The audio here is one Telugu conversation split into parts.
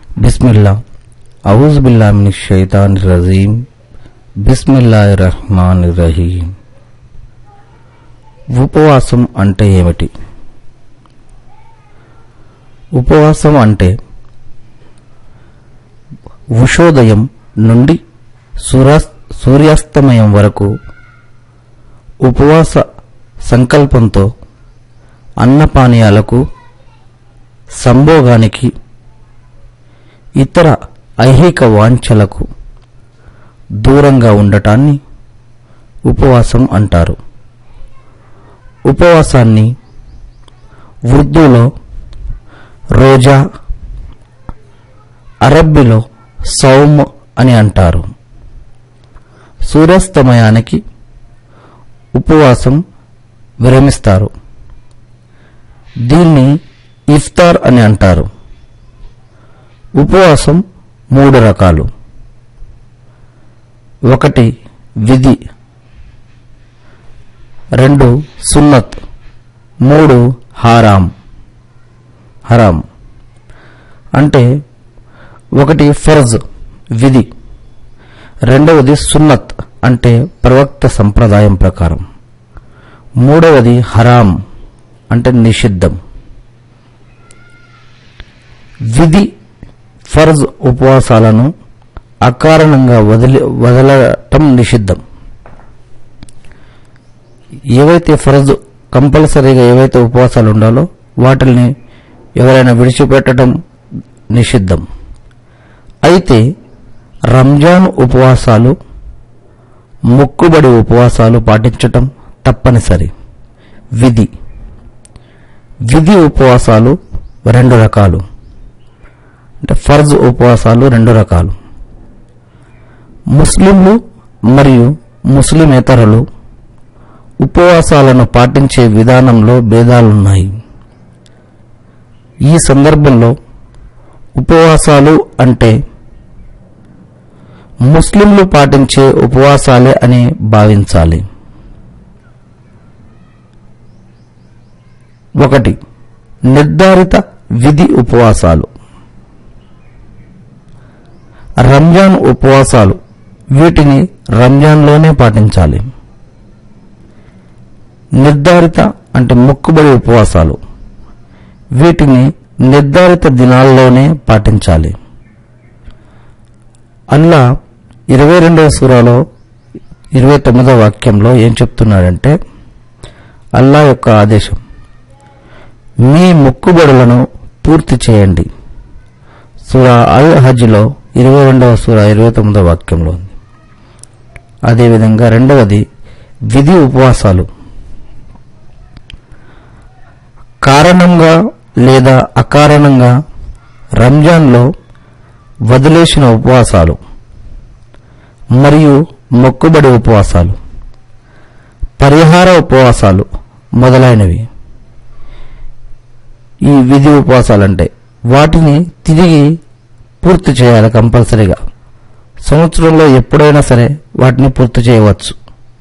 బిస్మిల్లా ఔజ్ బిల్లా మిన్ షైతాన్ రజీం బిస్మిల్లా రహమాన్ రహీం ఉపవాసం అంటే ఏమిటి ఉపవాసం అంటే ఉషోదయం నుండి సూర్యాస్ సూర్యాస్తమయం వరకు ఉపవాస సంకల్పంతో అన్నపానీయాలకు సంభోగానికి ఇతర ఐహిక వాంఛలకు దూరంగా ఉండటాన్ని ఉపవాసం అంటారు ఉపవాసాన్ని ఉర్దూలో రోజా అరబ్బీలో సౌమ్ అని అంటారు సూర్యాస్తమయానికి ఉపవాసం విరమిస్తారు దీన్ని ఇఫ్తార్ అని అంటారు ఉపవాసం మూడు రకాలు ఒకటి విధి రెండు సున్నత్ మూడు హారాం హరాం అంటే ఒకటి ఫర్జ్ విధి రెండవది సున్నత్ అంటే ప్రవక్త సంప్రదాయం ప్రకారం మూడవది హరాం అంటే నిషిద్ధం విధి ఫర్జ్ ఉపవాసాలను అకారణంగా వదిలి వదలటం నిషిద్ధం ఏవైతే ఫర్జ్ కంపల్సరీగా ఏవైతే ఉపవాసాలు ఉండాలో వాటిని ఎవరైనా విడిచిపెట్టడం నిషిద్ధం అయితే రంజాన్ ఉపవాసాలు మొక్కుబడి ఉపవాసాలు పాటించటం తప్పనిసరి విధి విధి ఉపవాసాలు రెండు రకాలు అంటే ఫర్జ్ ఉపవాసాలు రెండు రకాలు ముస్లింలు మరియు ముస్లిమేతరులు ఉపవాసాలను పాటించే విధానంలో భేదాలున్నాయి ఈ సందర్భంలో ఉపవాసాలు అంటే ముస్లింలు పాటించే ఉపవాసాలే అని భావించాలి ఒకటి నిర్ధారిత విధి ఉపవాసాలు రంజాన్ ఉపవాసాలు వీటిని రంజాన్లోనే పాటించాలి నిర్ధారిత అంటే మొక్కుబడి ఉపవాసాలు వీటిని నిర్ధారిత దినాల్లోనే పాటించాలి అల్లా ఇరవై రెండవ సూరాలో ఇరవై తొమ్మిదవ వాక్యంలో ఏం చెప్తున్నాడంటే అల్లా యొక్క ఆదేశం మీ మొక్కుబడులను పూర్తి చేయండి సూరా అల్ హజ్లో ఇరవై రెండవ సూర ఇరవై తొమ్మిదవ వాక్యంలో ఉంది అదేవిధంగా రెండవది విధి ఉపవాసాలు కారణంగా లేదా అకారణంగా రంజాన్లో వదిలేసిన ఉపవాసాలు మరియు మొక్కుబడి ఉపవాసాలు పరిహార ఉపవాసాలు మొదలైనవి ఈ విధి ఉపవాసాలు అంటే వాటిని తిరిగి పూర్తి చేయాలి కంపల్సరీగా సంవత్సరంలో ఎప్పుడైనా సరే వాటిని పూర్తి చేయవచ్చు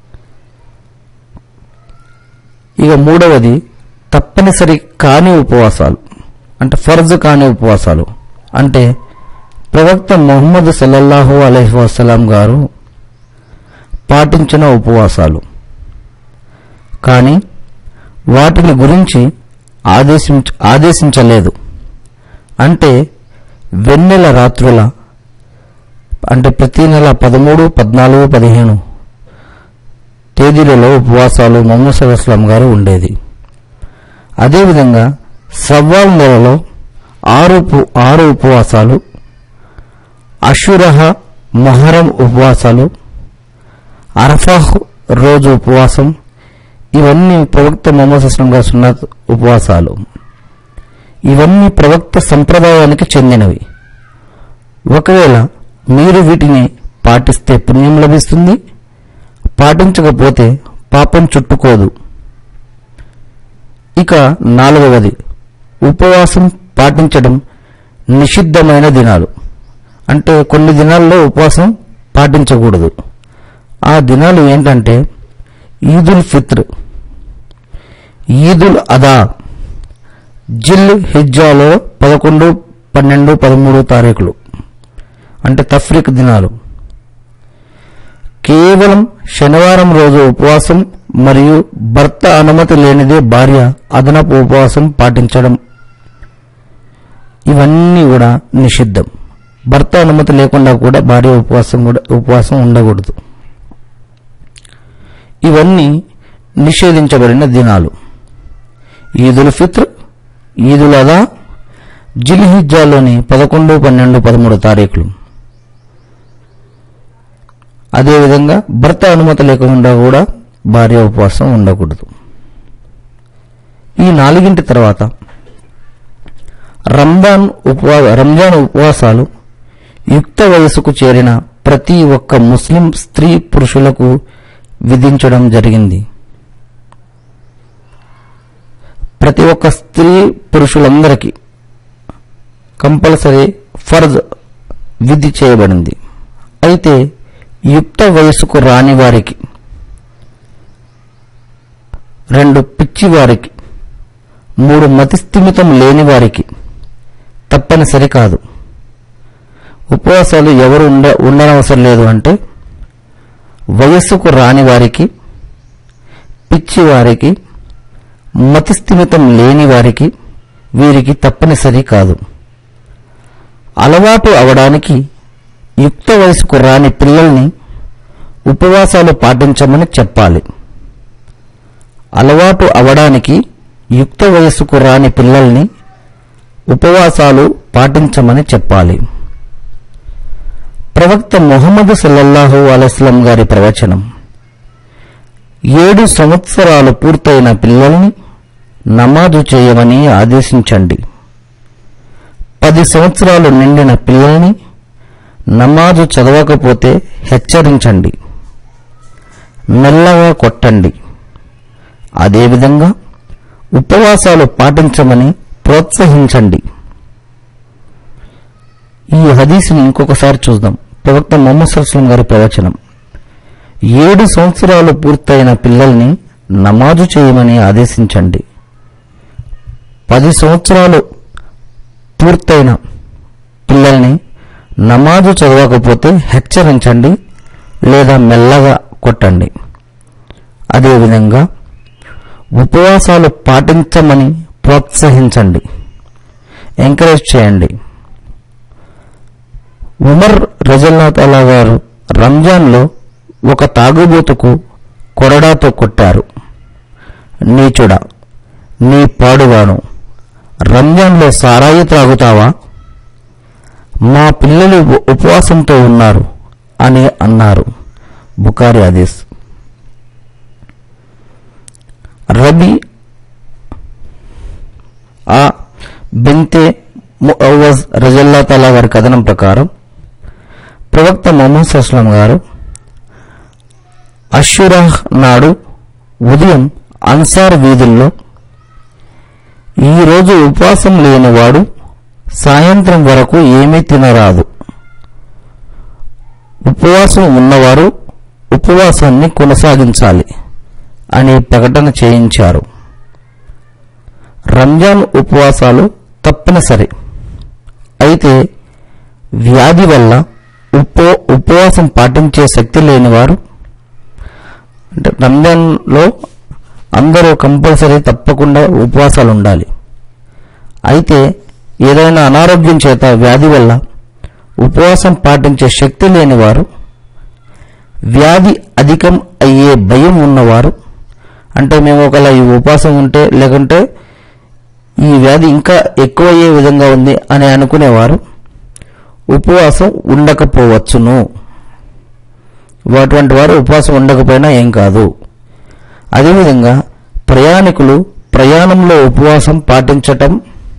ఇక మూడవది తప్పనిసరి కాని ఉపవాసాలు అంటే ఫర్జ్ కాని ఉపవాసాలు అంటే ప్రవక్త మొహమ్మద్ సల్లల్లాహు అలైహి వసలాం గారు పాటించిన ఉపవాసాలు కానీ వాటిని గురించి ఆదేశించ ఆదేశించలేదు అంటే వెన్నెల రాత్రుల అంటే ప్రతి నెల పదమూడు పద్నాలుగు పదిహేను తేదీలలో ఉపవాసాలు మొహమ్మద్ సల్లాహం గారు ఉండేది అదేవిధంగా సవ్వాల్ నెలలో ఆరు ఉపు- ఆరు ఉపవాసాలు అషురహ మొహరం ఉపవాసాలు అరఫాహ్ రోజు ఉపవాసం ఇవన్నీ ప్రవక్త మొహమ్మద్ అస్లం గారి సున్నత్ ఉపవాసాలు ఇవన్నీ ప్రవక్త సంప్రదాయానికి చెందినవి ఒకవేళ మీరు వీటిని పాటిస్తే పుణ్యం లభిస్తుంది పాటించకపోతే పాపం చుట్టుకోదు ఇక నాలుగవది ఉపవాసం పాటించడం నిషిద్ధమైన దినాలు అంటే కొన్ని దినాల్లో ఉపవాసం పాటించకూడదు ఆ దినాలు ఏంటంటే ఈదుల్ ఫిత్ర్ ఈదుల్ అదా జిల్ హిజ్జాలో పదకొండు పన్నెండు పదమూడు తారీఖులు అంటే తఫ్రిక్ దినాలు కేవలం శనివారం రోజు ఉపవాసం మరియు భర్త అనుమతి లేనిదే భార్య అదనపు ఉపవాసం పాటించడం ఇవన్నీ కూడా నిషిద్ధం భర్త అనుమతి లేకుండా కూడా భార్య ఉపవాసం కూడా ఉపవాసం ఉండకూడదు ఇవన్నీ నిషేధించబడిన దినాలు ఈదుల్ ఫిత్ర్ ఈదుల్ అదా జిల్హిజ్జాలోని పదకొండు పన్నెండు పదమూడు తారీఖులు అదేవిధంగా భర్త అనుమతి లేకుండా కూడా భార్య ఉపవాసం ఉండకూడదు ఈ నాలుగింటి తర్వాత రంజాన్ ఉపవా రంజాన్ ఉపవాసాలు యుక్త వయసుకు చేరిన ప్రతి ఒక్క ముస్లిం స్త్రీ పురుషులకు విధించడం జరిగింది ప్రతి ఒక్క స్త్రీ పురుషులందరికీ కంపల్సరీ ఫర్జ్ విధి చేయబడింది అయితే యుక్త వయసుకు రాని వారికి రెండు పిచ్చి వారికి మూడు మతిస్థిమితం లేని వారికి తప్పనిసరి కాదు ఉపవాసాలు ఎవరు ఉండ ఉండనవసరం లేదు అంటే వయస్సుకు రాని వారికి పిచ్చి వారికి మతిస్థిమితం లేని వారికి వీరికి తప్పనిసరి కాదు అలవాటు అవడానికి యుక్త వయసుకు రాని పిల్లల్ని ఉపవాసాలు పాటించమని చెప్పాలి అలవాటు అవడానికి యుక్త వయస్సుకు రాని పిల్లల్ని ఉపవాసాలు పాటించమని చెప్పాలి ప్రవక్త ముహమ్మద్ సల్లల్లాహు అలైస్లం గారి ప్రవచనం ఏడు సంవత్సరాలు పూర్తయిన పిల్లల్ని నమాజు చేయమని ఆదేశించండి పది సంవత్సరాలు నిండిన పిల్లల్ని నమాజు చదవకపోతే హెచ్చరించండి మెల్లగా కొట్టండి అదేవిధంగా ఉపవాసాలు పాటించమని ప్రోత్సహించండి ఈ హదీసుని ఇంకొకసారి చూద్దాం ప్రవక్త మొహమ్మద్ సల్లం గారి ప్రవచనం ఏడు సంవత్సరాలు పూర్తయిన పిల్లల్ని నమాజు చేయమని ఆదేశించండి పది సంవత్సరాలు పూర్తయిన పిల్లల్ని నమాజు చదవకపోతే హెచ్చరించండి లేదా మెల్లగా కొట్టండి అదేవిధంగా ఉపవాసాలు పాటించమని ప్రోత్సహించండి ఎంకరేజ్ చేయండి ఉమర్ రజల్లాతాలా గారు రంజాన్లో ఒక తాగుబోతుకు కొరడాతో కొట్టారు నీచుడా నీ పాడుగాను రంజాన్లో సారాయి త్రాగుతావా మా పిల్లలు ఉ- ఉపవాసంతో ఉన్నారు అని అన్నారు బుకారి హదీస్ రబీ ఆ బెంతే ముఅవ్వజ్ రజల్లా తాలా గారి కథనం ప్రకారం ప్రవక్త మొహమ్మద్ అస్లం గారు అషురాహ్ నాడు ఉదయం అన్సార్ వీధుల్లో ఈరోజు ఉపవాసం లేనివాడు సాయంత్రం వరకు ఏమీ తినరాదు ఉపవాసం ఉన్నవారు ఉపవాసాన్ని కొనసాగించాలి అని ప్రకటన చేయించారు రంజాన్ ఉపవాసాలు తప్పనిసరి అయితే వ్యాధి వల్ల ఉపో ఉపవాసం పాటించే శక్తి లేనివారు అంటే రంజాన్లో అందరూ కంపల్సరీ తప్పకుండా ఉపవాసాలు ఉండాలి అయితే ఏదైనా అనారోగ్యం చేత వ్యాధి వల్ల ఉపవాసం పాటించే శక్తి లేనివారు వ్యాధి అధికం అయ్యే భయం ఉన్నవారు అంటే మేము ఒకలా ఈ ఉపవాసం ఉంటే లేకుంటే ఈ వ్యాధి ఇంకా ఎక్కువయ్యే విధంగా ఉంది అని అనుకునేవారు ఉపవాసం ఉండకపోవచ్చును అటువంటి వారు ఉపవాసం ఉండకపోయినా ఏం కాదు అదేవిధంగా ప్రయాణికులు ప్రయాణంలో ఉపవాసం పాటించటం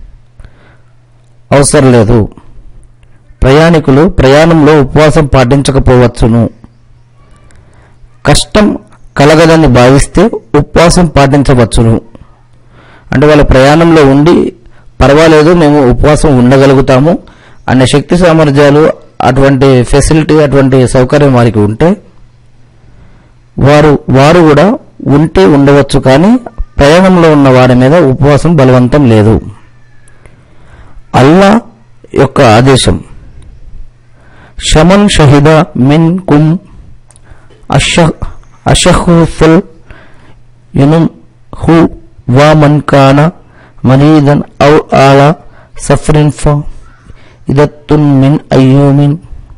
అవసరం లేదు ప్రయాణికులు ప్రయాణంలో ఉపవాసం పాటించకపోవచ్చును కష్టం కలగదని భావిస్తే ఉపవాసం పాటించవచ్చును అంటే వాళ్ళ ప్రయాణంలో ఉండి పర్వాలేదు మేము ఉపవాసం ఉండగలుగుతాము అనే శక్తి సామర్థ్యాలు అటువంటి ఫెసిలిటీ అటువంటి సౌకర్యం వారికి ఉంటే వారు వారు కూడా ఉంటే ఉండవచ్చు కానీ ప్రయాణంలో ఉన్న వారి మీద ఉపవాసం బలవంతం లేదు అల్లా యొక్క ఆదేశం షమన్ షహిద మిన్ కుమ్ అషహుఫుల్ యునుం హు వా మన్ కాన మనీదన్ ఔ ఆలా సఫరిన్ ఫ ఇదత్తున్ మిన్ అయ్యూమిన్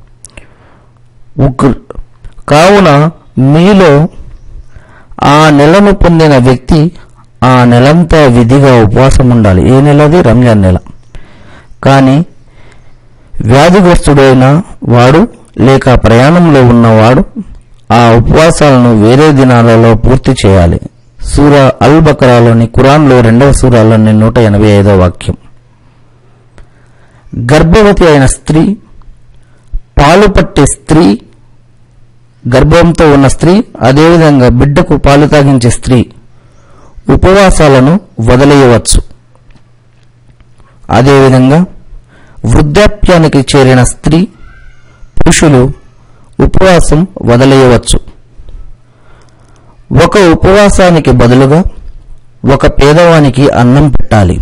ఉగ్ర్ కావున మీలో ఆ నెలను పొందిన వ్యక్తి ఆ నెలంతా విధిగా ఉపవాసం ఉండాలి ఏ నెలది రంజాన్ నెల కానీ వ్యాధిగ్రస్తుడైన వాడు లేక ప్రయాణంలో ఉన్నవాడు ఆ ఉపవాసాలను వేరే దినాలలో పూర్తి చేయాలి సూర అల్ బకరాలోని ఖురాన్లో రెండవ సూరాలోని నూట ఎనభై ఐదవ వాక్యం గర్భవతి అయిన స్త్రీ పాలు పట్టే స్త్రీ గర్భంతో ఉన్న స్త్రీ అదేవిధంగా బిడ్డకు పాలు తాగించే స్త్రీ ఉపవాసాలను వదిలేయవచ్చు అదేవిధంగా వృద్ధాప్యానికి చేరిన స్త్రీ పురుషులు ఉపవాసం వదిలేయవచ్చు ఒక ఉపవాసానికి బదులుగా ఒక పేదవానికి అన్నం పెట్టాలి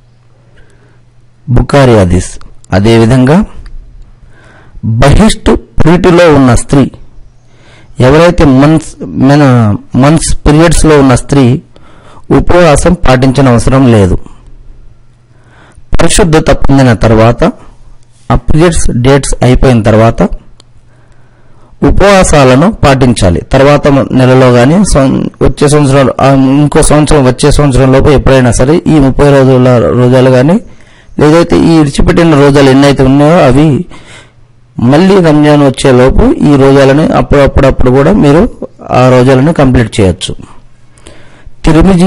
బుకారి హదీస్ అదేవిధంగా బహిష్టు ప్రీతిలో ఉన్న స్త్రీ ఎవరైతే మన్స్ మన మన్స్ పీరియడ్స్లో ఉన్న స్త్రీ ఉపవాసం పాటించిన అవసరం లేదు పరిశుద్ధత పొందిన తర్వాత ఆ పీరియడ్స్ డేట్స్ అయిపోయిన తర్వాత ఉపవాసాలను పాటించాలి తర్వాత నెలలో కానీ వచ్చే సంవత్సరాలు ఆ ఇంకో సంవత్సరం వచ్చే సంవత్సరం లోపు ఎప్పుడైనా సరే ఈ ముప్పై రోజుల రోజాలు కానీ లేదైతే ఈ విడిచిపెట్టిన రోజాలు ఎన్నైతే ఉన్నాయో అవి మళ్ళీ రంజాన్ వచ్చే లోపు ఈ రోజాలని అప్పుడప్పుడప్పుడు కూడా మీరు ఆ రోజాలను కంప్లీట్ చేయొచ్చు తిరుమిజి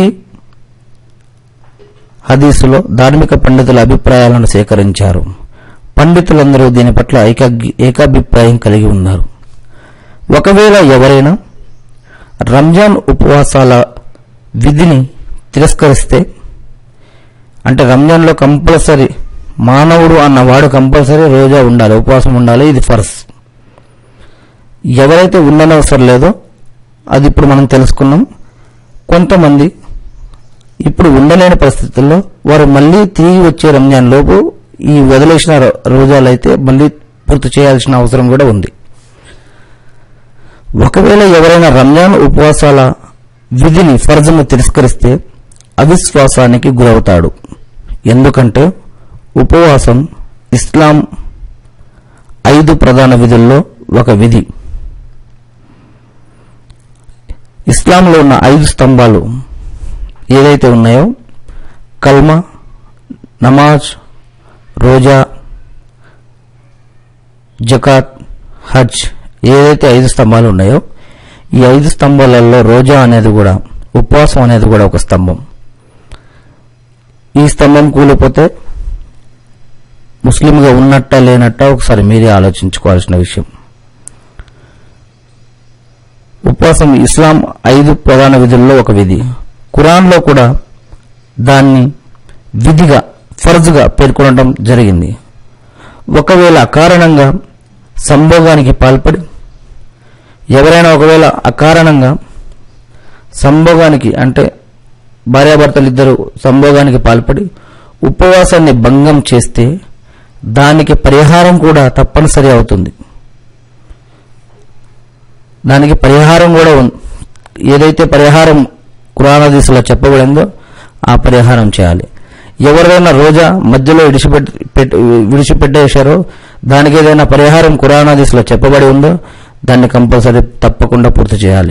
హదీసులో ధార్మిక పండితుల అభిప్రాయాలను సేకరించారు పండితులందరూ దీని పట్ల ఏక ఏకాభిప్రాయం కలిగి ఉన్నారు ఒకవేళ ఎవరైనా రంజాన్ ఉపవాసాల విధిని తిరస్కరిస్తే అంటే రంజాన్లో కంపల్సరీ మానవుడు అన్నవాడు కంపల్సరీ రోజా ఉండాలి ఉపవాసం ఉండాలి ఇది ఫర్స్ ఎవరైతే ఉండనవసరం లేదో అది ఇప్పుడు మనం తెలుసుకున్నాం కొంతమంది ఇప్పుడు ఉండలేని పరిస్థితుల్లో వారు మళ్ళీ తిరిగి వచ్చే రంజాన్ లోపు ఈ వదిలేసిన రోజాలు అయితే మళ్ళీ పూర్తి చేయాల్సిన అవసరం కూడా ఉంది ఒకవేళ ఎవరైనా రంజాన్ ఉపవాసాల విధిని ఫర్జును తిరస్కరిస్తే అవిశ్వాసానికి గురవుతాడు ఎందుకంటే ఉపవాసం ఇస్లాం ఐదు ప్రధాన విధుల్లో ఒక విధి ఇస్లాంలో ఉన్న ఐదు స్తంభాలు ఏదైతే ఉన్నాయో కల్మ నమాజ్ రోజా జకాత్ హజ్ ఏదైతే ఐదు స్తంభాలు ఉన్నాయో ఈ ఐదు స్తంభాలలో రోజా అనేది కూడా ఉపవాసం అనేది కూడా ఒక స్తంభం ఈ స్తంభం కూలిపోతే ముస్లింగా ఉన్నట్ట లేనట్ట ఒకసారి మీరే ఆలోచించుకోవాల్సిన విషయం ఉపవాసం ఇస్లాం ఐదు ప్రధాన విధుల్లో ఒక విధి ఖురాన్లో కూడా దాన్ని విధిగా ఫర్జ్గా పేర్కొనడం జరిగింది ఒకవేళ అకారణంగా సంభోగానికి పాల్పడి ఎవరైనా ఒకవేళ అకారణంగా సంభోగానికి అంటే భార్యాభర్తలు ఇద్దరు సంభోగానికి పాల్పడి ఉపవాసాన్ని భంగం చేస్తే దానికి పరిహారం కూడా తప్పనిసరి అవుతుంది దానికి పరిహారం కూడా ఉంది ఏదైతే పరిహారం కురానదీసులో చెప్పబడిందో ఆ పరిహారం చేయాలి ఎవరైనా రోజా మధ్యలో విడిచిపెట్టి విడిచిపెట్టేశారో దానికి ఏదైనా పరిహారం కురానాదీసులో చెప్పబడి ఉందో దాన్ని కంపల్సరీ తప్పకుండా పూర్తి చేయాలి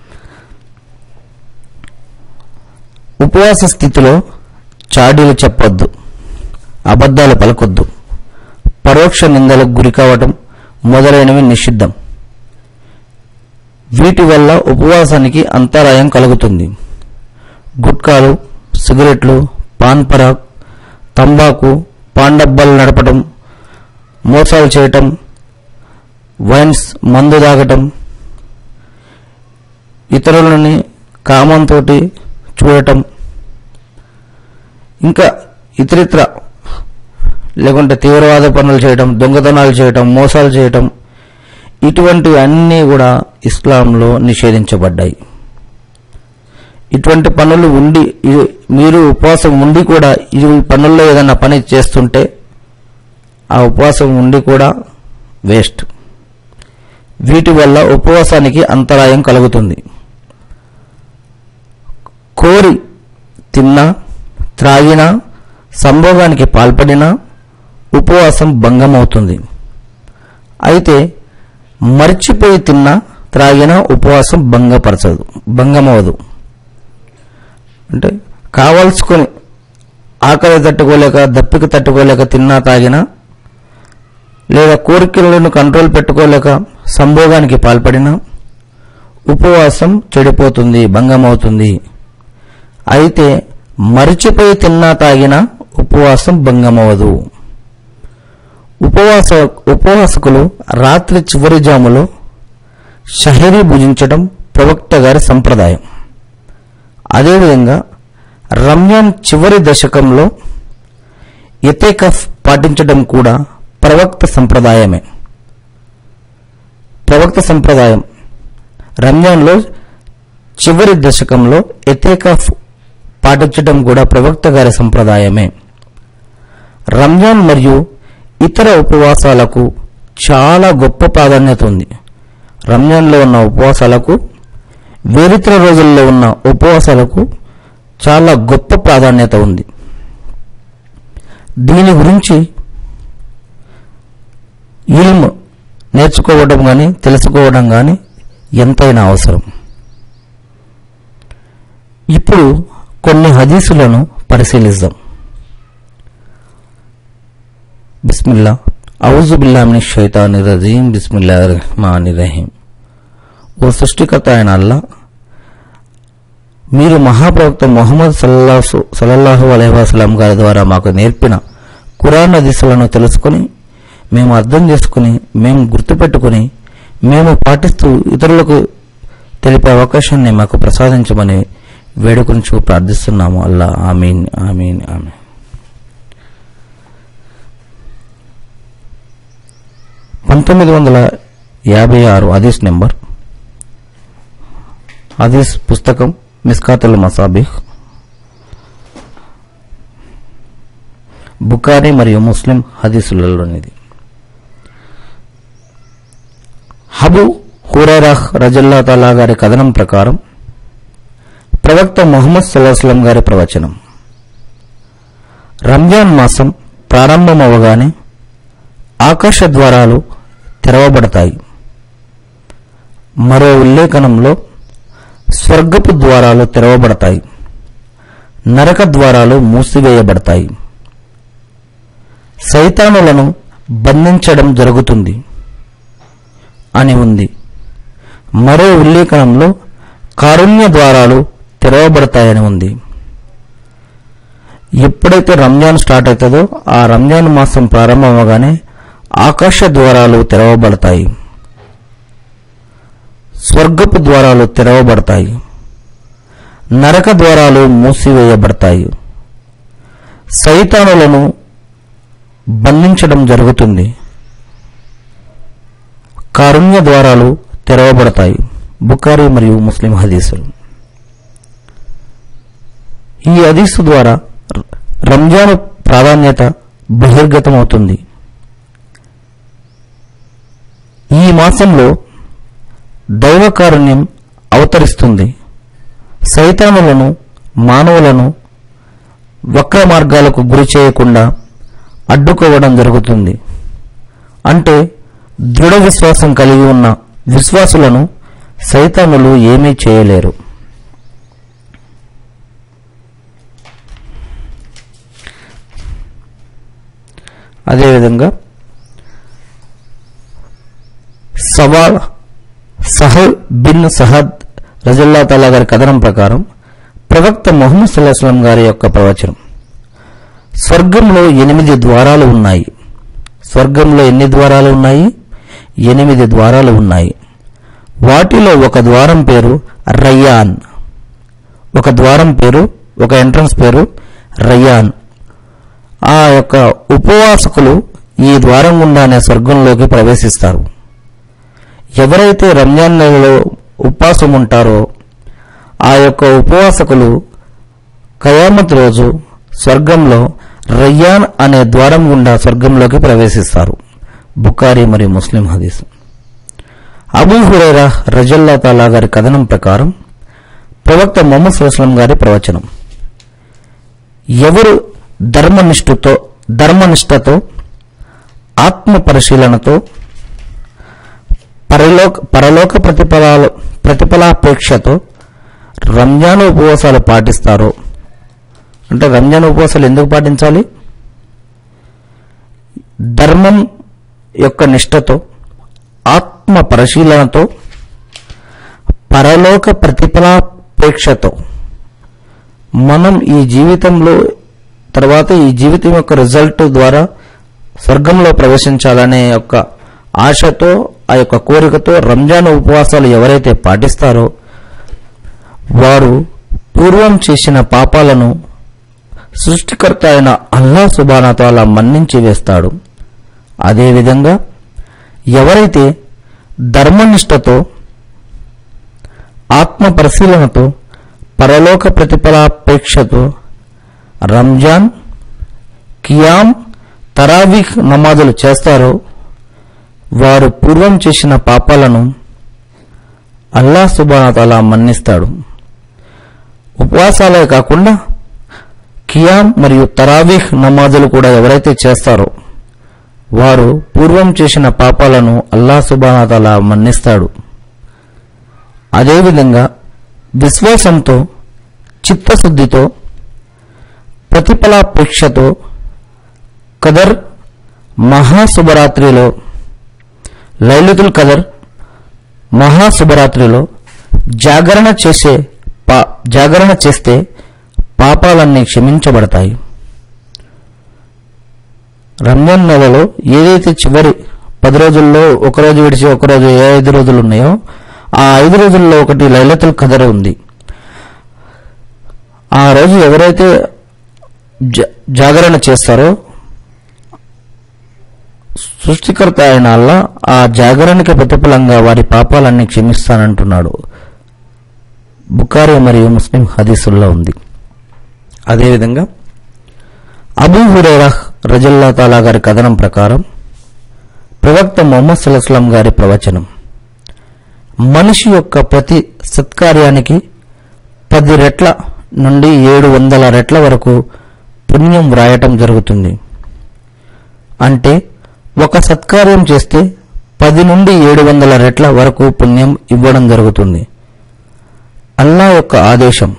ఉపవాస స్థితిలో చాడీలు చెప్పొద్దు అబద్ధాలు పలకొద్దు పరోక్ష నిందలకు గురి కావటం మొదలైనవి నిషిద్ధం వీటి వల్ల ఉపవాసానికి అంతరాయం కలుగుతుంది గుట్కాలు సిగరెట్లు పాన్ పరాగ్ తంబాకు పాండబ్బాలు నడపటం మోసాలు చేయటం వైన్స్ మందు తాగటం ఇతరులని కామంతో చూడటం ఇంకా ఇతరిత్ర లేకుంటే తీవ్రవాద పనులు చేయటం దొంగతనాలు చేయటం మోసాలు చేయటం ఇటువంటి అన్నీ కూడా ఇస్లాంలో నిషేధించబడ్డాయి ఇటువంటి పనులు ఉండి ఇది- మీరు ఉపవాసం ఉండి కూడా ఈ పనుల్లో ఏదైనా పని చేస్తుంటే ఆ ఉపవాసం ఉండి కూడా వేస్ట్ వీటి వల్ల ఉపవాసానికి అంతరాయం కలుగుతుంది కోరి తిన్నా త్రాగినా సంభోగానికి పాల్పడినా ఉపవాసం భంగమవుతుంది అయితే మర్చిపోయి తిన్నా త్రాగినా ఉపవాసం భంగపరచదు భంగమవదు అంటే కావాల్సుకొని ఆకలి తట్టుకోలేక దప్పిక తట్టుకోలేక తిన్నా తాగినా లేదా కోరికలను కంట్రోల్ పెట్టుకోలేక సంభోగానికి పాల్పడినా ఉపవాసం చెడిపోతుంది భంగమవుతుంది అయితే మరిచిపోయి తిన్నా తాగినా ఉపవాసం భంగమవదు ఉపవాస ఉపవాసకులు రాత్రి చివరి జాములో షహరీ భుజించడం ప్రవక్త గారి సంప్రదాయం అదేవిధంగా రంజాన్ చివరి దశకంలో ఎతేకఫ్ పాటించడం కూడా ప్రవక్త సంప్రదాయమే ప్రవక్త సంప్రదాయం రంజాన్లో చివరి దశకంలో ఎతేకఫ్ పాటించడం కూడా ప్రవక్త గారి సంప్రదాయమే రంజాన్ మరియు ఇతర ఉపవాసాలకు చాలా గొప్ప ప్రాధాన్యత ఉంది రంజాన్లో ఉన్న ఉపవాసాలకు వేరితర రోజుల్లో ఉన్న ఉపవాసాలకు చాలా గొప్ప ప్రాధాన్యత ఉంది దీని గురించి ఇల్మ్ నేర్చుకోవడం కానీ తెలుసుకోవడం కానీ ఎంతైనా అవసరం ఇప్పుడు కొన్ని హదీసులను పరిశీలిద్దాం బిస్మిల్లా ఔజు బిల్లామిని షైతాని రజీం బిస్మిల్లా రహమాని రహీం ఓ సృష్టికర్త అయిన అల్లా మీరు మహాప్రవక్త మొహమ్మద్ సల్లల్లాహు సల్లల్లాహు అలైవాస్లాం గారి ద్వారా మాకు నేర్పిన కురాన్ దిశలను తెలుసుకుని మేము అర్థం చేసుకుని మేము గుర్తుపెట్టుకుని మేము పాటిస్తూ ఇతరులకు తెలిపే అవకాశాన్ని మాకు ప్రసాదించమని వేడుకొంచు ప్రార్థిస్తున్నాము అల్లా ఆమీన్ ఆమీన్ ఆమీన్ పంతొమ్మిది వందల యాభై ఆరు హదీస్ నెంబర్ హదీస్ పుస్తకం మిస్కాతుల్ మసాబిహ్ బుకారి మరియు ముస్లిం హదీసులలోనిది హబు హురైరాహ్ రజల్లా తాలా గారి కథనం ప్రకారం ప్రవక్త ముహమ్మద్ సల్లాహస్లం గారి ప్రవచనం రంజాన్ మాసం ప్రారంభమవగానే ఆకాశ ద్వారాలు తెరవబడతాయి మరో ఉల్లేఖనంలో స్వర్గపు ద్వారాలు తెరవబడతాయి నరక ద్వారాలు మూసివేయబడతాయి సైతానులను బంధించడం జరుగుతుంది అని ఉంది మరో ఉల్లేఖనంలో కారుణ్య ద్వారాలు తెరవబడతాయని ఉంది ఎప్పుడైతే రంజాన్ స్టార్ట్ అవుతుందో ఆ రంజాన్ మాసం ప్రారంభమవగానే ఆకాశ ద్వారాలు తెరవబడతాయి స్వర్గపు ద్వారాలు తెరవబడతాయి నరక ద్వారాలు మూసివేయబడతాయి సైతానులను బంధించడం జరుగుతుంది కారుణ్య ద్వారాలు తెరవబడతాయి బుకారి మరియు ముస్లిం హదీసులు ఈ హదీసు ద్వారా రంజాను ప్రాధాన్యత బహిర్గతమవుతుంది ఈ మాసంలో దైవకారుణ్యం అవతరిస్తుంది సైతానులను మానవులను వక్ర మార్గాలకు గురి చేయకుండా అడ్డుకోవడం జరుగుతుంది అంటే దృఢ విశ్వాసం కలిగి ఉన్న విశ్వాసులను సైతానులు ఏమీ చేయలేరు అదేవిధంగా సవా సహల్ బిన్ సహద్ రజల్లా తాలా గారి కథనం ప్రకారం ప్రవక్త మొహమ్మద్ సల్లాహం గారి యొక్క ప్రవచనం స్వర్గంలో ఎనిమిది ద్వారాలు ఉన్నాయి స్వర్గంలో ఎన్ని ద్వారాలు ఉన్నాయి ఎనిమిది ద్వారాలు ఉన్నాయి వాటిలో ఒక ద్వారం పేరు రయ్యాన్ ఒక ద్వారం పేరు ఒక ఎంట్రన్స్ పేరు రయ్యాన్ ఆ యొక్క ఉపవాసకులు ఈ ద్వారం గుండానే స్వర్గంలోకి ప్రవేశిస్తారు ఎవరైతే రంజాన్ నెలలో ఉపవాసం ఉంటారో ఆ యొక్క ఉపవాసకులు కయామత్ రోజు స్వర్గంలో రయ్యాన్ అనే ద్వారం గుండా స్వర్గంలోకి ప్రవేశిస్తారు బుకారి మరియు ముస్లిం హదీస్ అబూ హురైరా రజల్లా తాలా గారి కథనం ప్రకారం ప్రవక్త మొహమ్మద్ సుస్లం గారి ప్రవచనం ఎవరు ధర్మనిష్ఠతో ధర్మనిష్టతో ఆత్మ పరిశీలనతో పరలోక పరలోక ప్రతిఫలాలు ప్రతిఫలాపేక్షతో రంజాన్ ఉపవాసాలు పాటిస్తారో అంటే రంజాన్ ఉపవాసాలు ఎందుకు పాటించాలి ధర్మం యొక్క నిష్టతో ఆత్మ పరిశీలనతో పరలోక ప్రతిఫలాపేక్షతో మనం ఈ జీవితంలో తర్వాత ఈ జీవితం యొక్క రిజల్ట్ ద్వారా స్వర్గంలో ప్రవేశించాలనే యొక్క ఆశతో ఆ యొక్క కోరికతో రంజాన్ ఉపవాసాలు ఎవరైతే పాటిస్తారో వారు పూర్వం చేసిన పాపాలను సృష్టికర్త అయిన అల్లా సుబానతాల మన్నించి వేస్తాడు అదేవిధంగా ఎవరైతే ధర్మనిష్టతో ఆత్మ పరిశీలనతో పరలోక ప్రతిఫలాపేక్షతో రంజాన్ కియాం తరావీహ్ నమాజులు చేస్తారో వారు పూర్వం చేసిన పాపాలను అల్లా సుబానతాలా మన్నిస్తాడు ఉపవాసాలే కాకుండా కియాం మరియు తరావీహ్ నమాజులు కూడా ఎవరైతే చేస్తారో వారు పూర్వం చేసిన పాపాలను అల్లా సుబానతాలా మన్నిస్తాడు అదేవిధంగా విశ్వాసంతో చిత్తశుద్ధితో ప్రతిఫలాపేక్షతో కదర్ మహాశుభరాత్రిలో లైలతుల్ కదర్ మహాశుభరాత్రిలో జాగరణ చేసే పా జాగరణ చేస్తే పాపాలన్నీ క్షమించబడతాయి రంజాన్ నెలలో ఏదైతే చివరి పది రోజుల్లో ఒక రోజు విడిచి ఒక రోజు ఏ ఐదు రోజులు ఉన్నాయో ఆ ఐదు రోజుల్లో ఒకటి లైలతుల్ కదర్ ఉంది ఆ రోజు ఎవరైతే జ- జాగరణ చేస్తారో సృష్టికర్త అయిన అల్లా ఆ జాగరణకి ప్రతిఫలంగా వారి పాపాలన్నీ క్షమిస్తానంటున్నాడు బుకారి మరియు ముస్లిం హదీసుల్లో ఉంది అదేవిధంగా అబూ హురైరా రజల్లా తాలా గారి కథనం ప్రకారం ప్రవక్త మొహమ్మద్ సల్లాహం గారి ప్రవచనం మనిషి యొక్క ప్రతి సత్కార్యానికి పది రెట్ల నుండి ఏడు వందల రెట్ల వరకు పుణ్యం వ్రాయటం జరుగుతుంది అంటే ఒక సత్కార్యం చేస్తే పది నుండి ఏడు వందల రెట్ల వరకు పుణ్యం ఇవ్వడం జరుగుతుంది అల్లా యొక్క ఆదేశం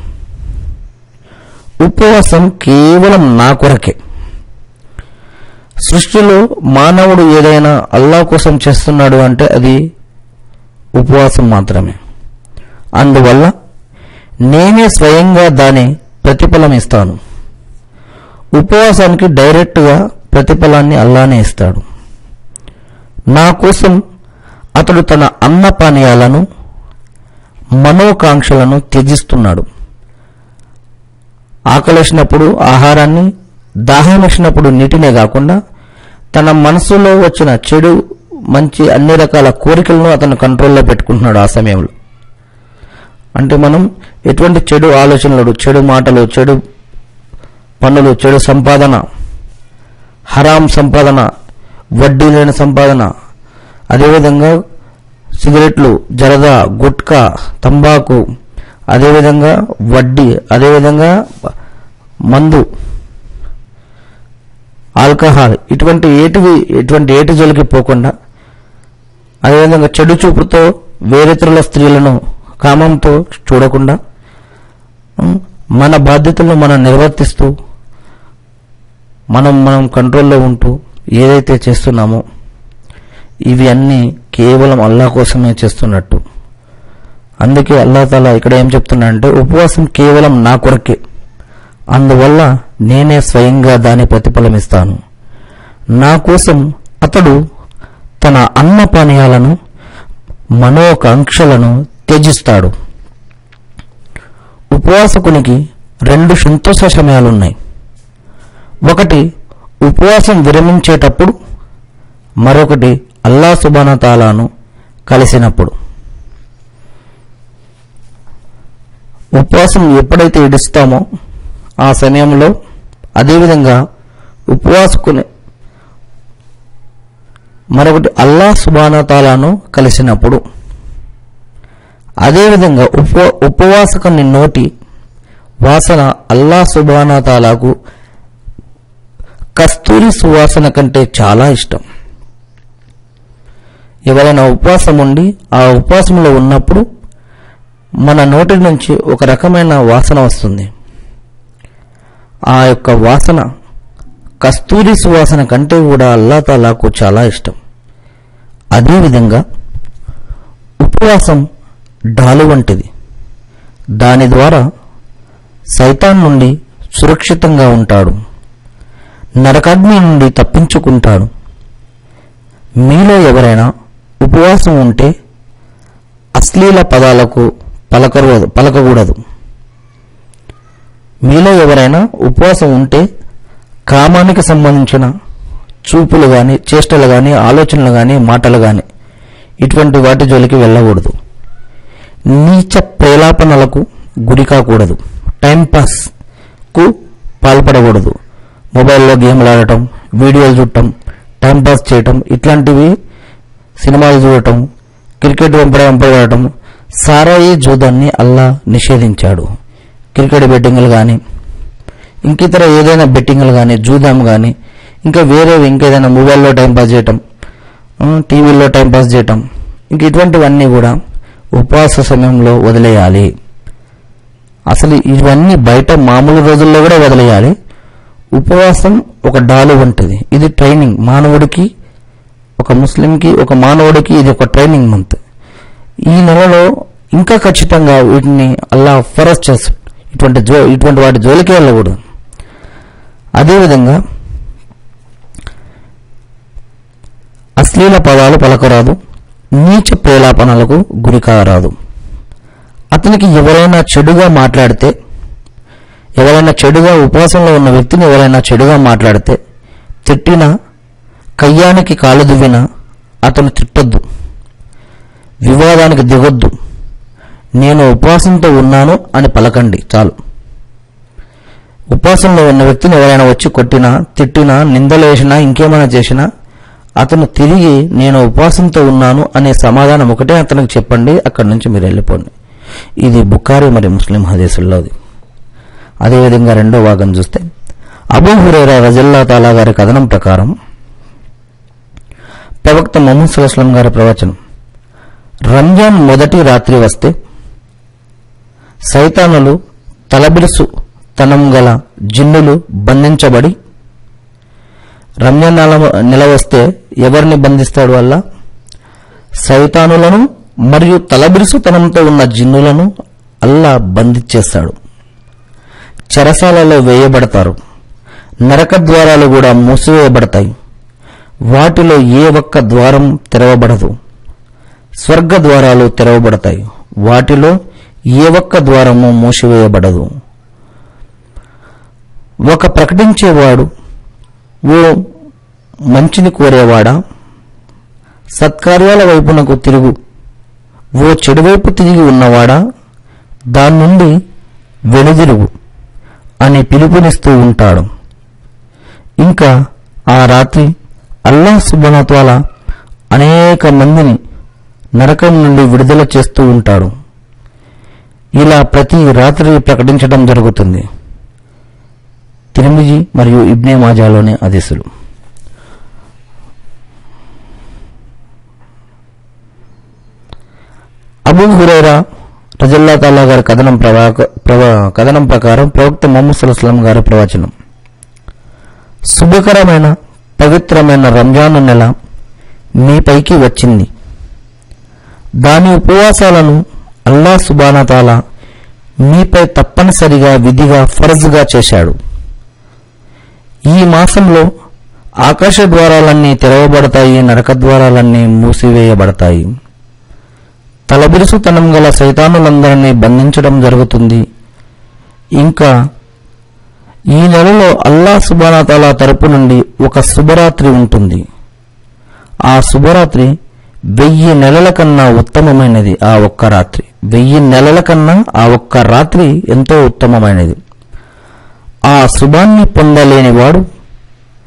ఉపవాసం కేవలం నా కొరకే సృష్టిలో మానవుడు ఏదైనా అల్లా కోసం చేస్తున్నాడు అంటే అది ఉపవాసం మాత్రమే అందువల్ల నేనే స్వయంగా దాని ప్రతిఫలం ఇస్తాను ఉపవాసానికి డైరెక్ట్గా ప్రతిఫలాన్ని అల్లానే ఇస్తాడు నా కోసం అతడు తన అన్న పానీయాలను మనోకాంక్షలను త్యజిస్తున్నాడు ఆకలేసినప్పుడు ఆహారాన్ని దాహం వేసినప్పుడు నీటినే కాకుండా తన మనసులో వచ్చిన చెడు మంచి అన్ని రకాల కోరికలను అతను కంట్రోల్లో పెట్టుకుంటున్నాడు ఆ సమయంలో అంటే మనం ఎటువంటి చెడు ఆలోచనలు చెడు మాటలు చెడు పనులు చెడు సంపాదన హరాం సంపాదన వడ్డీ లేని సంపాదన అదేవిధంగా సిగరెట్లు జరదా గుట్కా తంబాకు అదేవిధంగా వడ్డీ అదేవిధంగా మందు ఆల్కహాల్ ఇటువంటి ఏటివి ఇటువంటి ఏటి జోలికి పోకుండా అదేవిధంగా చెడు చూపుతో వేరేతరుల స్త్రీలను కామంతో చూడకుండా ఉం, మన బాధ్యతలను మనం నిర్వర్తిస్తూ మనం మనం కంట్రోల్లో ఉంటూ ఏదైతే చేస్తున్నామో ఇవి అన్నీ కేవలం అల్లా కోసమే చేస్తున్నట్టు అందుకే అల్లా తాలా ఇక్కడ ఏం చెప్తున్నా అంటే ఉపవాసం కేవలం నా కొరకే అందువల్ల నేనే స్వయంగా దాని ప్రతిఫలమిస్తాను నా కోసం అతడు తన అన్న పానీయాలను మనోకాంక్షలను త్యజిస్తాడు ఉపవాసకునికి రెండు సంతోష సమయాలున్నాయి ఒకటి ఉపవాసం విరమించేటప్పుడు మరొకటి అల్లా సుబాన తాలాను కలిసినప్పుడు ఉపవాసం ఎప్పుడైతే ఇడుస్తామో ఆ సమయంలో అదేవిధంగా ఉపవాసుకుని మరొకటి అల్లా సుబానతాలను కలిసినప్పుడు అదేవిధంగా ఉప ఉపవాసకుని నోటి వాసన అల్లా సుబానతాలకు కస్తూరి సువాసన కంటే చాలా ఇష్టం ఎవరైనా ఉపవాసం ఉండి ఆ ఉపవాసంలో ఉన్నప్పుడు మన నోటి నుంచి ఒక రకమైన వాసన వస్తుంది ఆ యొక్క వాసన కస్తూరి సువాసన కంటే కూడా అల్లా తాలాకు చాలా ఇష్టం అదేవిధంగా ఉపవాసం డాలు వంటిది దాని ద్వారా సైతాన్ నుండి సురక్షితంగా ఉంటాడు నరకాగ్ని నుండి తప్పించుకుంటాడు మీలో ఎవరైనా ఉపవాసం ఉంటే అశ్లీల పదాలకు పలకకూడదు పలకకూడదు మీలో ఎవరైనా ఉపవాసం ఉంటే కామానికి సంబంధించిన చూపులు కానీ చేష్టలు కానీ ఆలోచనలు కానీ మాటలు కానీ ఇటువంటి వాటి జోలికి వెళ్ళకూడదు నీచ ప్రేలాపనలకు గురి కాకూడదు టైంపాస్కు పాల్పడకూడదు మొబైల్లో గేమ్లు ఆడటం వీడియోలు చూడటం టైంపాస్ చేయటం ఇట్లాంటివి సినిమాలు చూడటం క్రికెట్ వెంపడ వెంపడటం సారాయి జూదాన్ని అల్లా నిషేధించాడు క్రికెట్ బెట్టింగ్లు కానీ ఇంకితర ఏదైనా బెట్టింగ్లు కానీ జూదాం కానీ ఇంకా వేరే ఇంకేదైనా మొబైల్లో టైంపాస్ చేయటం ఆ, టీవీల్లో టైంపాస్ చేయటం ఇంక ఇటువంటివన్నీ కూడా ఉపవాస సమయంలో వదిలేయాలి అసలు ఇవన్నీ బయట మామూలు రోజుల్లో కూడా వదిలేయాలి ఉపవాసం ఒక డాలు వంటిది ఇది ట్రైనింగ్ మానవుడికి ఒక ముస్లింకి ఒక మానవుడికి ఇది ఒక ట్రైనింగ్ మంత్ ఈ నెలలో ఇంకా ఖచ్చితంగా వీటిని అల్లా ఫరస్ చేస్తాడు ఇటువంటి జో ఇటువంటి వాటి జోలికి వెళ్ళకూడదు అదేవిధంగా అశ్లీల పదాలు పలకరాదు నీచ ప్రేలాపనలకు గురి కారాదు అతనికి ఎవరైనా చెడుగా మాట్లాడితే ఎవరైనా చెడుగా ఉపవాసంలో ఉన్న వ్యక్తిని ఎవరైనా చెడుగా మాట్లాడితే తిట్టినా కయ్యానికి కాలు దువ్వినా అతను తిట్టొద్దు వివాదానికి దిగొద్దు నేను ఉపవాసంతో ఉన్నాను అని పలకండి చాలు ఉపవాసంలో ఉన్న వ్యక్తిని ఎవరైనా వచ్చి కొట్టినా తిట్టినా నిందలేసినా ఇంకేమైనా చేసినా అతను తిరిగి నేను ఉపవాసంతో ఉన్నాను అనే సమాధానం ఒకటే అతనికి చెప్పండి అక్కడి నుంచి మీరు వెళ్ళిపోండి ఇది బుఖారి మరి ముస్లిం హదీసుల్లోది అదేవిధంగా రెండో భాగం చూస్తే అబూ హురేరా రజల్లా తాలా గారి కథనం ప్రకారం ప్రవక్త మొహమ్మద్ సుల్లాం గారి ప్రవచనం రంజాన్ మొదటి రాత్రి వస్తే సైతానులు తలబిరుసు తనం గల జిన్నులు బంధించబడి రంజాన్ నెల నెల వస్తే ఎవరిని బంధిస్తాడు వల్ల సైతానులను మరియు తలబిరుసుతనంతో ఉన్న జిన్నులను అల్లా బంధించేస్తాడు చెరసాలలో వేయబడతారు నరక ద్వారాలు కూడా మూసివేయబడతాయి వాటిలో ఏ ఒక్క ద్వారం తెరవబడదు స్వర్గ ద్వారాలు తెరవబడతాయి వాటిలో ఏ ఒక్క ద్వారము మూసివేయబడదు ఒక ప్రకటించేవాడు ఓ మంచిని కోరేవాడా సత్కార్యాల వైపునకు తిరుగు ఓ చెడువైపు తిరిగి ఉన్నవాడా దాని నుండి వెనుదిరుగు అని పిలుపునిస్తూ ఉంటాడు ఇంకా ఆ రాత్రి అల్లాహ్ సుబనత్వాల అనేక మందిని నరకం నుండి విడుదల చేస్తూ ఉంటాడు ఇలా ప్రతి రాత్రి ప్రకటించడం జరుగుతుంది తిరుమిజి మరియు ఇబ్నే మాజాలోని అదిసులు అబూ హురైరా రజల్లా తాలా గారి కథనం ప్రవా- ప్రవ- కథనం ప్రకారం ప్రవక్త మొహమ్మద్ సుల్లాం గారి ప్రవచనం శుభకరమైన పవిత్రమైన రంజాను నెల మీపైకి వచ్చింది దాని ఉపవాసాలను అల్లా సుబానతాల మీపై తప్పనిసరిగా విధిగా ఫరజుగా చేశాడు ఈ మాసంలో ఆకాశ ద్వారాలన్నీ తెరవబడతాయి నరక ద్వారాలన్నీ మూసివేయబడతాయి తలబిరుసుతనం గల సైతానులందరినీ బంధించడం జరుగుతుంది ఇంకా ఈ నెలలో అల్లా సుబానాతాలా తరపు నుండి ఒక శుభరాత్రి ఉంటుంది ఆ శుభరాత్రి వెయ్యి నెలల కన్నా ఉత్తమమైనది ఆ ఒక్క రాత్రి వెయ్యి నెలల కన్నా ఆ ఒక్క రాత్రి ఎంతో ఉత్తమమైనది ఆ శుభాన్ని పొందలేనివాడు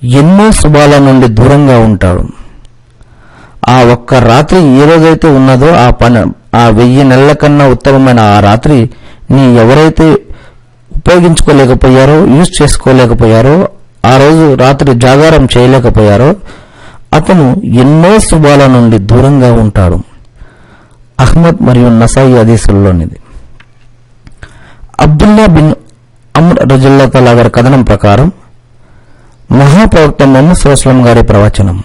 ఎన్నో శుభాల నుండి దూరంగా ఉంటాడు ఆ ఒక్క రాత్రి ఏ రోజైతే ఉన్నదో ఆ పని ఆ వెయ్యి నెలల కన్నా ఉత్తమమైన ఆ రాత్రి నీ ఎవరైతే ఉపయోగించుకోలేకపోయారో యూజ్ చేసుకోలేకపోయారో ఆ రోజు రాత్రి జాగారం చేయలేకపోయారో అతను ఎన్నో శుభాల నుండి దూరంగా ఉంటాడు అహ్మద్ మరియు నసాయి హదీసుల్లోనిది అబ్దుల్లా బిన్ అమ్ర్ రజుల్లా తలా గారి కథనం ప్రకారం మహాప్రవక్త మొహమ్మద్ సుస్లం గారి ప్రవచనం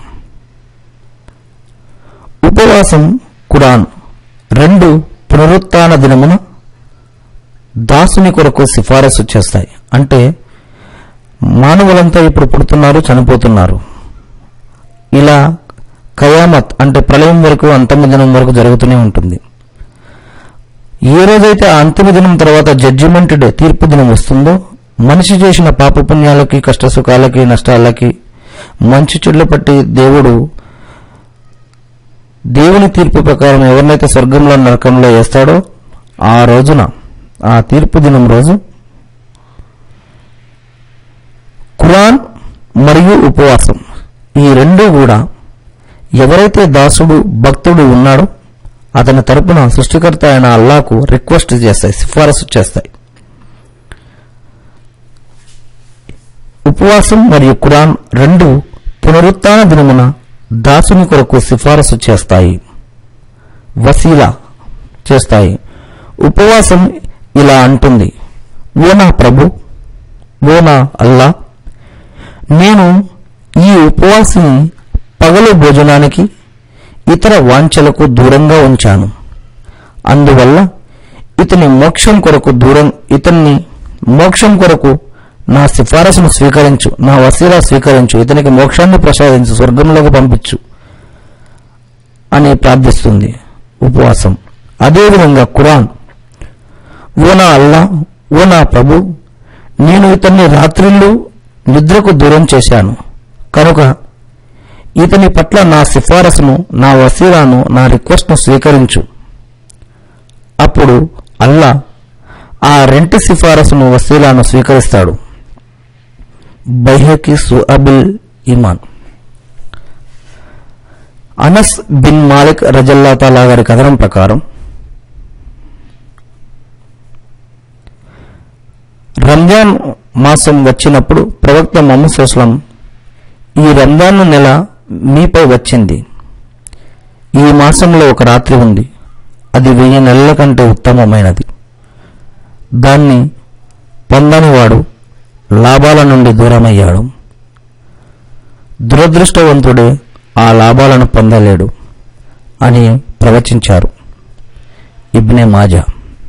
ఉపవాసం ఖురాన్ రెండు పునరుత్థాన దినమున దాసుని కొరకు సిఫారసు చేస్తాయి అంటే మానవులంతా ఇప్పుడు పుడుతున్నారు చనిపోతున్నారు ఇలా కయామత్ అంటే ప్రళయం వరకు అంతమ దినం వరకు జరుగుతూనే ఉంటుంది ఏ రోజైతే ఆ అంతిమ దినం తర్వాత జడ్జిమెంట్ డే తీర్పు దినం వస్తుందో మనిషి చేసిన పాపపుణ్యాలకి కష్టసుఖాలకి నష్టాలకి మంచి చెడ్ల పట్టి దేవుడు దేవుని తీర్పు ప్రకారం ఎవరినైతే స్వర్గంలో నరకంలో వేస్తాడో ఆ రోజున ఆ తీర్పు దినం రోజు ఖురాన్ మరియు ఉపవాసం ఈ రెండు కూడా ఎవరైతే దాసుడు భక్తుడు ఉన్నాడో అతని తరపున సృష్టికర్త అయిన అల్లాకు రిక్వెస్ట్ చేస్తాయి సిఫారసు చేస్తాయి ఉపవాసం మరియు ఖురాన్ రెండు పునరుత్థాన దినమున దాసుని కొరకు సిఫారసు చేస్తాయి వసీలా చేస్తాయి ఉపవాసం ఇలా అంటుంది ఓ నా ప్రభు ఓ నా అల్లా నేను ఈ ఉపవాసిని పగలు భోజనానికి ఇతర వాంఛలకు దూరంగా ఉంచాను అందువల్ల ఇతని మోక్షం కొరకు దూరం ఇతన్ని మోక్షం కొరకు నా సిఫారసును స్వీకరించు నా వసీలా స్వీకరించు ఇతనికి మోక్షాన్ని ప్రసాదించు స్వర్గంలోకి పంపించు అని ప్రార్థిస్తుంది ఉపవాసం అదేవిధంగా ఖురాన్ ఓ నా అల్లా ఓ నా ప్రభు నేను ఇతన్ని రాత్రిళ్ళు నిద్రకు దూరం చేశాను కనుక ఇతని పట్ల నా సిఫారసును నా వసీలాను నా రిక్వెస్ట్ను స్వీకరించు అప్పుడు అల్లా ఆ రెంటి సిఫారసును వసీలాను స్వీకరిస్తాడు బైహకి సుఅబుల్ ఇమాన్ అనస్ బిన్ మాలిక్ రజల్లా తాలా గారి కథనం ప్రకారం రంజాన్ మాసం వచ్చినప్పుడు ప్రవక్త మొహమ్మద్ సుస్లం ఈ రంజాన్ నెల మీపై వచ్చింది ఈ మాసంలో ఒక రాత్రి ఉంది అది వెయ్యి నెలల కంటే ఉత్తమమైనది దాన్ని పొందనివాడు లాభాల నుండి దూరమయ్యాడు దురదృష్టవంతుడే ఆ లాభాలను పొందలేడు అని ప్రవచించారు ఇబ్నే మాజా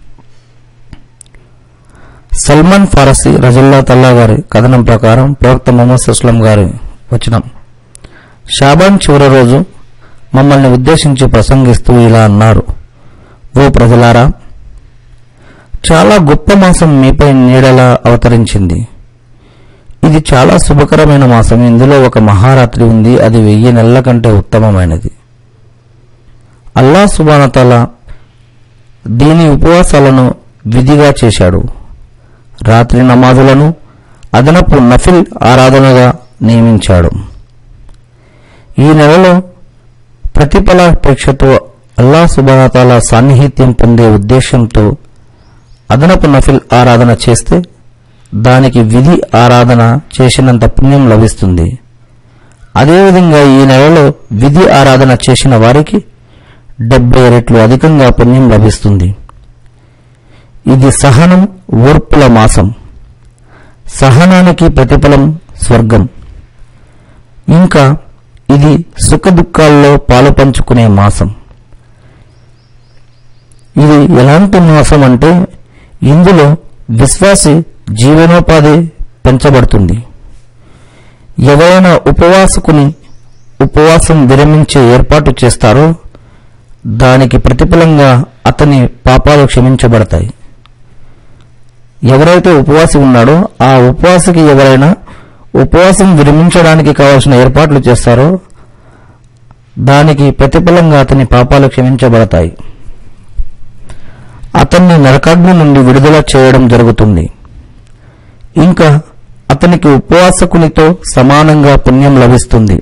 సల్మాన్ ఫారసీ రజల్లా తల్లా గారి కథనం ప్రకారం ప్రవక్త మొహమ్మద్ సుస్లం గారి వచనం షాబాన్ చివరి రోజు మమ్మల్ని ఉద్దేశించి ప్రసంగిస్తూ ఇలా అన్నారు ఓ ప్రజలారా చాలా గొప్ప మాసం మీపై నీడలా అవతరించింది ఇది చాలా శుభకరమైన మాసం ఇందులో ఒక మహారాత్రి ఉంది అది వెయ్యి నెలల కంటే ఉత్తమమైనది అల్లా సుబానతల దీని ఉపవాసాలను విధిగా చేశాడు రాత్రి నమాజులను అదనపు నఫిల్ ఆరాధనగా నియమించాడు ఈ నెలలో ప్రతిఫలాపేక్షతో అల్లా సుబానతాల సాన్నిహిత్యం పొందే ఉద్దేశంతో అదనపు నఫిల్ ఆరాధన చేస్తే దానికి విధి ఆరాధన చేసినంత పుణ్యం లభిస్తుంది అదేవిధంగా ఈ నెలలో విధి ఆరాధన చేసిన వారికి డెబ్బై రెట్లు అధికంగా పుణ్యం లభిస్తుంది ఇది సహనం ఓర్పుల మాసం సహనానికి ప్రతిఫలం స్వర్గం ఇంకా ఇది సుఖ దుఃఖాల్లో పాలు పంచుకునే మాసం ఇది ఎలాంటి మాసం అంటే ఇందులో విశ్వాసి జీవనోపాధి పెంచబడుతుంది ఎవరైనా ఉపవాసకుని ఉపవాసం విరమించే ఏర్పాటు చేస్తారో దానికి ప్రతిఫలంగా అతని పాపాలు క్షమించబడతాయి ఎవరైతే ఉపవాసి ఉన్నాడో ఆ ఉపవాసకి ఎవరైనా ఉపవాసం విరమించడానికి కావలసిన ఏర్పాట్లు చేస్తారో దానికి ప్రతిఫలంగా అతని పాపాలు క్షమించబడతాయి అతన్ని నరకాగ్ని నుండి విడుదల చేయడం జరుగుతుంది ఇంకా అతనికి ఉపవాసకునితో సమానంగా పుణ్యం లభిస్తుంది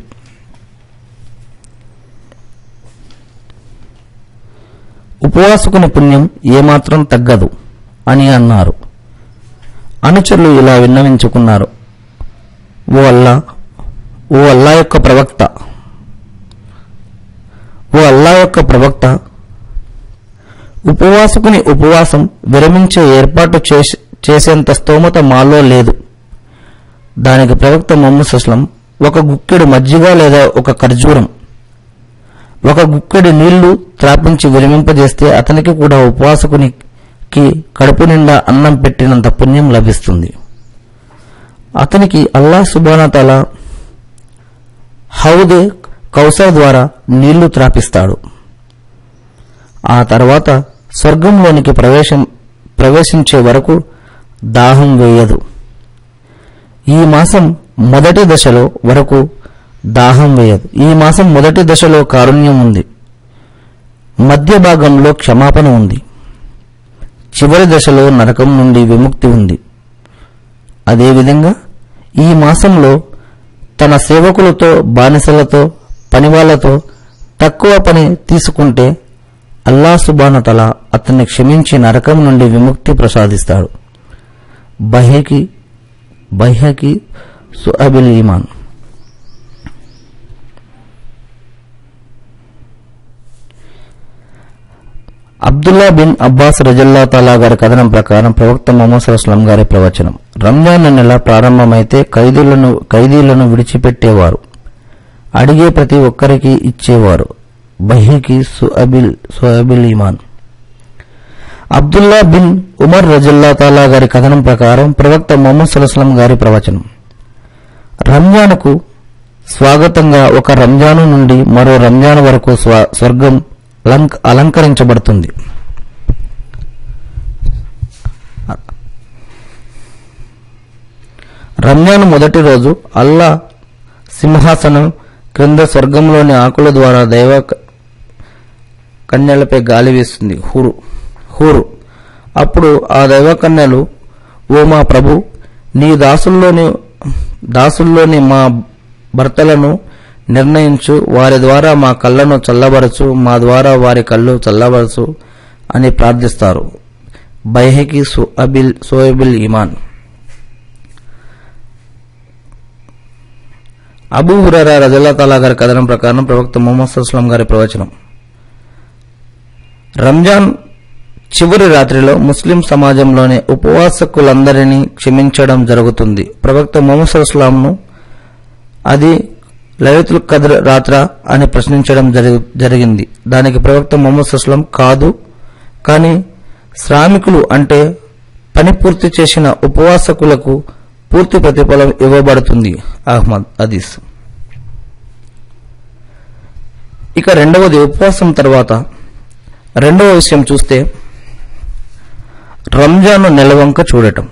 ఉపవాసకుని పుణ్యం ఏమాత్రం తగ్గదు అని అన్నారు అనుచరులు ఇలా విన్నవించుకున్నారు ఓ అల్లా ఓ అల్లా యొక్క ప్రవక్త ఓ అల్లా యొక్క ప్రవక్త ఉపవాసకుని ఉపవాసం విరమించే ఏర్పాటు చేసి చేసేంత స్తోమత మాలో లేదు దానికి ప్రవక్త మొహమ్మద్ సుస్లం ఒక గుక్కెడు మజ్జిగ లేదా ఒక ఖర్జూరం ఒక గుక్కెడు నీళ్లు త్రాపించి విరమింపజేస్తే అతనికి కూడా ఉపవాసకునికి కడుపు నిండా అన్నం పెట్టినంత పుణ్యం లభిస్తుంది అతనికి అల్లా సుబానతల హౌదే కౌసర్ ద్వారా నీళ్లు త్రాపిస్తాడు ఆ తర్వాత స్వర్గంలోనికి ప్రవేశం ప్రవేశించే వరకు దాహం వేయదు ఈ మాసం మొదటి దశలో వరకు దాహం వేయదు ఈ మాసం మొదటి దశలో కారుణ్యం ఉంది మధ్య భాగంలో క్షమాపణ ఉంది చివరి దశలో నరకం నుండి విముక్తి ఉంది అదేవిధంగా ఈ మాసంలో తన సేవకులతో బానిసలతో పనివాళ్లతో తక్కువ పని తీసుకుంటే అల్లా సుబానతల అతన్ని క్షమించి నరకం నుండి విముక్తి ప్రసాదిస్తాడు బహేకి బహ్యకి సుఅబిల్ ఈమాన్ అబ్దుల్లా బిన్ అబ్బాస్ రజల్లా తాలా గారి కథనం ప్రకారం ప్రవక్త మొహమ్మద్ సల్లాం గారి ప్రవచనం రంజాన్ నెల ప్రారంభమైతే ఖైదీలను ఖైదీలను విడిచిపెట్టేవారు అడిగే ప్రతి ఒక్కరికి ఇచ్చేవారు బహీకి సుఅబిల్ సుఅబిల్ ఈమాన్ అబ్దుల్లా బిన్ ఉమర్ రజల్లా తాలా గారి కథనం ప్రకారం ప్రవక్త మొహమ్మద్ సల్లాం గారి ప్రవచనం రంజాన్కు స్వాగతంగా ఒక రంజాను నుండి మరో రంజాన్ వరకు స్వ- స్వర్గం అలంక- అలంకరించబడుతుంది రంజాన్ మొదటి రోజు అల్లా సింహాసనం క్రింద స్వర్గంలోని ఆకుల ద్వారా దైవ క- కన్యలపై గాలి వీస్తుంది హూరు హూరు అప్పుడు ఆ దైవ కన్యలు ఓ మా ప్రభు నీ దాసుల్లోని దాసుల్లోని మా భర్తలను నిర్ణయించు వారి ద్వారా మా కళ్ళను చల్లబరచు మా ద్వారా వారి కళ్ళు చల్లబరచు అని ప్రార్థిస్తారు బైహకి సుఅబిల్ సోయబిల్ ఇమాన్ అబూ హురారా రజల్లా తాలా గారి కథనం ప్రకారం ప్రవక్త ముహమ్మద్ సుస్లాం గారి ప్రవచనం రంజాన్ చివరి రాత్రిలో ముస్లిం సమాజంలోని ఉపవాసకులందరినీ క్షమించడం జరుగుతుంది ప్రవక్త ముహమ్మద్ సుస్లాంను అది లలితుల్ కద్ర్ రాత్ర అని ప్రశ్నించడం జరి- జరిగింది దానికి ప్రవక్త ముహమ్మద్ సుస్లాం కాదు కానీ శ్రామికులు అంటే పని పూర్తి చేసిన ఉపవాసకులకు పూర్తి ప్రతిఫలం ఇవ్వబడుతుంది అహ్మద్ హదీస్ ఇక రెండవది ఉపవాసం తర్వాత రెండవ విషయం చూస్తే రంజాను నెలవంక చూడటం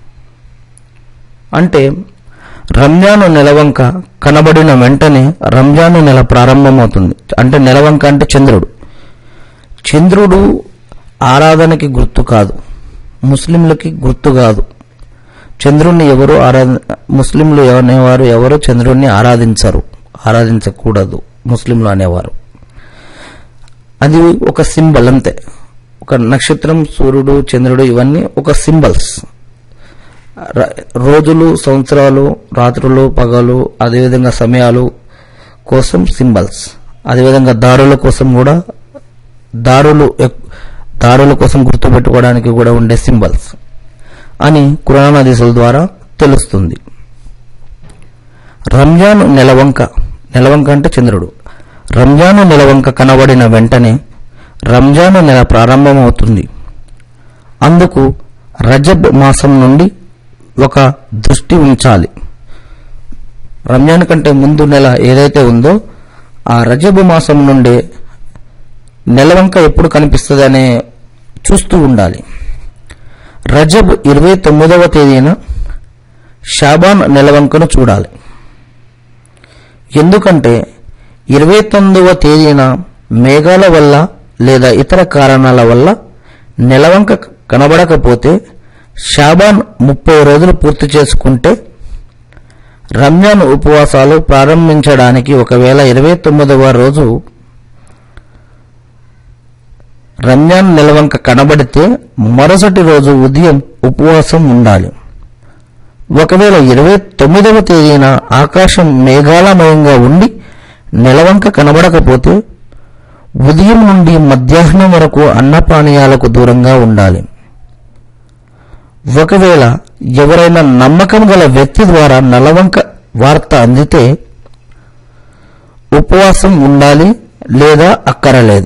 అంటే రంజాను నెలవంక కనబడిన వెంటనే రంజాను నెల ప్రారంభమవుతుంది అంటే నెలవంక అంటే చంద్రుడు చంద్రుడు ఆరాధనకి గుర్తు కాదు ముస్లింలకి గుర్తు కాదు చంద్రుణ్ణి ఎవరు ఆరాధ ముస్లింలు అనేవారు ఎవరు చంద్రుణ్ణి ఆరాధించరు ఆరాధించకూడదు ముస్లింలు అనేవారు అది ఒక సింబల్ అంతే ఒక నక్షత్రం సూర్యుడు చంద్రుడు ఇవన్నీ ఒక సింబల్స్ ర- రోజులు సంవత్సరాలు రాత్రులు పగలు అదేవిధంగా సమయాలు కోసం సింబల్స్ అదేవిధంగా దారుల కోసం కూడా దారులు ఎక్- దారుల కోసం గుర్తుపెట్టుకోవడానికి కూడా ఉండే సింబల్స్ అని కురాన్ హదీసుల ద్వారా తెలుస్తుంది రంజాన్ నెలవంక నెలవంక అంటే చంద్రుడు రంజాను నెలవంక కనబడిన వెంటనే రంజాను నెల ప్రారంభమవుతుంది అందుకు రజబ్ మాసం నుండి ఒక దృష్టి ఉంచాలి రంజాన్ కంటే ముందు నెల ఏదైతే ఉందో ఆ రజబ్ మాసం నుండి నెలవంక ఎప్పుడు కనిపిస్తుంది అనే చూస్తూ ఉండాలి రజబ్ ఇరవై తొమ్మిదవ తేదీన షాబాన్ నెలవంకను చూడాలి ఎందుకంటే ఇరవై తొమ్మిదవ తేదీన మేఘాల వల్ల లేదా ఇతర కారణాల వల్ల నెలవంక కనబడకపోతే షాబాన్ ముప్పై రోజులు పూర్తి చేసుకుంటే రంజాన్ ఉపవాసాలు ప్రారంభించడానికి ఒకవేళ ఇరవై తొమ్మిదవ రోజు రంజాన్ నిలవంక కనబడితే మరుసటి రోజు ఉదయం ఉపవాసం ఉండాలి ఒకవేళ ఇరవై తొమ్మిదవ తేదీన ఆకాశం మేఘాలమయంగా ఉండి నెలవంక కనబడకపోతే ఉదయం నుండి మధ్యాహ్నం వరకు అన్నపానీయాలకు దూరంగా ఉండాలి ఒకవేళ ఎవరైనా నమ్మకం గల వ్యక్తి ద్వారా నలవంక వార్త అందితే ఉపవాసం ఉండాలి లేదా అక్కరలేదు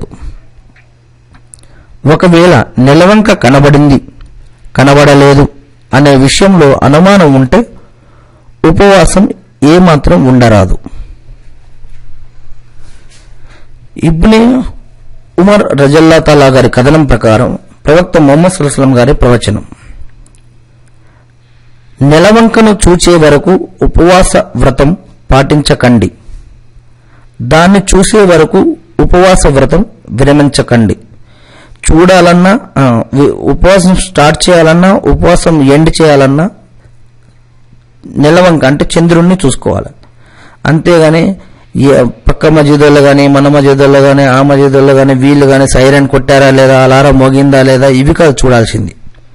ఒకవేళ నెలవంక కనబడింది కనబడలేదు అనే విషయంలో అనుమానం ఉంటే ఉపవాసం ఏమాత్రం ఉండరాదు ఇబ్నే ఉమర్ రజల్లా తాలా గారి కథనం ప్రకారం ప్రవక్త మొహమ్మద్ సుల్లాం గారి ప్రవచనం నెలవంకను చూచే వరకు ఉపవాస వ్రతం పాటించకండి దాన్ని చూసే వరకు ఉపవాస వ్రతం విరమించకండి చూడాలన్నా ఆ, వి- ఉపవాసం స్టార్ట్ చేయాలన్నా ఉపవాసం ఎండ్ చేయాలన్నా నెలవంక అంటే చంద్రుణ్ణి చూసుకోవాలి అంతేగాని ఏ- పక్క మసీదుల్లో కానీ మన మసీదుల్లో కానీ ఆ మసీదుల్లో కానీ వీళ్ళు కానీ సైరన్ కొట్టారా లేదా అలారం మోగిందా లేదా ఇవి కాదు చూడాల్సింది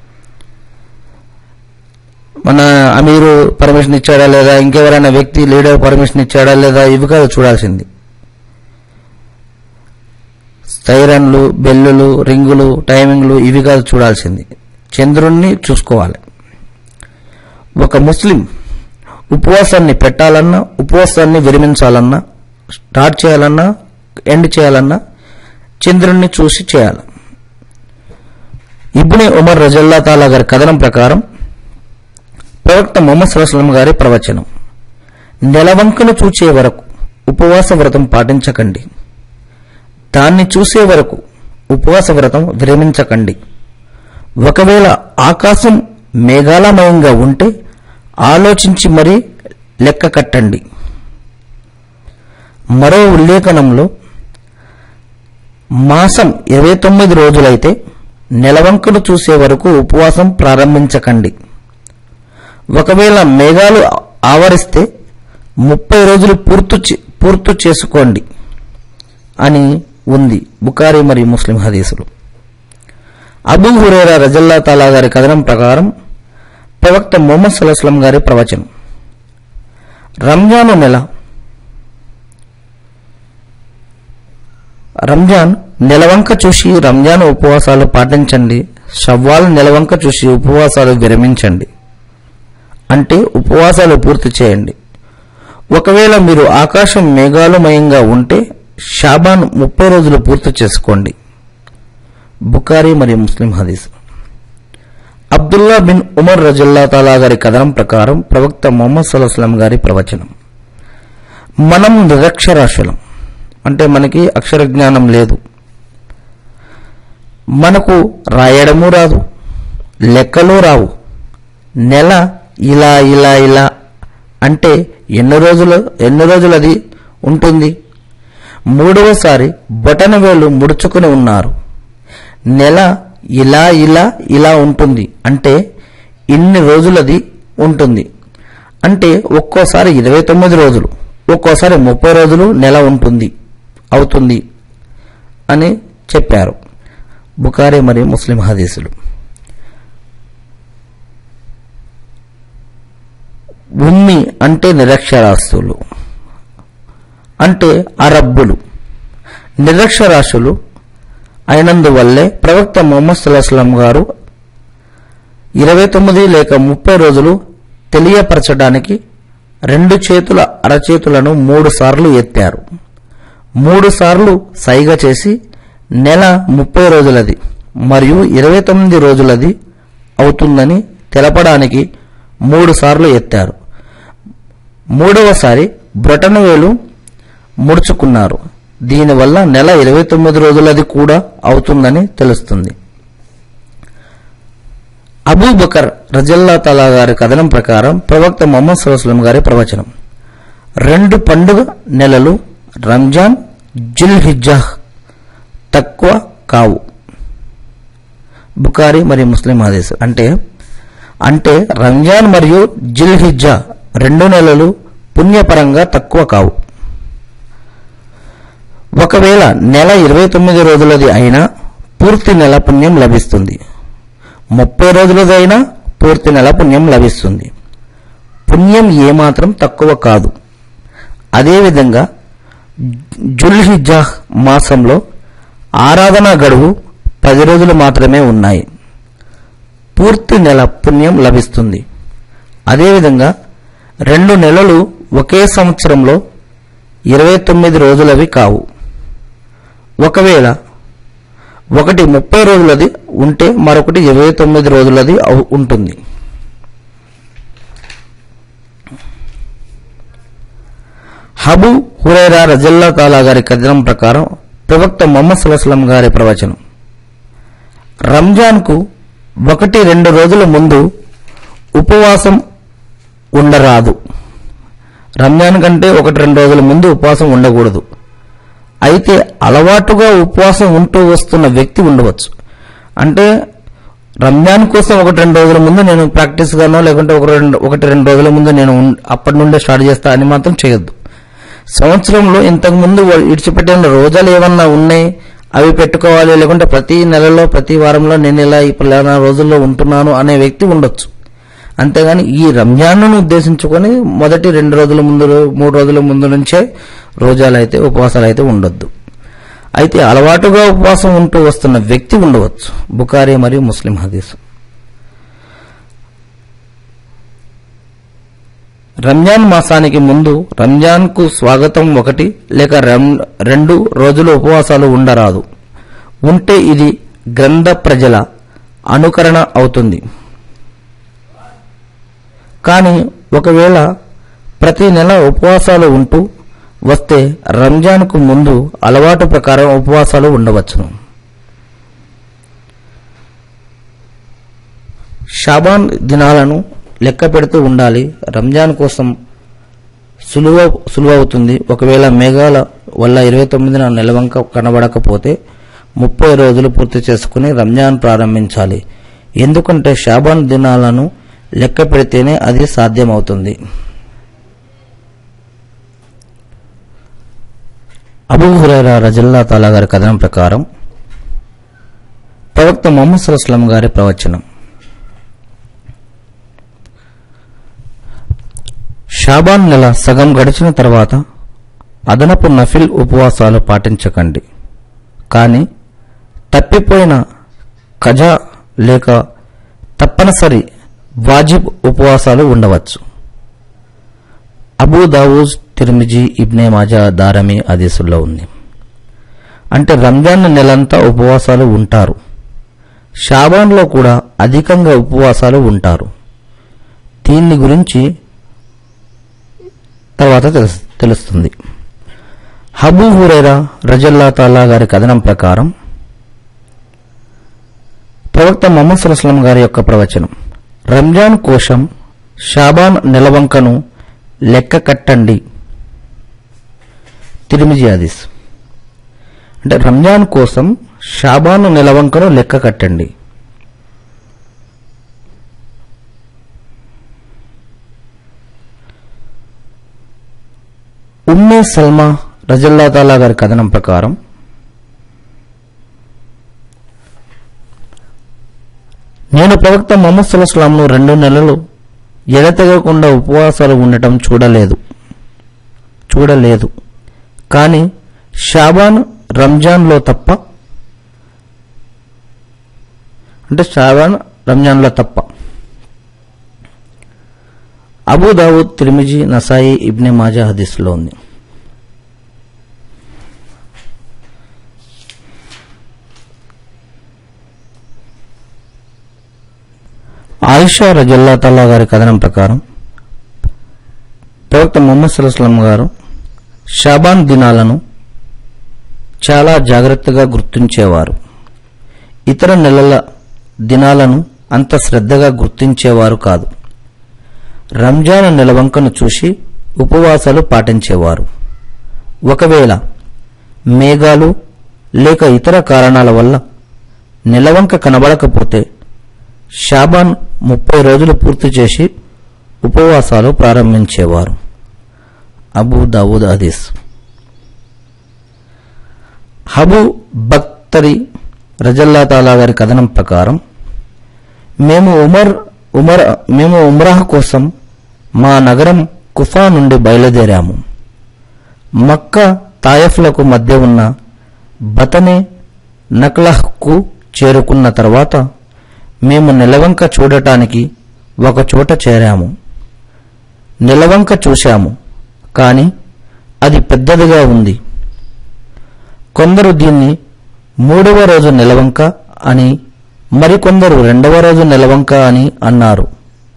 మన అమీరు పర్మిషన్ ఇచ్చాడా లేదా ఇంకెవరైనా వ్యక్తి లీడర్ పర్మిషన్ ఇచ్చాడా లేదా ఇవి కాదు చూడాల్సింది సైరన్లు బెల్లులు రింగులు టైమింగ్లు ఇవి కాదు చూడాల్సింది చంద్రుణ్ణి చూసుకోవాలి ఒక ముస్లిం ఉపవాసాన్ని పెట్టాలన్నా ఉపవాసాన్ని విరమించాలన్నా స్టార్ట్ చేయాలన్నా ఎండ్ చేయాలన్నా చంద్రుణ్ణి చూసి చేయాలి ఇబ్నే ఉమర్ రజల్లా తాలా గారి కథనం ప్రకారం ప్రవక్త మొహమ్మద్ సల్లాహం గారి ప్రవచనం నెలవంకను చూచే వరకు ఉపవాస వ్రతం పాటించకండి దాన్ని చూసే వరకు ఉపవాస వ్రతం విరమించకండి ఒకవేళ ఆకాశం మేఘాలమయంగా ఉంటే ఆలోచించి మరీ లెక్క కట్టండి మరో ఉల్లేఖనంలో మాసం ఇరవై తొమ్మిది రోజులైతే నెలవంకను చూసే వరకు ఉపవాసం ప్రారంభించకండి ఒకవేళ మేఘాలు ఆవరిస్తే ముప్పై రోజులు పూర్తి చే- పూర్తి చేసుకోండి అని ఉంది బుకారి మరియు ముస్లిం హదీసులు అబూ హురేరా రజల్లా తాలా గారి కథనం ప్రకారం ప్రవక్త మొహమ్మద్ సల్లాహం గారి ప్రవచనం రంజాను నెల రంజాన్ నెలవంక చూసి రంజాన్ ఉపవాసాలు పాటించండి షవ్వాల్ నెలవంక చూసి ఉపవాసాలు విరమించండి అంటే ఉపవాసాలు పూర్తి చేయండి ఒకవేళ మీరు ఆకాశం మేఘాలుమయంగా ఉంటే షాబాన్ ముప్పై రోజులు పూర్తి చేసుకోండి బుకారి మరియు ముస్లిం హదీస్ అబ్దుల్లా బిన్ ఉమర్ రజల్లా తాలా గారి కథనం ప్రకారం ప్రవక్త మొహమ్మద్ సల్లాహం గారి ప్రవచనం మనం నిరక్షరాస్యులం అంటే మనకి అక్షర జ్ఞానం లేదు మనకు రాయడము రాదు లెక్కలు రావు నెల ఇలా ఇలా ఇలా అంటే ఎన్ని రోజులు ఎన్ని రోజులు అది ఉంటుంది మూడవసారి బొటన వేలు ముడుచుకుని ఉన్నారు నెల ఇలా ఇలా ఇలా ఉంటుంది అంటే ఇన్ని రోజులది ఉంటుంది అంటే ఒక్కోసారి ఇరవై తొమ్మిది రోజులు ఒక్కోసారి ముప్పై రోజులు నెల ఉంటుంది అవుతుంది అని చెప్పారు బుకారి మరియు ముస్లిం హదీసులు ఉమ్మి అంటే నిరక్షరాస్తులు అంటే అరబ్బులు నిరక్షరాస్యులు అయినందువల్లే ప్రవక్త మొహమ్మద్ సుల్లాహం గారు ఇరవై తొమ్మిది లేక ముప్పై రోజులు తెలియపరచడానికి రెండు చేతుల అరచేతులను మూడు సార్లు ఎత్తారు మూడు సార్లు సైగ చేసి నెల ముప్పై రోజులది మరియు ఇరవై తొమ్మిది రోజులది అవుతుందని తెలపడానికి మూడు సార్లు ఎత్తారు మూడవసారి బ్రొటనవేలు ముడుచుకున్నారు దీనివల్ల నెల ఇరవై తొమ్మిది రోజులది కూడా అవుతుందని తెలుస్తుంది అబూబకర్ రజల్లా తలా గారి కథనం ప్రకారం ప్రవక్త మొహమ్మద్ సుల్లాం గారి ప్రవచనం రెండు పండుగ నెలలు రంజాన్ జుల్ హిజ్జాహ్ తక్కువ కావు బుకారి మరియు ముస్లిం హదీస్ అంటే అంటే రంజాన్ మరియు జిల్ హిజ్జా రెండు నెలలు పుణ్యపరంగా తక్కువ కావు ఒకవేళ నెల ఇరవై తొమ్మిది రోజులది అయినా పూర్తి నెల పుణ్యం లభిస్తుంది ముప్పై రోజులది అయినా పూర్తి నెల పుణ్యం లభిస్తుంది పుణ్యం ఏమాత్రం తక్కువ కాదు అదేవిధంగా జుల్హిజ్జాహ్ మాసంలో ఆరాధన గడువు పది రోజులు మాత్రమే ఉన్నాయి పూర్తి నెల పుణ్యం లభిస్తుంది అదేవిధంగా రెండు నెలలు ఒకే సంవత్సరంలో ఇరవై తొమ్మిది రోజులవి కావు ఒకవేళ ఒకటి ముప్పై రోజులది ఉంటే మరొకటి ఇరవై తొమ్మిది రోజులది అవు- ఉంటుంది హబు హురైరా రజల్లా తాలా గారి కథనం ప్రకారం ప్రవక్త మొహమ్మద్ సుల్లాం గారి ప్రవచనం రంజాన్కు ఒకటి రెండు రోజుల ముందు ఉపవాసం ఉండరాదు రంజాన్ కంటే ఒకటి రెండు రోజుల ముందు ఉపవాసం ఉండకూడదు అయితే అలవాటుగా ఉపవాసం ఉంటూ వస్తున్న వ్యక్తి ఉండవచ్చు అంటే రంజాన్ కోసం ఒకటి రెండు రోజుల ముందు నేను ప్రాక్టీస్ గానో లేకుంటే ఒక రెండు ఒకటి రెండు రోజుల ముందు నేను ఉన్- అప్పటి నుండే స్టార్ట్ చేస్తా అని మాత్రం చేయొద్దు సంవత్సరంలో ఇంతకు ముందు వాళ్ళు ఇడిచిపెట్టిన రోజాలు ఏమన్నా ఉన్నాయి అవి పెట్టుకోవాలి లేకుంటే ప్రతి నెలలో ప్రతి వారంలో నేను ఇలా ఈ పలానా రోజుల్లో ఉంటున్నాను అనే వ్యక్తి ఉండొచ్చు అంతేగాని ఈ రంజాన్ను ఉద్దేశించుకొని మొదటి రెండు రోజుల ముందు మూడు రోజుల ముందు నుంచే రోజాలు అయితే ఉపవాసాలు అయితే ఉండొద్దు అయితే అలవాటుగా ఉపవాసం ఉంటూ వస్తున్న వ్యక్తి ఉండవచ్చు బుకారి మరియు ముస్లిం హదీస్ రంజాన్ మాసానికి ముందు రంజాన్కు స్వాగతం ఒకటి లేక రం- రెండు రోజులు ఉపవాసాలు ఉండరాదు ఉంటే ఇది గ్రంథ ప్రజల అనుకరణ అవుతుంది కానీ ఒకవేళ ప్రతి నెల ఉపవాసాలు ఉంటూ వస్తే రంజాన్కు ముందు అలవాటు ప్రకారం ఉపవాసాలు ఉండవచ్చును షాబాన్ దినాలను లెక్క పెడుతూ ఉండాలి రంజాన్ కోసం సులువ సులువవుతుంది ఒకవేళ మేఘాల వల్ల ఇరవై తొమ్మిదిన నెలవంక కనబడకపోతే ముప్పై రోజులు పూర్తి చేసుకుని రంజాన్ ప్రారంభించాలి ఎందుకంటే షాబాన్ దినాలను లెక్క పెడితేనే అది సాధ్యమవుతుంది అబూ హురైరా రజల్లా తాలా గారి కథనం ప్రకారం ప్రవక్త మొహమ్మద్ సల్లాం గారి ప్రవచనం షాబాన్ నెల సగం గడిచిన తర్వాత అదనపు నఫిల్ ఉపవాసాలు పాటించకండి కానీ తప్పిపోయిన కజా లేక తప్పనిసరి వాజిబ్ ఉపవాసాలు ఉండవచ్చు అబూ దావూజ్ తిర్మిజీ ఇబ్నే మాజా దారమి ఆదేశంలో ఉంది అంటే రంజాన్ నెలంతా ఉపవాసాలు ఉంటారు షాబాన్లో కూడా అధికంగా ఉపవాసాలు ఉంటారు దీన్ని గురించి తర్వాత తెలుస్- తెలుస్తుంది హబూ హురైరా రజల్లా తాలా గారి కథనం ప్రకారం ప్రవక్త మొహమ్మద్ సుల్లాం గారి యొక్క ప్రవచనం రంజాన్ కోశం షాబాన్ నెలవంకను లెక్క కట్టండి తిరిమిజి హదీస్ అంటే రంజాన్ కోసం షాబాను నెలవంకను లెక్క కట్టండి ఉమ్మే సల్మా రజల్లా తాలా గారి కథనం ప్రకారం నేను ప్రవక్త మొహమ్మద్ సుల్లాంను రెండు నెలలు ఎడతెగకుండా ఉపవాసాలు ఉండటం చూడలేదు చూడలేదు కానీ షాబాన్ రంజాన్లో తప్ప అంటే షాబాన్ రంజాన్లో తప్ప అబూ దావూద్ తిరిమిజీ నసాయి ఇబ్నె మాజా హదీస్లో ఉంది ఆయిషా రజల్లా తల్లా గారి కథనం ప్రకారం ప్రవక్త ముహమ్మద్ సల్లాం గారు షాబాన్ దినాలను చాలా జాగ్రత్తగా గుర్తించేవారు ఇతర నెలల దినాలను అంత శ్రద్ధగా గుర్తించేవారు కాదు రంజాన్ నెలవంకను చూసి ఉపవాసాలు పాటించేవారు ఒకవేళ మేఘాలు లేక ఇతర కారణాల వల్ల నెలవంక కనబడకపోతే షాబాన్ ముప్పై రోజులు పూర్తి చేసి ఉపవాసాలు ప్రారంభించేవారు అబూ దావూద్ హదీస్ హబు బక్తరి రజల్లా తాలా గారి కథనం ప్రకారం మేము ఉమర్ ఉమర్ మేము ఉమ్రాహ్ కోసం మా నగరం కుఫా నుండి బయలుదేరాము మక్క తాయఫ్లకు మధ్య ఉన్న బతనే నక్లహ్కు చేరుకున్న తర్వాత మేము నెలవంక చూడటానికి ఒక చోట చేరాము నెలవంక చూశాము కానీ అది పెద్దదిగా ఉంది కొందరు దీన్ని మూడవ రోజు నెలవంక అని మరికొందరు రెండవ రోజు నెలవంక అని అన్నారు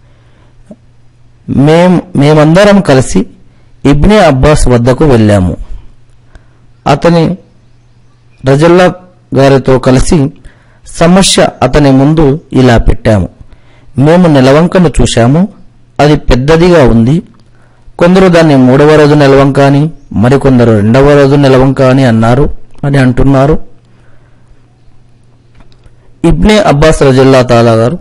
మేం మేమందరం కలిసి ఇబ్నే అబ్బాస్ వద్దకు వెళ్ళాము అతని రజల్లా గారితో కలిసి సమస్య అతని ముందు ఇలా పెట్టాము మేము నెలవంకను చూశాము అది పెద్దదిగా ఉంది కొందరు దాన్ని మూడవ రోజు నెలవంక అని మరికొందరు రెండవ రోజు నెలవంక అని అన్నారు అని అంటున్నారు ఇబ్నే అబ్బాస్ రజల్లా తాలా గారు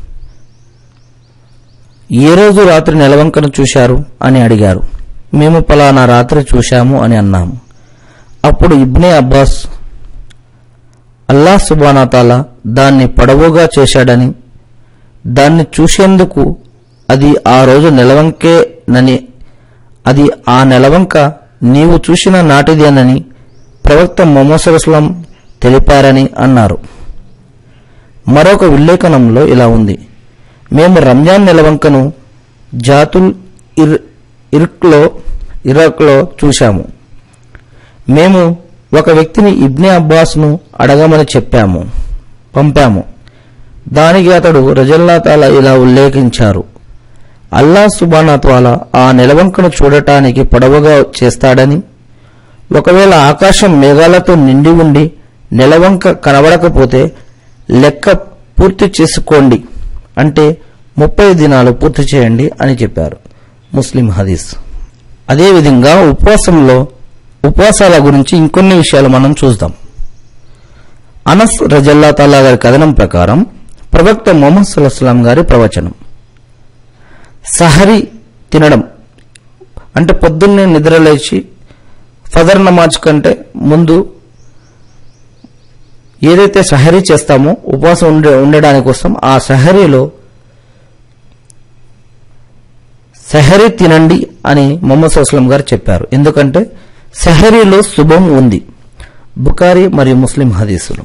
ఏ రోజు రాత్రి నెలవంకను చూశారు అని అడిగారు మేము పలానా రాత్రి చూశాము అని అన్నాము అప్పుడు ఇబ్నే అబ్బాస్ అల్లా సుబానాతాలా దాన్ని పొడవుగా చేశాడని దాన్ని చూసేందుకు అది ఆ రోజు నెలవంకేనని అది ఆ నెలవంక నీవు చూసిన నాటిదేనని ప్రవక్త మొహమ్మద్ అస్లాం తెలిపారని అన్నారు మరొక ఉల్లేఖనంలో ఇలా ఉంది మేము రంజాన్ నెలవంకను జాతుల్ ఇర్ ఇర్క్లో ఇరాక్లో చూశాము మేము ఒక వ్యక్తిని ఇబ్నే అబ్బాస్ను అడగమని చెప్పాము పంపాము దానికి అతడు రజల్లా తాలా ఇలా ఉల్లేఖించారు అల్లా సుబానాత్వాల ఆ నెలవంకను చూడటానికి పొడవుగా చేస్తాడని ఒకవేళ ఆకాశం మేఘాలతో నిండి ఉండి నెలవంక కనబడకపోతే లెక్క పూర్తి చేసుకోండి అంటే ముప్పై దినాలు పూర్తి చేయండి అని చెప్పారు ముస్లిం హదీస్ అదేవిధంగా ఉపవాసంలో ఉపవాసాల గురించి ఇంకొన్ని విషయాలు మనం చూద్దాం అనస్ రజల్లా తాలా గారి కథనం ప్రకారం ప్రవక్త మొహమ్మద్ సుల్లాం గారి ప్రవచనం సహరి తినడం అంటే పొద్దున్నే నిద్రలేచి ఫదర్ నమాజ్ కంటే ముందు ఏదైతే సహరీ చేస్తామో ఉపవాసం ఉండే ఉండడానికి కోసం ఆ సహరీలో సహరీ తినండి అని మొహమ్మద్ సుస్లం గారు చెప్పారు ఎందుకంటే సహరీలో శుభం ఉంది బుకారి మరియు ముస్లిం హదీసులు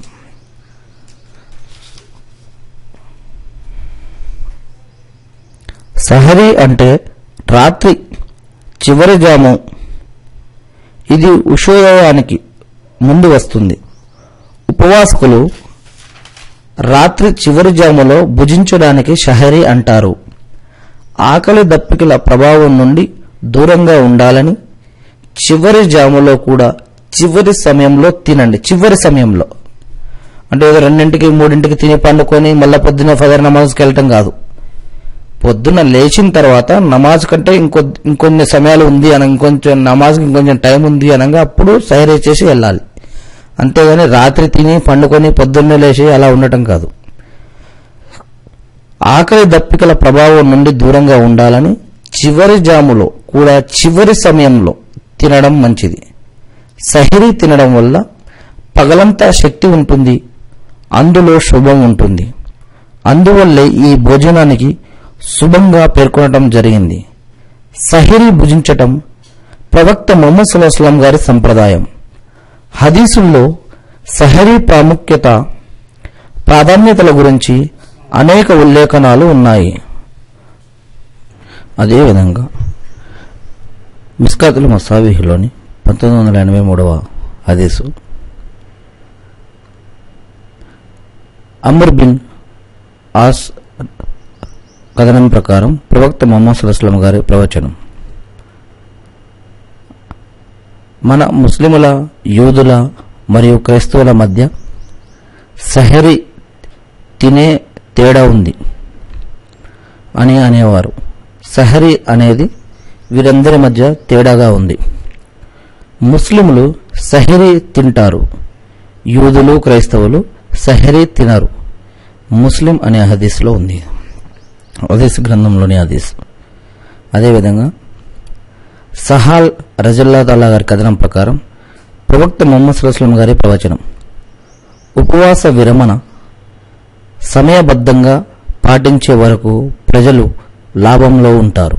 సహరీ అంటే రాత్రి చివరి జాము ఇది ఉషోదయానికి ముందు వస్తుంది ఉపవాసకులు రాత్రి చివరి జాములో భుజించడానికి షహరీ అంటారు ఆకలి దప్పికల ప్రభావం నుండి దూరంగా ఉండాలని చివరి జాములో కూడా చివరి సమయంలో తినండి చివరి సమయంలో అంటే ఏదో రెండింటికి మూడింటికి తిని పండుకొని మళ్ళీ పొద్దున్న ఫజర్ నమాజ్కి వెళ్ళటం కాదు పొద్దున్న లేచిన తర్వాత నమాజ్ కంటే ఇంకొ ఇంకొన్ని సమయాలు ఉంది అని ఇంకొంచెం నమాజ్కి ఇంకొంచెం టైం ఉంది అనగా అప్పుడు సైరే చేసి వెళ్ళాలి అంతేగాని రాత్రి తిని పండుకొని పొద్దున్నే లేచి అలా ఉండటం కాదు ఆకలి దప్పికల ప్రభావం నుండి దూరంగా ఉండాలని చివరి జాములో కూడా చివరి సమయంలో తినడం మంచిది సహిరి తినడం వల్ల పగలంతా శక్తి ఉంటుంది అందులో శుభం ఉంటుంది అందువల్లే ఈ భోజనానికి శుభంగా పేర్కొనడం జరిగింది సహిరి భుజించటం ప్రవక్త మొహమ్మద్ సుల్లాం గారి సంప్రదాయం హదీసుల్లో సహరీ ప్రాముఖ్యత ప్రాధాన్యతల గురించి అనేక ఉల్లేఖనాలు ఉన్నాయి అదేవిధంగా మిస్కాతుల్ మసావిహిలోని పంతొమ్మిది వందల ఎనభై మూడవ హదీసు అమర్ బిన్ ఆస్ కథనం ప్రకారం ప్రవక్త మొహమ్మద్ సుల్లాం గారి ప్రవచనం మన ముస్లిముల యూదుల మరియు క్రైస్తవుల మధ్య సహరి తినే తేడా ఉంది అని అనేవారు సహరి అనేది వీరందరి మధ్య తేడాగా ఉంది ముస్లిములు సహరి తింటారు యూదులు క్రైస్తవులు సహరి తినరు ముస్లిం అనే హదీస్లో ఉంది హదీస్ గ్రంథంలోని హదీస్ అదేవిధంగా సహాల్ రజల్లా తాలా గారి కథనం ప్రకారం ప్రవక్త మొహమ్మద్ సుల్లాం గారి ప్రవచనం ఉపవాస విరమణ సమయబద్ధంగా పాటించే వరకు ప్రజలు లాభంలో ఉంటారు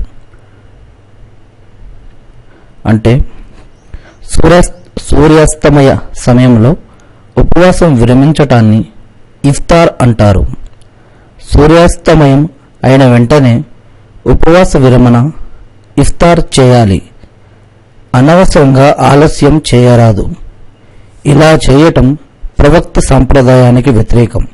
అంటే సూర్యాస్ సూర్యాస్తమయ సమయంలో ఉపవాసం విరమించటాన్ని ఇఫ్తార్ అంటారు సూర్యాస్తమయం అయిన వెంటనే ఉపవాస విరమణ ఇఫ్తార్ చేయాలి అనవసరంగా ఆలస్యం చేయరాదు ఇలా చేయటం ప్రవక్త సాంప్రదాయానికి వ్యతిరేకం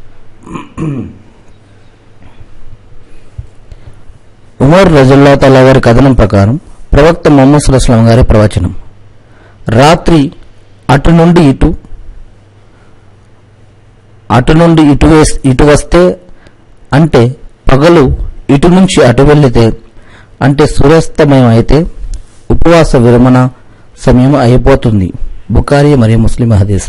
ఉమర్ రజుల్లా తలా గారి కథనం ప్రకారం ప్రవక్త మొహమ్మద్ సుల్లాం గారి ప్రవచనం రాత్రి అటు నుండి ఇటు అటు నుండి ఇటు వేస్- ఇటు వస్తే అంటే పగలు ఇటు నుంచి అటు వెళ్ళితే అంటే సూర్యాస్తమయం అయితే ఉపవాస విరమణ సమయం అయిపోతుంది బుకారి మరియు ముస్లిం హదీస్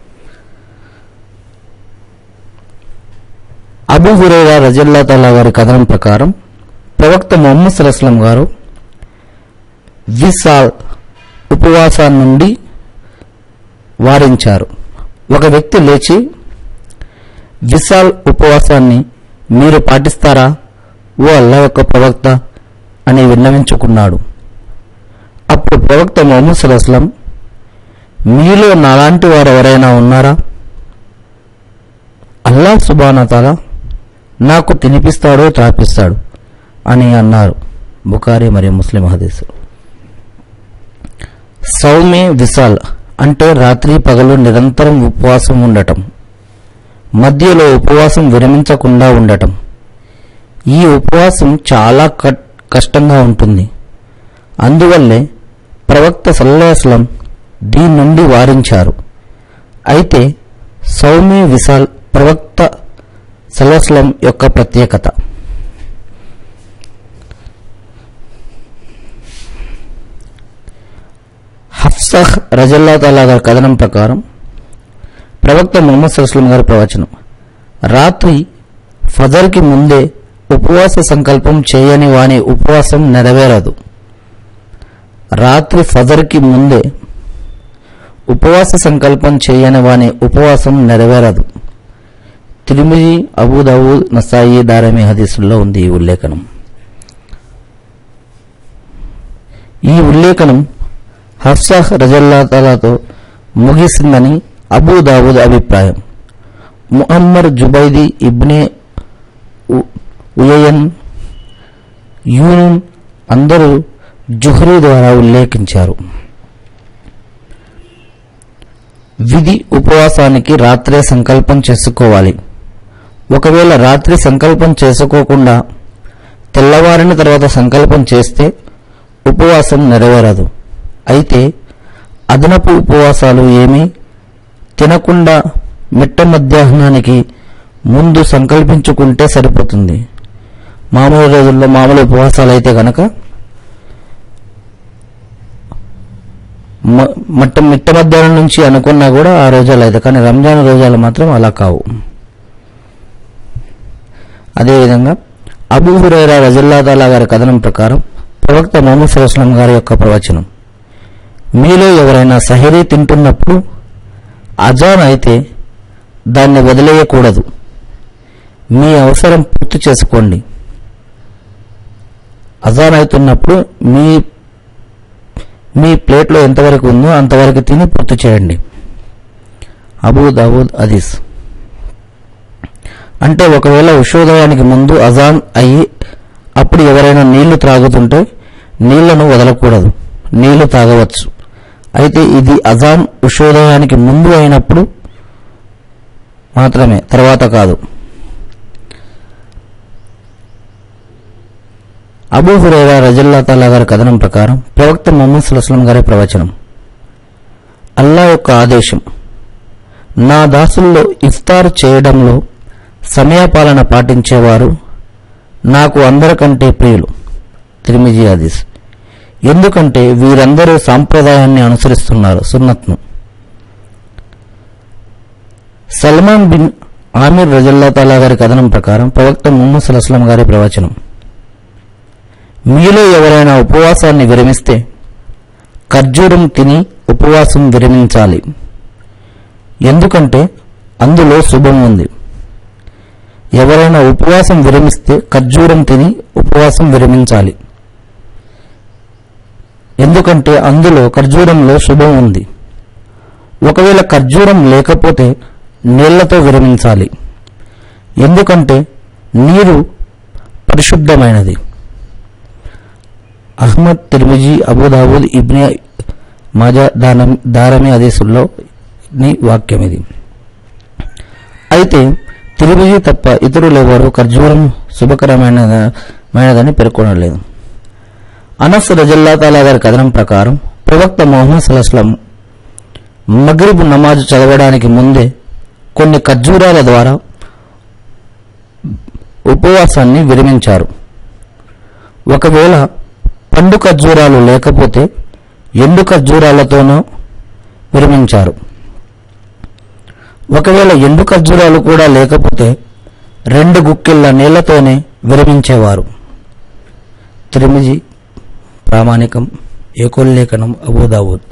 అబూ హురైరా రజల్లా తాలా గారి కథనం ప్రకారం ప్రవక్త మొహమ్మద్ సల్లాం గారు విసాల్ ఉపవాసాన్ని నుండి వారించారు ఒక వ్యక్తి లేచి విశాల్ ఉపవాసాన్ని మీరు పాటిస్తారా ఓ అల్లా యొక్క ప్రవక్త అని విన్నవించుకున్నాడు అప్పుడు ప్రవక్త మొహమ్మద్ సల్లాహం మీలో నాలాంటి వారు ఎవరైనా ఉన్నారా అల్లా సుబానతాల నాకు తినిపిస్తాడో త్రాపిస్తాడు అని అన్నారు బుకారి మరియు ముస్లిం హదీసు సౌమే విశాల్ అంటే రాత్రి పగలు నిరంతరం ఉపవాసం ఉండటం మధ్యలో ఉపవాసం విరమించకుండా ఉండటం ఈ ఉపవాసం చాలా కట్- కష్టంగా ఉంటుంది అందువల్లే ప్రవక్త సల్లాహస్లం దీని నుండి వారించారు అయితే సౌమ్య విశాల్ ప్రవక్త సల్లాహస్లం యొక్క ప్రత్యేకత హఫ్సహ్ రజల్లా తాలా గారి కథనం ప్రకారం ప్రవక్త ముహమ్మద్ సల్లాం గారి ప్రవచనం రాత్రి ఫజర్కి ముందే ఉపవాస సంకల్పం చేయని వాని ఉపవాసం నెరవేరదు రాత్రి ఫజర్కి ముందే ఉపవాస సంకల్పం చేయని వాని ఉపవాసం నెరవేరదు తిరుమిది అబూదవూద్ నసాయి దారమి హదీసుల్లో ఉంది ఈ ఉల్లేఖనం ఈ ఉల్లేఖనం హఫ్సాహ్ రజల్లా తాలాతో ముగిసిందని అబూ దావూద్ అభిప్రాయం ముహమ్మద్ జుబైది ఇబ్నే ఉ- ఉయయన్ యూనున్ అందరూ జుహ్రీ ద్వారా ఉల్లేఖించారు విధి ఉపవాసానికి రాత్రే సంకల్పం చేసుకోవాలి ఒకవేళ రాత్రి సంకల్పం చేసుకోకుండా తెల్లవారిన తర్వాత సంకల్పం చేస్తే ఉపవాసం నెరవేరదు అయితే అదనపు ఉపవాసాలు ఏమీ తినకుండా మిట్ట మధ్యాహ్నానికి ముందు సంకల్పించుకుంటే సరిపోతుంది మామూలు రోజుల్లో మామూలు ఉపవాసాలు అయితే కనుక మ- మట్ట మిట్ట మధ్యాహ్నం నుంచి అనుకున్నా కూడా ఆ రోజాలు అయితే కానీ రంజాన్ రోజాలు మాత్రం అలా కావు అదేవిధంగా అబూ హురైరా రజల్లా తాలా గారి కథనం ప్రకారం ప్రవక్త మొహమ్మద్ సల్లాం గారి యొక్క ప్రవచనం మీలో ఎవరైనా సహరీ తింటున్నప్పుడు అజాన్ అయితే దాన్ని వదిలేయకూడదు మీ అవసరం పూర్తి చేసుకోండి అజాన్ అవుతున్నప్పుడు మీ మీ ప్లేట్లో ఎంతవరకు ఉందో అంతవరకు తిని పూర్తి చేయండి అబూ దావూద్ అదీస్ అంటే ఒకవేళ ఉషోదయానికి ముందు అజాన్ అయ్యి అప్పుడు ఎవరైనా నీళ్లు త్రాగుతుంటే నీళ్లను వదలకూడదు నీళ్లు తాగవచ్చు అయితే ఇది అజాన్ ఉషోదయానికి ముందు అయినప్పుడు మాత్రమే తర్వాత కాదు అబూ హురైరా రజల్లా తాలా గారి కథనం ప్రకారం ప్రవక్త మొహమ్మద్ సుల్లాం గారి ప్రవచనం అల్లా యొక్క ఆదేశం నా దాసుల్లో ఇఫ్తార్ చేయడంలో సమయపాలన పాటించేవారు నాకు అందరికంటే ప్రియులు తిరిమిజీ హదీస్ ఎందుకంటే వీరందరూ సాంప్రదాయాన్ని అనుసరిస్తున్నారు సున్నత్ను సల్మాన్ బిన్ ఆమిర్ రజల్లా తాలా గారి కథనం ప్రకారం ప్రవక్త ముహమ్మద్ సుల్లాం గారి ప్రవచనం మీలో ఎవరైనా ఉపవాసాన్ని విరమిస్తే ఖర్జూరం తిని ఉపవాసం విరమించాలి ఎందుకంటే అందులో శుభం ఉంది ఎవరైనా ఉపవాసం విరమిస్తే ఖర్జూరం తిని ఉపవాసం విరమించాలి ఎందుకంటే అందులో ఖర్జూరంలో శుభం ఉంది ఒకవేళ ఖర్జూరం లేకపోతే నీళ్లతో విరమించాలి ఎందుకంటే నీరు పరిశుద్ధమైనది అహ్మద్ తిర్మిజీ అబూదాబుద్ ఇబ్నే మాజా దానం దారమి ఆదేశంలో ని వాక్యం ఇది అయితే తిరుమిజీ తప్ప ఇతరులెవరూ ఖర్జూరం శుభకరమైనదని పేర్కొనలేదు అనస్ రజల్లా తాలా గారి కథనం ప్రకారం ప్రవక్త మొహమ్మద్ సలస్లం మగ్రిబ్ నమాజ్ చదవడానికి ముందే కొన్ని ఖర్జూరాల ద్వారా ఉపవాసాన్ని విరమించారు ఒకవేళ పండు ఖర్జూరాలు లేకపోతే ఎండు ఖర్జూరాలతోనూ విరమించారు ఒకవేళ ఎండు ఖర్జూరాలు కూడా లేకపోతే రెండు గుక్కిళ్ళ నీళ్లతోనే విరమించేవారు తిరుమిజి ప్రామాణికం ఏకోల్లేఖనం అబూదావుద్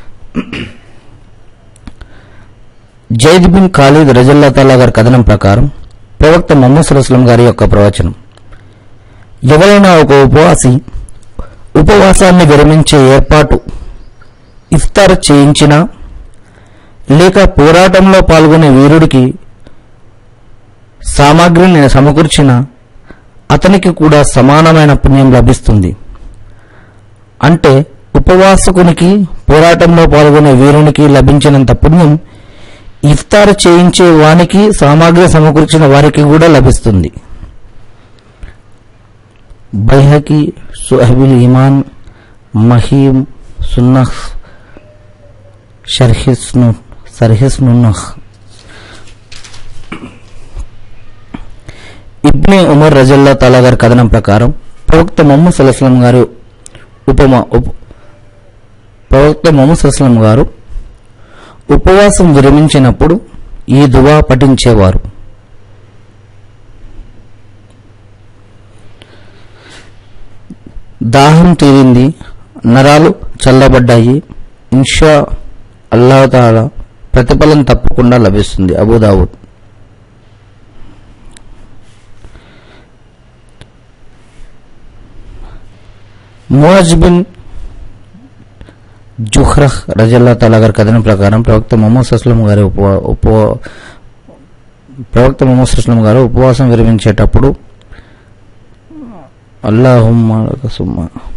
జైద్ బిన్ ఖాలిద్ రజల్లా తాలా గారి కథనం ప్రకారం ప్రవక్త మొహమ్మద్ సులస్లం గారి యొక్క ప్రవచనం ఎవరైనా ఒక ఉపవాసి ఉపవాసాన్ని విరమించే ఏర్పాటు ఇఫ్తార్ చేయించినా లేక పోరాటంలో పాల్గొనే వీరుడికి సామాగ్రిని సమకూర్చిన అతనికి కూడా సమానమైన పుణ్యం లభిస్తుంది అంటే ఉపవాసకునికి పోరాటంలో పాల్గొనే వీరునికి లభించినంత పుణ్యం ఇఫ్తార్ చేయించే వానికి సామాగ్రి సమకూర్చిన వారికి కూడా లభిస్తుంది బైహకి సుహబుల్ ఇమాన్ మహీం సున్నహ్ షర్హిస్ను సర్హిస్నున్నహ్ ఇబ్నే ఉమర్ రజల్లా తాలా గారి కథనం ప్రకారం ప్రవక్త మొహమ్మద్ సల్లాహం గారు ఉపమా ఉప ప్రవక్త మొహమ్మద్ సల్లాహం గారు ఉపవాసం విరమించినప్పుడు ఈ దువా పఠించేవారు దాహం తీరింది నరాలు చల్లబడ్డాయి ఇన్షా అల్లాహ్ తాలా ప్రతిఫలం తప్పకుండా లభిస్తుంది అబూదావుద్ మువాజ్ బిన్ జుహ్రహ్ రజల్లా తాలా గారి కథనం ప్రకారం ప్రవక్త మొహమ్మద్ సస్లం గారి ఉప ఉప ప్రవక్త మొహమ్మద్ సస్లం గారు ఉపవాసం విరమించేటప్పుడు అల్లాహుమ్మ లక సుమ్మ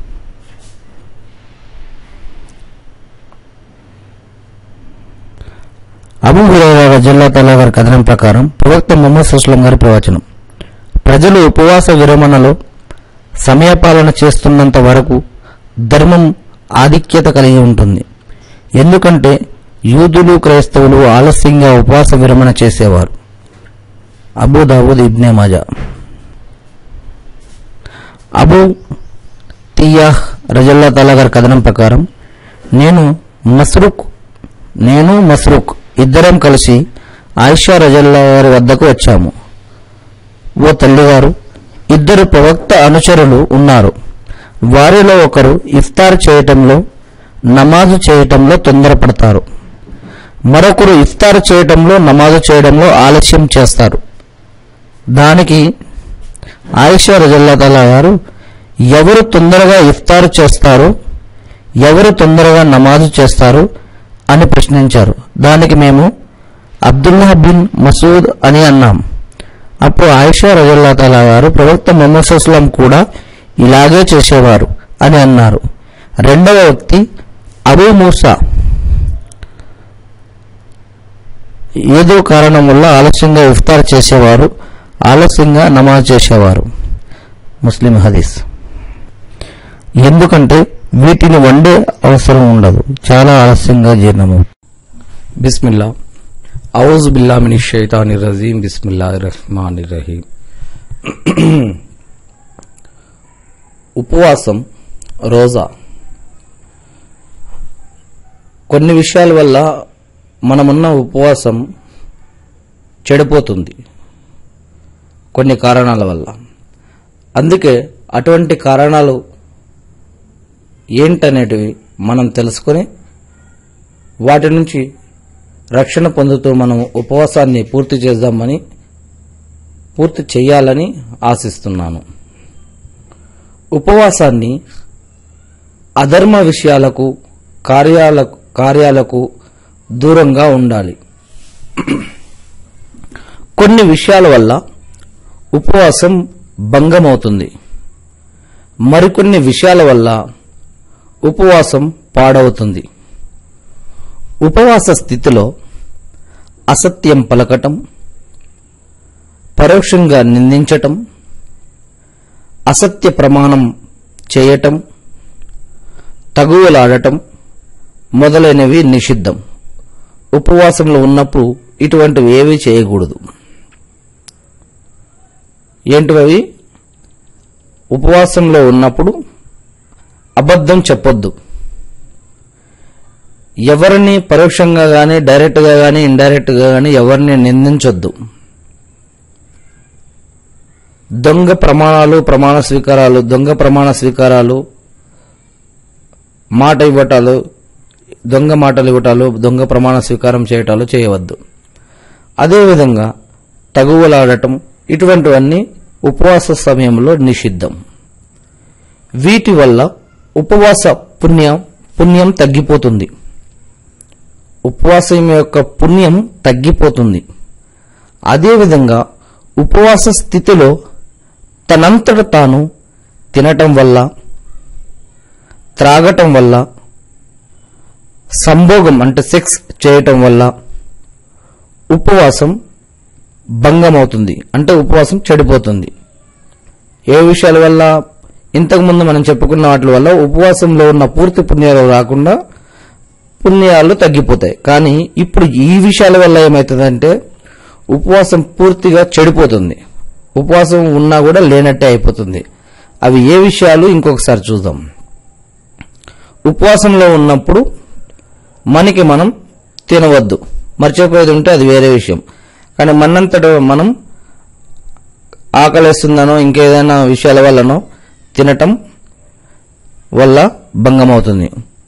అబూ హురైరా రజల్లా తాలా గారి కథనం ప్రకారం ప్రవక్త మొహమ్మద్ సస్లం గారి ప్రవచనం ప్రజలు ఉపవాస విరమణలో సమయపాలన చేస్తున్నంత వరకు ధర్మం ఆధిక్యత కలిగి ఉంటుంది ఎందుకంటే యూదులు క్రైస్తవులు ఆలస్యంగా ఉపవాస విరమణ చేసేవారు అబూ దావూద్ ఇబ్నే మాజా అబూ తియాహ్ రజల్లా తాలా గారి కథనం ప్రకారం నేను మస్రుక్ నేను మస్రుక్ ఇద్దరం కలిసి ఆయిషా రజల్లా గారి వద్దకు వచ్చాము ఓ తల్లిగారు ఇద్దరు ప్రవక్త అనుచరులు ఉన్నారు వారిలో ఒకరు ఇఫ్తార్ చేయటంలో నమాజు చేయటంలో తొందరపడతారు మరొకరు ఇఫ్తార్ చేయటంలో నమాజు చేయడంలో ఆలస్యం చేస్తారు దానికి ఆయిషా రజల్లా తలా గారు ఎవరు తొందరగా ఇఫ్తారు చేస్తారు ఎవరు తొందరగా నమాజు చేస్తారు అని ప్రశ్నించారు దానికి మేము అబ్దుల్లా బిన్ మసూద్ అని అన్నాం అప్పుడు ఆయిషా రజల్లా తలా గారు ప్రవక్త మొహమ్మద్ సుస్లాం కూడా ఇలాగే చేసేవారు అని అన్నారు రెండవ వ్యక్తి అబూ మూసా ఏదో కారణం వల్ల ఆలస్యంగా ఇఫ్తార్ చేసేవారు ఆలస్యంగా నమాజ్ చేసేవారు ముస్లిం హదీస్ ఎందుకంటే వీటిని వండే అవసరం ఉండదు చాలా ఆలస్యంగా జీర్ణము బిస్మిల్లా ఔజ్ బిల్లా మిని షైతాని రజీం బిస్మిల్లా రహమాన్ రహీం ఉపవాసం రోజా కొన్ని విషయాల వల్ల మనమున్న ఉపవాసం చెడిపోతుంది కొన్ని కారణాల వల్ల అందుకే అటువంటి కారణాలు ఏంటనేటివి మనం తెలుసుకొని వాటి నుంచి రక్షణ పొందుతూ మనం ఉపవాసాన్ని పూర్తి చేద్దామని పూర్తి చేయాలని ఆశిస్తున్నాను ఉపవాసాన్ని అధర్మ విషయాలకు కార్యాలకు కార్యాలకు దూరంగా ఉండాలి కొన్ని విషయాల వల్ల ఉపవాసం భంగమవుతుంది మరికొన్ని విషయాల వల్ల ఉపవాసం పాడవుతుంది ఉపవాస స్థితిలో అసత్యం పలకటం పరోక్షంగా నిందించటం అసత్య ప్రమాణం చేయటం తగువలాడటం మొదలైనవి నిషిద్ధం ఉపవాసంలో ఉన్నప్పుడు ఇటువంటివి ఏవి చేయకూడదు ఏంటివి ఉపవాసంలో ఉన్నప్పుడు అబద్ధం చెప్పొద్దు ఎవరిని పరోక్షంగా గాని డైరెక్ట్ గా గాని ఇండైరెక్ట్ గా గాని ఎవరిని నిందించొద్దు దొంగ ప్రమాణాలు ప్రమాణ స్వీకారాలు దొంగ ప్రమాణ స్వీకారాలు మాట ఇవ్వటాలు దొంగ మాటలు ఇవ్వటాలు దొంగ ప్రమాణ స్వీకారం చేయటాలు చేయవద్దు అదేవిధంగా తగువలాడటం ఇటువంటివన్నీ ఉపవాస సమయంలో నిషిద్ధం వీటి వల్ల ఉపవాస పుణ్యం పుణ్యం తగ్గిపోతుంది ఉపవాసం యొక్క పుణ్యం తగ్గిపోతుంది అదేవిధంగా ఉపవాస స్థితిలో తనంతట తాను తినటం వల్ల త్రాగటం వల్ల సంభోగం అంటే సెక్స్ చేయటం వల్ల ఉపవాసం భంగమవుతుంది అంటే ఉపవాసం చెడిపోతుంది ఏ విషయాల వల్ల ఇంతకుముందు మనం చెప్పుకున్న వాటి వల్ల ఉపవాసంలో ఉన్న పూర్తి పుణ్యాలు రాకుండా పుణ్యాలు తగ్గిపోతాయి కానీ ఇప్పుడు ఈ విషయాల వల్ల ఏమవుతుందంటే ఉపవాసం పూర్తిగా చెడిపోతుంది ఉపవాసం ఉన్నా కూడా లేనట్టే అయిపోతుంది అవి ఏ విషయాలు ఇంకొకసారి చూద్దాం ఉపవాసంలో ఉన్నప్పుడు మనకి మనం తినవద్దు మర్చిపోయేది ఉంటే అది వేరే విషయం కానీ మనంతట మనం ఆకలిస్తుందనో ఇంకేదైనా విషయాల వల్లనో తినటం వల్ల భంగమవుతుంది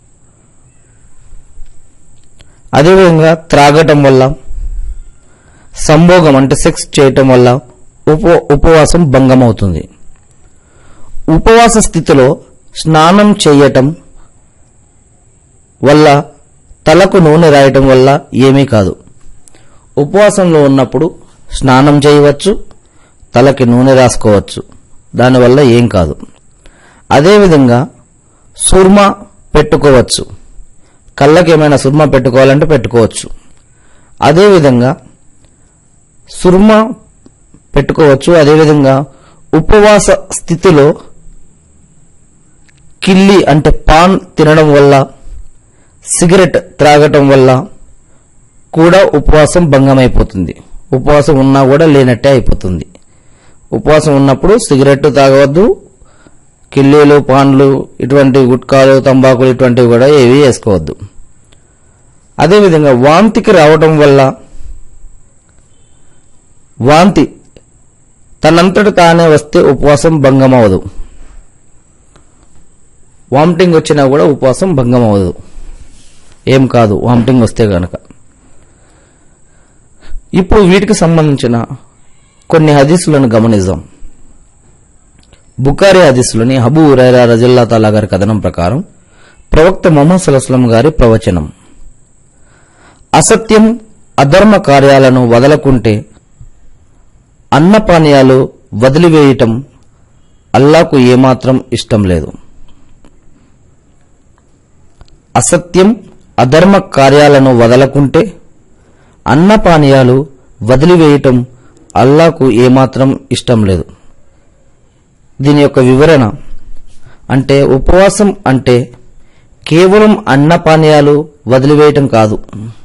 అదేవిధంగా త్రాగటం వల్ల సంభోగం అంటే సెక్స్ చేయటం వల్ల ఉప ఉపవాసం భంగమవుతుంది ఉపవాస స్థితిలో స్నానం చేయటం వల్ల తలకు నూనె రాయటం వల్ల ఏమీ కాదు ఉపవాసంలో ఉన్నప్పుడు స్నానం చేయవచ్చు తలకి నూనె రాసుకోవచ్చు దానివల్ల ఏం కాదు అదేవిధంగా సుర్మా పెట్టుకోవచ్చు కళ్ళకి ఏమైనా సుర్మా పెట్టుకోవాలంటే పెట్టుకోవచ్చు అదేవిధంగా సుర్మా పెట్టుకోవచ్చు అదేవిధంగా ఉపవాస స్థితిలో కిల్లి అంటే పాన్ తినడం వల్ల సిగరెట్ త్రాగటం వల్ల కూడా ఉపవాసం భంగమైపోతుంది ఉపవాసం ఉన్నా కూడా లేనట్టే అయిపోతుంది ఉపవాసం ఉన్నప్పుడు సిగరెట్ తాగవద్దు కిల్లీలు పాన్లు ఇటువంటి గుట్కాలు తంబాకులు ఇటువంటివి కూడా ఏవి వేసుకోవద్దు అదేవిధంగా వాంతికి రావటం వల్ల వాంతి తనంతట తానే వస్తే ఉపవాసం భంగమవదు వామిటింగ్ వచ్చినా కూడా ఉపవాసం భంగమవదు ఏం కాదు వామిటింగ్ వస్తే గనక ఇప్పుడు వీటికి సంబంధించిన కొన్ని హదీసులను గమనిద్దాం బుకారి హదీసులోని హబూ ఉరైరా రజల్లా తాలా గారి కథనం ప్రకారం ప్రవక్త మొహమ్మద్ సల్లాహం గారి ప్రవచనం అసత్యం అధర్మ కార్యాలను వదలకుంటే అన్నపానీయాలు వదిలివేయటం అల్లాకు ఏమాత్రం ఇష్టం లేదు అసత్యం అధర్మ కార్యాలను వదలకుంటే అన్నపానీయాలు వదిలివేయటం అల్లాకు ఏమాత్రం ఇష్టం లేదు దీని యొక్క వివరణ అంటే ఉపవాసం అంటే కేవలం అన్నపానీయాలు వదిలివేయటం కాదు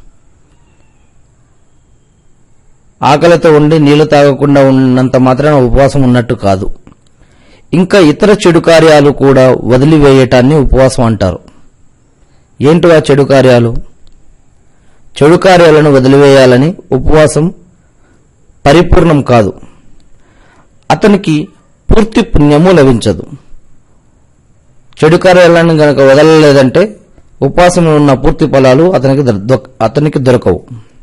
ఆకలితో ఉండి నీళ్లు తాగకుండా ఉన్నంత మాత్రాన ఉపవాసం ఉన్నట్టు కాదు ఇంకా ఇతర చెడు కార్యాలు కూడా వదిలివేయటాన్ని ఉపవాసం అంటారు ఏంటి ఆ చెడు కార్యాలు చెడు కార్యాలను వదిలివేయాలని ఉపవాసం పరిపూర్ణం కాదు అతనికి పూర్తి పుణ్యము లభించదు చెడు కార్యాలను గనక వదలలేదంటే ఉపవాసంలో ఉన్న పూర్తి ఫలాలు అతనికి దొర- దొ- అతనికి దొరకవు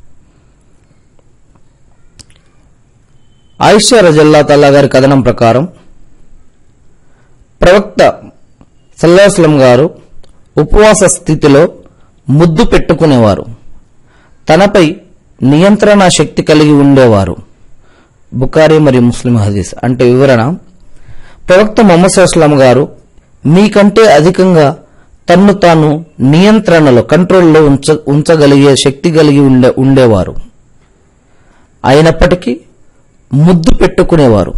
ఆయిషా రజల్లా తల్లా గారి కథనం ప్రకారం ప్రవక్త సల్లాహస్లం గారు ఉపవాస స్థితిలో ముద్దు పెట్టుకునేవారు తనపై నియంత్రణ శక్తి కలిగి ఉండేవారు బుకారి మరియు ముస్లిం హదీస్ అంటే వివరణ ప్రవక్త మొహమ్మద్ సల్లాం గారు మీకంటే అధికంగా తన్ను తాను నియంత్రణలో కంట్రోల్లో ఉంచ ఉంచగలిగే శక్తి కలిగి ఉండే ఉండేవారు అయినప్పటికీ ముద్దు పెట్టుకునేవారు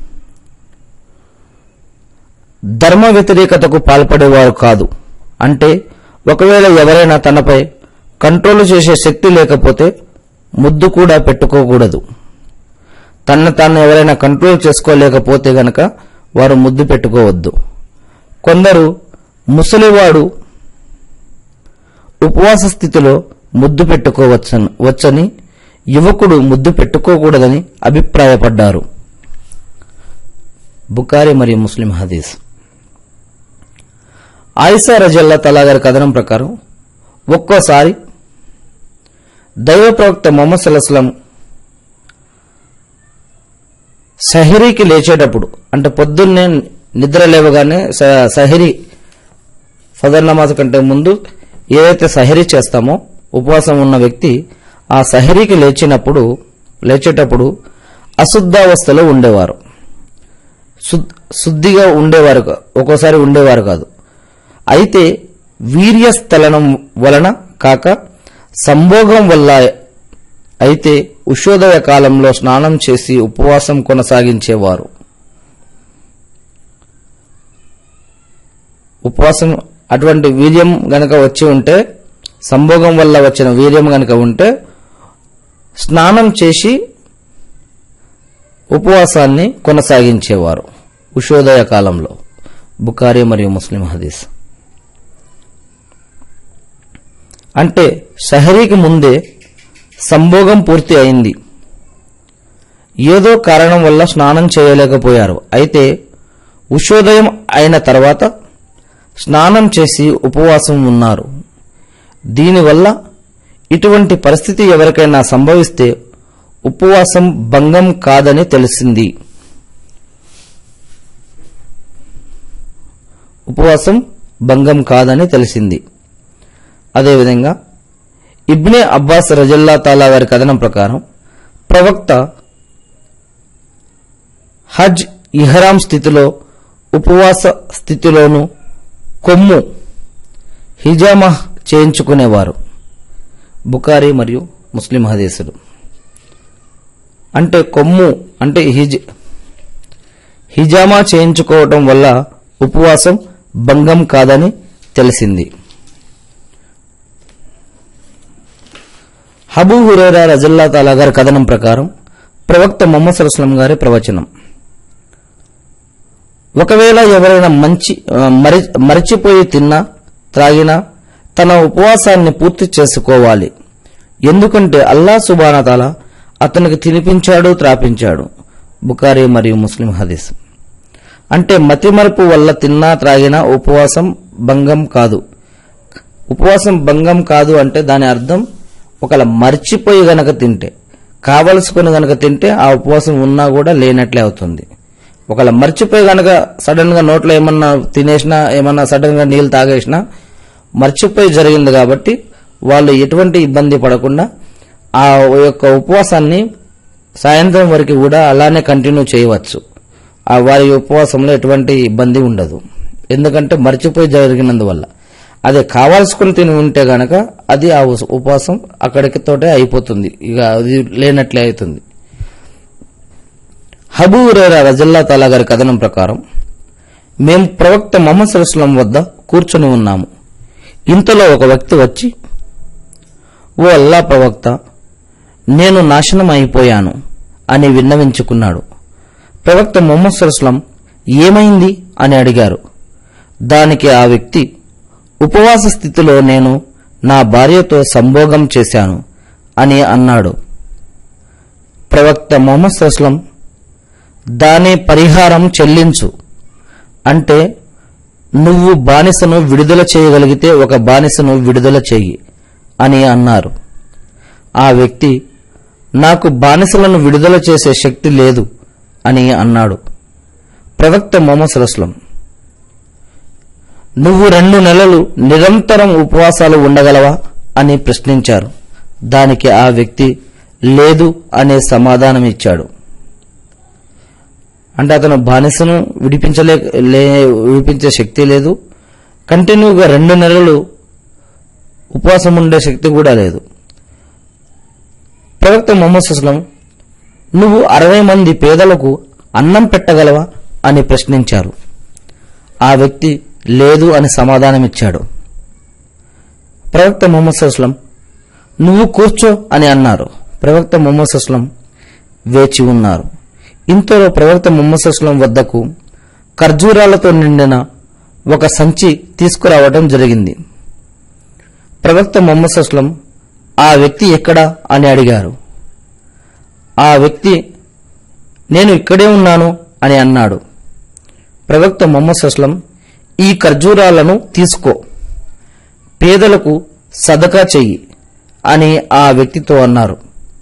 ధర్మ వ్యతిరేకతకు పాల్పడేవారు కాదు అంటే ఒకవేళ ఎవరైనా తనపై కంట్రోల్ చేసే శక్తి లేకపోతే ముద్దు కూడా పెట్టుకోకూడదు తన తాను ఎవరైనా కంట్రోల్ చేసుకోలేకపోతే గనక వారు ముద్దు పెట్టుకోవద్దు కొందరు ముసలివాడు ఉపవాస స్థితిలో ముద్దు పెట్టుకోవచ్చని వచ్చని యువకుడు ముద్దు పెట్టుకోకూడదని అభిప్రాయపడ్డారు బుకారి మరియు ముస్లిం హదీస్ ఆయిషా రజల్లా తలా గారి కథనం ప్రకారం ఒక్కోసారి దైవ ప్రవక్త మొహమ్మద్ సల్లాహం సహిరీకి లేచేటప్పుడు అంటే పొద్దున్నే నిద్ర లేవగానే స- సహిరి ఫదర్ నమాజ్ కంటే ముందు ఏదైతే సహరీ చేస్తామో ఉపవాసం ఉన్న వ్యక్తి ఆ సహరీకి లేచినప్పుడు లేచేటప్పుడు అశుద్ధావస్థలో ఉండేవారు శుద్- శుద్ధిగా ఉండేవారు కా- ఒక్కోసారి ఉండేవారు కాదు అయితే వీర్యస్థలనం వలన కాక సంభోగం వల్ల అయితే ఉషోదయ కాలంలో స్నానం చేసి ఉపవాసం కొనసాగించేవారు ఉపవాసం అటువంటి వీర్యం గనక వచ్చి ఉంటే సంభోగం వల్ల వచ్చిన వీర్యం గనక ఉంటే స్నానం చేసి ఉపవాసాన్ని కొనసాగించేవారు ఉషోదయ కాలంలో బుకారి మరియు ముస్లిం హదీస్ అంటే షహరీకి ముందే సంభోగం పూర్తి అయింది ఏదో కారణం వల్ల స్నానం చేయలేకపోయారు అయితే ఉషోదయం అయిన తర్వాత స్నానం చేసి ఉపవాసం ఉన్నారు దీనివల్ల ఇటువంటి పరిస్థితి ఎవరికైనా సంభవిస్తే ఉపవాసం భంగం కాదని తెలిసింది ఉపవాసం భంగం కాదని తెలిసింది అదేవిధంగా ఇబ్నే అబ్బాస్ రజల్లా తాలా వారి కథనం ప్రకారం ప్రవక్త హజ్ ఇహరాం స్థితిలో ఉపవాస స్థితిలోను కొమ్ము హిజామా చేయించుకునేవారు బుకారి మరియు ముస్లిం హదీసులు అంటే కొమ్ము అంటే హిజ్ హిజామా చేయించుకోవటం వల్ల ఉపవాసం భంగం కాదని తెలిసింది హబూ హురేరా రజల్లా తాలా గారి కథనం ప్రకారం ప్రవక్త మొహమ్మద్ సల్లాం గారి ప్రవచనం ఒకవేళ ఎవరైనా మంచి ఆ, మరి మరిచిపోయి తిన్నా త్రాగినా తన ఉపవాసాన్ని పూర్తి చేసుకోవాలి ఎందుకంటే అల్లా సుబానతాల అతనికి తినిపించాడు త్రాపించాడు బుకారి మరియు ముస్లిం హదీస్ అంటే మతిమరుపు వల్ల తిన్నా త్రాగినా ఉపవాసం భంగం కాదు ఉపవాసం భంగం కాదు అంటే దాని అర్థం ఒకవేళ మర్చిపోయి గనక తింటే కావలసుకుని గనక తింటే ఆ ఉపవాసం ఉన్నా కూడా లేనట్లే అవుతుంది ఒకవేళ మర్చిపోయి గనక సడన్ గా నోట్లో ఏమన్నా తినేసినా ఏమన్నా సడన్ గా నీళ్ళు తాగేసినా మర్చిపోయి జరిగింది కాబట్టి వాళ్ళు ఎటువంటి ఇబ్బంది పడకుండా ఆ యొక్క ఉపవాసాన్ని సాయంత్రం వరకు కూడా అలానే కంటిన్యూ చేయవచ్చు ఆ వారి ఉపవాసంలో ఎటువంటి ఇబ్బంది ఉండదు ఎందుకంటే మర్చిపోయి జరిగినందువల్ల అదే కావాల్సుకుని తిని ఉంటే గనక అది ఆ ఉస్- ఉపవాసం అక్కడికి తోటే అయిపోతుంది ఇక అది లేనట్లే అవుతుంది హబూ రేరా రజల్లా తాలా గారి కథనం ప్రకారం మేము ప్రవక్త మొహమ్మద్ సల్లాం వద్ద కూర్చొని ఉన్నాము ఇంతలో ఒక వ్యక్తి వచ్చి ఓ అల్లా ప్రవక్త నేను నాశనం అయిపోయాను అని విన్నవించుకున్నాడు ప్రవక్త మొహమ్మద్ సల్లాం ఏమైంది అని అడిగారు దానికి ఆ వ్యక్తి ఉపవాస స్థితిలో నేను నా భార్యతో సంభోగం చేశాను అని అన్నాడు ప్రవక్త మొహమ్మద్ సల్లాం దాని పరిహారం చెల్లించు అంటే నువ్వు బానిసను విడుదల చేయగలిగితే ఒక బానిసను విడుదల చెయ్యి అని అన్నారు ఆ వ్యక్తి నాకు బానిసలను విడుదల చేసే శక్తి లేదు అని అన్నాడు ప్రవక్త మొహమ్మద్ సలస్లం నువ్వు రెండు నెలలు నిరంతరం ఉపవాసాలు ఉండగలవా అని ప్రశ్నించారు దానికి ఆ వ్యక్తి లేదు అనే సమాధానం ఇచ్చాడు అంటే అతను బానిసను విడిపించలే లే విడిపించే శక్తి లేదు కంటిన్యూగా రెండు నెలలు ఉపవాసం ఉండే శక్తి కూడా లేదు ప్రవక్త మొహమ్మద్ సుస్లం నువ్వు అరవై మంది పేదలకు అన్నం పెట్టగలవా అని ప్రశ్నించారు ఆ వ్యక్తి లేదు అని సమాధానమిచ్చాడు ప్రవక్త మొహమ్మద్ సుస్లం నువ్వు కూర్చో అని అన్నారు ప్రవక్త మొహమ్మద్ సుస్లం వేచి ఉన్నారు ఇంతలో ప్రవక్త ముహమ్మద్ సుస్లం వద్దకు ఖర్జూరాలతో నిండిన ఒక సంచి తీసుకురావడం జరిగింది ప్రవక్త ముహమ్మద్ సుస్లం ఆ వ్యక్తి ఎక్కడా అని అడిగారు ఆ వ్యక్తి నేను ఇక్కడే ఉన్నాను అని అన్నాడు ప్రవక్త ముహమ్మద్ సుస్లం ఈ ఖర్జూరాలను తీసుకో పేదలకు సదకా చెయ్యి అని ఆ వ్యక్తితో అన్నారు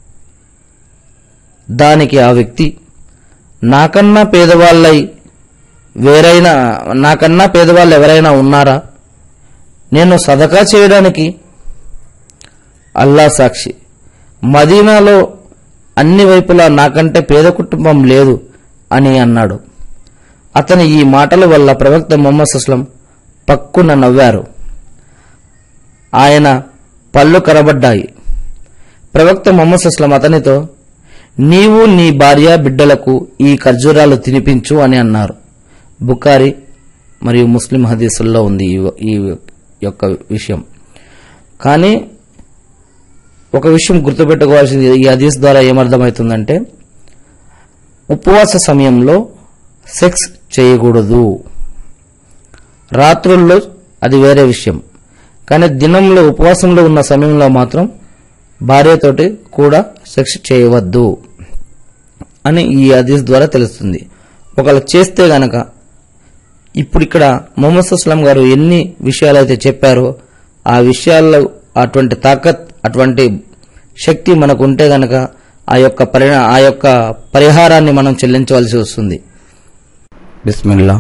దానికి ఆ వ్యక్తి నాకన్నా పేదవాళ్ళై వేరైనా నాకన్నా పేదవాళ్ళు ఎవరైనా ఉన్నారా నేను సదకా చేయడానికి అల్లా సాక్షి మదీనాలో అన్ని వైపులా నాకంటే పేద కుటుంబం లేదు అని అన్నాడు అతని ఈ మాటల వల్ల ప్రవక్త మొహమ్మద్ సుస్లం పక్కున నవ్వారు ఆయన పళ్ళు కరబడ్డాయి ప్రవక్త మొహమ్మద్ సుస్లం అతనితో నీవు నీ భార్య బిడ్డలకు ఈ ఖర్జూరాలు తినిపించు అని అన్నారు బుకారి మరియు ముస్లిం హదీసుల్లో ఉంది ఈ- ఈ యొక్క విషయం కానీ ఒక విషయం గుర్తుపెట్టుకోవాల్సింది ఈ హదీస్ ద్వారా ఏమర్థమవుతుందంటే ఉపవాస సమయంలో సెక్స్ చేయకూడదు రాత్రుల్లో అది వేరే విషయం కానీ దినంలో ఉపవాసంలో ఉన్న సమయంలో మాత్రం భార్యతోటి కూడా సెక్స్ చేయవద్దు అని ఈ హదీస్ ద్వారా తెలుస్తుంది ఒకవేళ చేస్తే గనక ఇప్పుడు ఇక్కడ మొహమ్మద్ సుస్లాం గారు ఎన్ని విషయాలైతే చెప్పారో ఆ విషయాల్లో అటువంటి తాకత్ అటువంటి శక్తి మనకు ఉంటే గనక ఆ యొక్క పరి ఆ యొక్క పరిహారాన్ని మనం చెల్లించవలసి వస్తుంది బిస్మిల్లా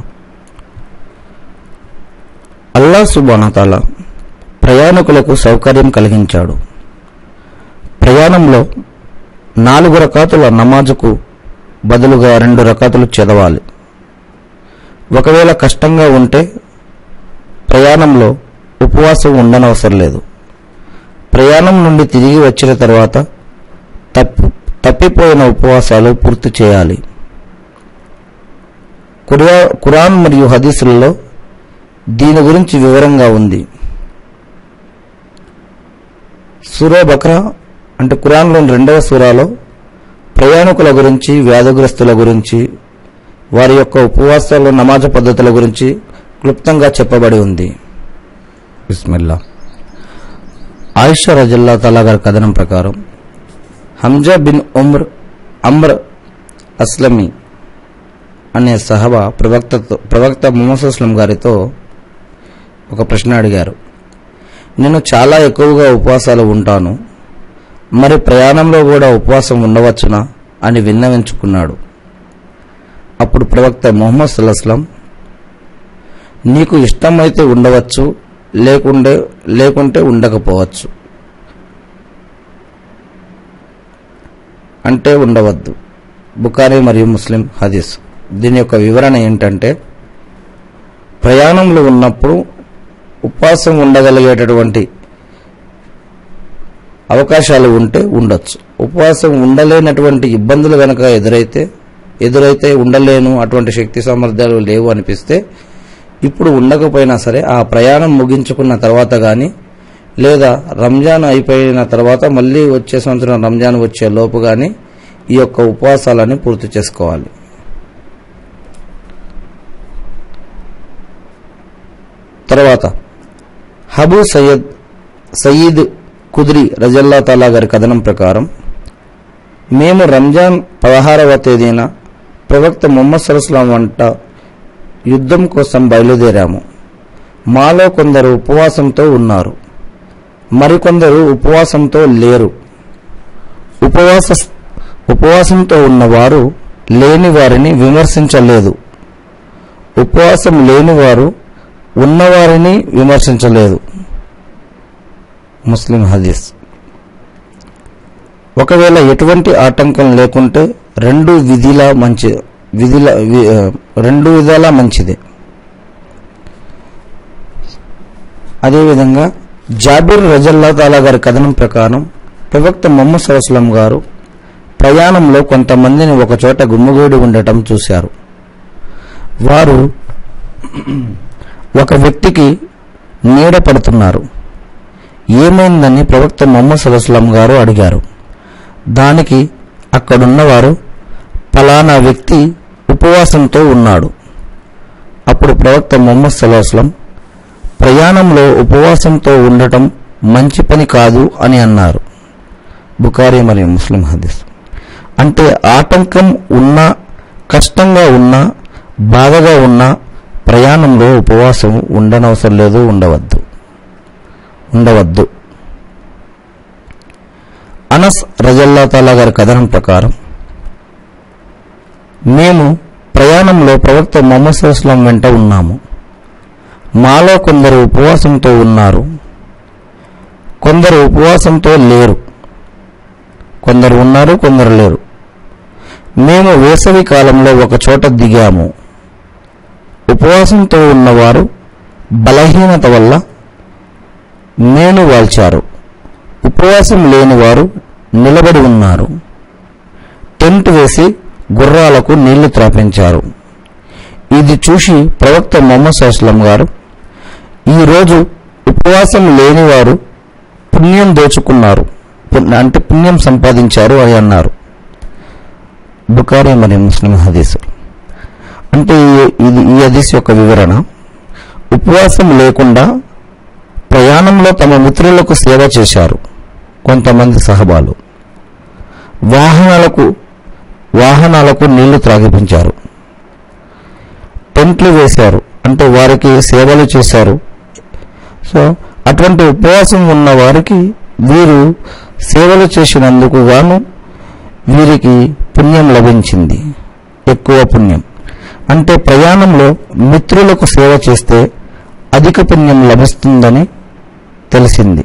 అల్లా సుబానతాల ప్రయాణికులకు సౌకర్యం కలిగించాడు ప్రయాణంలో నాలుగు రకాతుల నమాజుకు బదులుగా రెండు రకాతులు చదవాలి ఒకవేళ కష్టంగా ఉంటే ప్రయాణంలో ఉపవాసం ఉండనవసరం లేదు ప్రయాణం నుండి తిరిగి వచ్చిన తర్వాత తప్పు తప్పిపోయిన ఉపవాసాలు పూర్తి చేయాలి కురియా ఖురాన్ మరియు హదీసులలో దీని గురించి వివరంగా ఉంది సూరా బక్రా అంటే ఖురాన్లోని రెండవ సూరాలో ప్రయాణికుల గురించి వ్యాధిగ్రస్తుల గురించి వారి యొక్క ఉపవాసాలు నమాజ పద్ధతుల గురించి క్లుప్తంగా చెప్పబడి ఉంది బిస్మిల్లా ఆయిషా రజల్లా తలా గారి కథనం ప్రకారం Hamza bin Umr Amr Aslami అనే సహబా ప్రవక్తతో ప్రవక్త ముహమ్మద్ అస్లం గారితో ఒక ప్రశ్న అడిగారు నేను చాలా ఎక్కువగా ఉపవాసాలు ఉంటాను మరి ప్రయాణంలో కూడా ఉపవాసం ఉండవచ్చునా అని విన్నవించుకున్నాడు అప్పుడు ప్రవక్త ముహమ్మద్ సల్లాహస్లం నీకు ఇష్టమైతే ఉండవచ్చు లేకుండే లేకుంటే ఉండకపోవచ్చు అంటే ఉండవద్దు బుకారి మరియు ముస్లిం హదీస్ దీని యొక్క వివరణ ఏంటంటే ప్రయాణంలో ఉన్నప్పుడు ఉపవాసం ఉండగలిగేటటువంటి అవకాశాలు ఉంటే ఉండొచ్చు ఉపవాసం ఉండలేనటువంటి ఇబ్బందులు గనక ఎదురైతే ఎదురైతే ఉండలేను అటువంటి శక్తి సామర్థ్యాలు లేవు అనిపిస్తే ఇప్పుడు ఉండకపోయినా సరే ఆ ప్రయాణం ముగించుకున్న తర్వాత కానీ లేదా రంజాన్ అయిపోయిన తర్వాత మళ్ళీ వచ్చే సంవత్సరం రంజాన్ వచ్చే లోపు కానీ ఈ యొక్క ఉపవాసాలని పూర్తి చేసుకోవాలి తర్వాత హబు సయ్యద్ సయీద్ కుద్రి రజల్లా తాలా గారి కథనం ప్రకారం మేము రంజాన్ పదహారవ తేదీన ప్రవక్త ముహమ్మద్ సరస్లాం వంట యుద్ధం కోసం బయలుదేరాము మాలో కొందరు ఉపవాసంతో ఉన్నారు మరికొందరు ఉపవాసంతో లేరు ఉపవాస ఉపవాసంతో ఉన్నవారు లేని వారిని విమర్శించలేదు ఉపవాసం లేనివారు ఉన్నవారిని విమర్శించలేదు ముస్లిం హదీస్ ఒకవేళ ఎటువంటి ఆటంకం లేకుంటే రెండు విధిలా మంచి విధిల వి- ఆ, రెండు విధాలా మంచిదే అదేవిధంగా జాబిర్ రజల్లా తాలా గారి కథనం ప్రకారం ప్రవక్త మొహమ్మద్ సరస్లం గారు ప్రయాణంలో కొంతమందిని ఒకచోట గుమ్మిగూడి ఉండటం చూశారు వారు ఒక వ్యక్తికి నీడ పడుతున్నారు ఏమైందని ప్రవక్త మొహమ్మద్ సల్లాహం గారు అడిగారు దానికి అక్కడున్నవారు ఫలానా వ్యక్తి ఉపవాసంతో ఉన్నాడు అప్పుడు ప్రవక్త మొహమ్మద్ సల్లాహం ప్రయాణంలో ఉపవాసంతో ఉండటం మంచి పని కాదు అని అన్నారు బుకారి మరియు ముస్లిం హదీస్ అంటే ఆటంకం ఉన్నా కష్టంగా ఉన్నా బాధగా ఉన్నా ప్రయాణంలో ఉపవాసం ఉండనవసరం లేదు ఉండవద్దు ఉండవద్దు అనస్ రజల్లా తాలా గారి కథనం ప్రకారం మేము ప్రయాణంలో ప్రవక్త మొహమ్మద్ సుస్లాం వెంట ఉన్నాము మాలో కొందరు ఉపవాసంతో ఉన్నారు కొందరు ఉపవాసంతో లేరు కొందరు ఉన్నారు కొందరు లేరు మేము వేసవి కాలంలో ఒక చోట దిగాము ఉపవాసంతో ఉన్నవారు బలహీనత వల్ల మేను వాల్చారు ఉపవాసం లేని వారు నిలబడి ఉన్నారు టెంట్ వేసి గుర్రాలకు నీళ్లు త్రాపించారు ఇది చూసి ప్రవక్త మొహమ్మద్ సల్లాం గారు ఈరోజు ఉపవాసం లేని వారు పుణ్యం దోచుకున్నారు పుణ్య- అంటే పుణ్యం సంపాదించారు అని అన్నారు బుకారి మరియు ముస్లిం హదీసు అంటే ఈ- ఇది ఈ హదీస్ యొక్క వివరణ ఉపవాసం లేకుండా ప్రయాణంలో తమ మిత్రులకు సేవ చేశారు కొంతమంది సహబాలు వాహనాలకు వాహనాలకు నీళ్లు త్రాగిపించారు టెంట్లు వేశారు అంటే వారికి సేవలు చేశారు సో అటువంటి ఉపవాసం ఉన్న వారికి వీరు సేవలు చేసినందుకు గాను వీరికి పుణ్యం లభించింది ఎక్కువ పుణ్యం అంటే ప్రయాణంలో మిత్రులకు సేవ చేస్తే అధిక పుణ్యం లభిస్తుందని తెలిసింది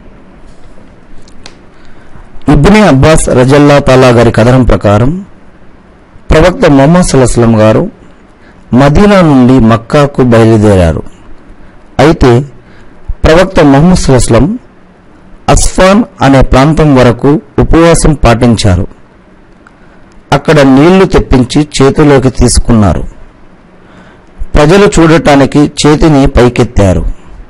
ఇబ్ని అబ్బాస్ రజల్లా తాలా గారి కథనం ప్రకారం ప్రవక్త మొహమ్మద్ సల్లాహం గారు మదీనా నుండి మక్కాకు బయలుదేరారు అయితే ప్రవక్త మొహమ్మద్ సల్లాహం అస్ఫాన్ అనే ప్రాంతం వరకు ఉపవాసం పాటించారు అక్కడ నీళ్లు తెప్పించి చేతిలోకి తీసుకున్నారు ప్రజలు చూడటానికి చేతిని పైకెత్తారు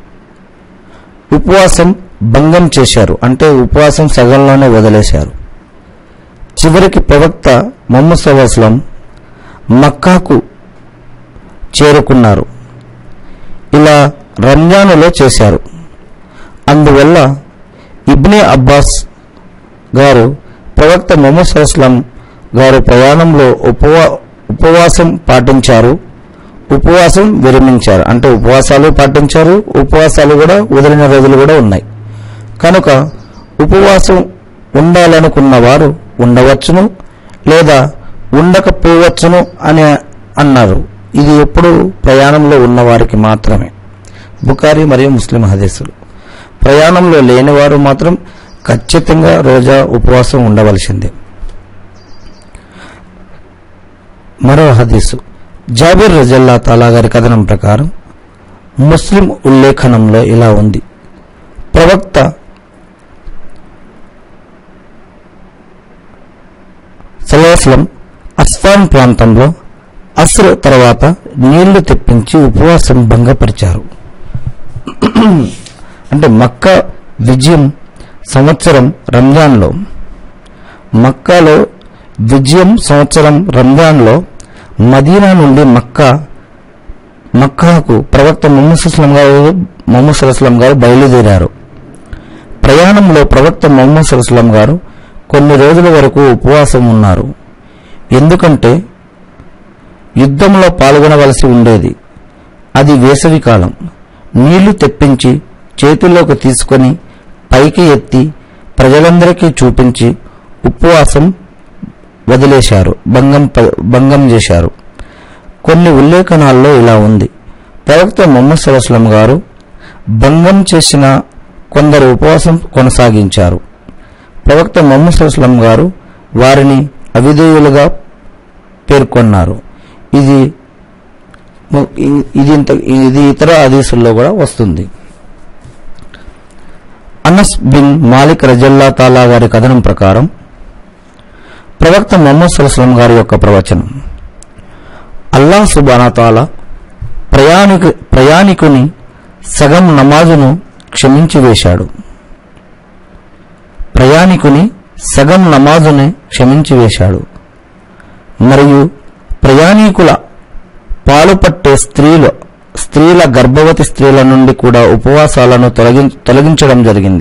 ఉపవాసం భంగం చేశారు అంటే ఉపవాసం సగంలోనే వదిలేశారు చివరికి ప్రవక్త మొహమ్మద్ సల్లాహం మక్కాకు చేరుకున్నారు ఇలా రంజానులో చేశారు అందువల్ల ఇబ్నే అబ్బాస్ గారు ప్రవక్త మొహమ్మద్ సల్లాహం గారు ప్రయాణంలో ఉపవా ఉపవాసం పాటించారు ఉపవాసం విరమించారు అంటే ఉపవాసాలు పాటించారు ఉపవాసాలు కూడా వదిలిన రోజులు కూడా ఉన్నాయి కనుక ఉపవాసం ఉండాలనుకున్న వారు ఉండవచ్చును లేదా ఉండకపోవచ్చును అని అన్నారు ఇది ఎప్పుడు ప్రయాణంలో ఉన్నవారికి మాత్రమే బుకారి మరియు ముస్లిం హదీసులు ప్రయాణంలో లేనివారు మాత్రం ఖచ్చితంగా రోజా ఉపవాసం ఉండవలసిందే మరో హదీసు జాబిర్ రజల్లా తాలా గారి కథనం ప్రకారం ముస్లిం ఉల్లేఖనంలో ఇలా ఉంది ప్రవక్త సలాస్లం అస్ఫాన్ ప్రాంతంలో అస్ర్ తర్వాత నీళ్లు తెప్పించి ఉపవాసం భంగపరిచారు అంటే మక్క విజయం సంవత్సరం రంజాన్లో మక్కాలో విజయం సంవత్సరం రంజాన్లో మదీనా నుండి మక్కా మక్కాకు ప్రవక్త మొహమ్మద్ సుస్లం గారు మొహమ్మద్ సుస్లం గారు బయలుదేరారు ప్రయాణంలో ప్రవక్త మొహమ్మద్ సుస్లం గారు కొన్ని రోజుల వరకు ఉపవాసం ఉన్నారు ఎందుకంటే యుద్ధంలో పాల్గొనవలసి ఉండేది అది వేసవి కాలం నీళ్లు తెప్పించి చేతుల్లోకి తీసుకొని పైకి ఎత్తి ప్రజలందరికీ చూపించి ఉపవాసం వదిలేశారు భంగం ప- భంగం చేశారు కొన్ని ఉల్లేఖనాల్లో ఇలా ఉంది ప్రవక్త ముహమ్మద్ సల్లాహం గారు భంగం చేసిన కొందరు ఉపవాసం కొనసాగించారు ప్రవక్త ముహమ్మద్ సల్లాహం గారు వారిని అవిధేయులుగా పేర్కొన్నారు ఇది ము- ఇ- ఇది ఇంత ఇది ఇతర హదీసుల్లో కూడా వస్తుంది అనస్ బిన్ మాలిక్ రజల్లా తాలా గారి కథనం ప్రకారం ప్రవక్త మొహమ్మద్ సుల్లాం గారి యొక్క ప్రవచనం అల్లాహ్ సుబానతాల ప్రయాణిక ప్రయాణికుని సగం నమాజును క్షమించి వేశాడు ప్రయాణికుని సగం నమాజుని క్షమించి వేశాడు మరియు ప్రయాణికుల పాలు పట్టే స్త్రీలు స్త్రీల గర్భవతి స్త్రీల నుండి కూడా ఉపవాసాలను తొలగి తొలగించడం జరిగింది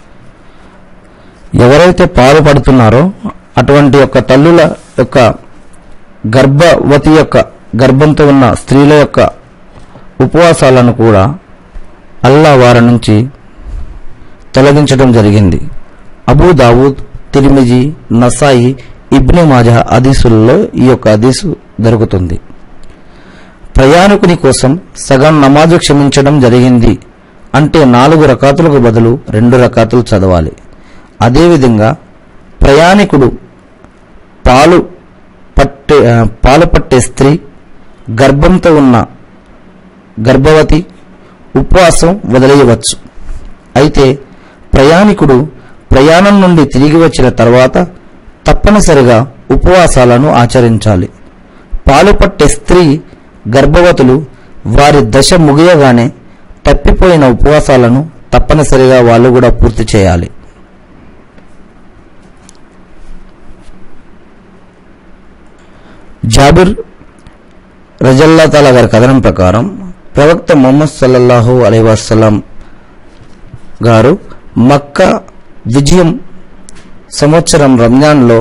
ఎవరైతే పాలు పడుతున్నారో అటువంటి యొక్క తల్లుల యొక్క గర్భవతి యొక్క గర్భంతో ఉన్న స్త్రీల యొక్క ఉపవాసాలను కూడా అల్లా వారి నుంచి తొలగించడం జరిగింది అబూ దావూద్ తిరిమిజీ నసాయి ఇబ్నె మాజా హదీసుల్లో ఈ యొక్క హదీసు దొరుకుతుంది ప్రయాణికుని కోసం సగం నమాజు క్షమించడం జరిగింది అంటే నాలుగు రకాతులకు బదులు రెండు రకాతులు చదవాలి అదేవిధంగా ప్రయాణికుడు పాలు పట్టే ఆ, పాలు పట్టే స్త్రీ గర్భంతో ఉన్న గర్భవతి ఉపవాసం వదిలేయవచ్చు అయితే ప్రయాణికుడు ప్రయాణం నుండి తిరిగి వచ్చిన తర్వాత తప్పనిసరిగా ఉపవాసాలను ఆచరించాలి పాలు పట్టే స్త్రీ గర్భవతులు వారి దశ ముగియగానే తప్పిపోయిన ఉపవాసాలను తప్పనిసరిగా వాళ్ళు కూడా పూర్తి చేయాలి జాబిర్ రజల్లా తాలా గారి కథనం ప్రకారం ప్రవక్త మొహమ్మద్ సల్లల్లాహు అలై వసల్లం గారు మక్కా విజయం సంవత్సరం రంజాన్లో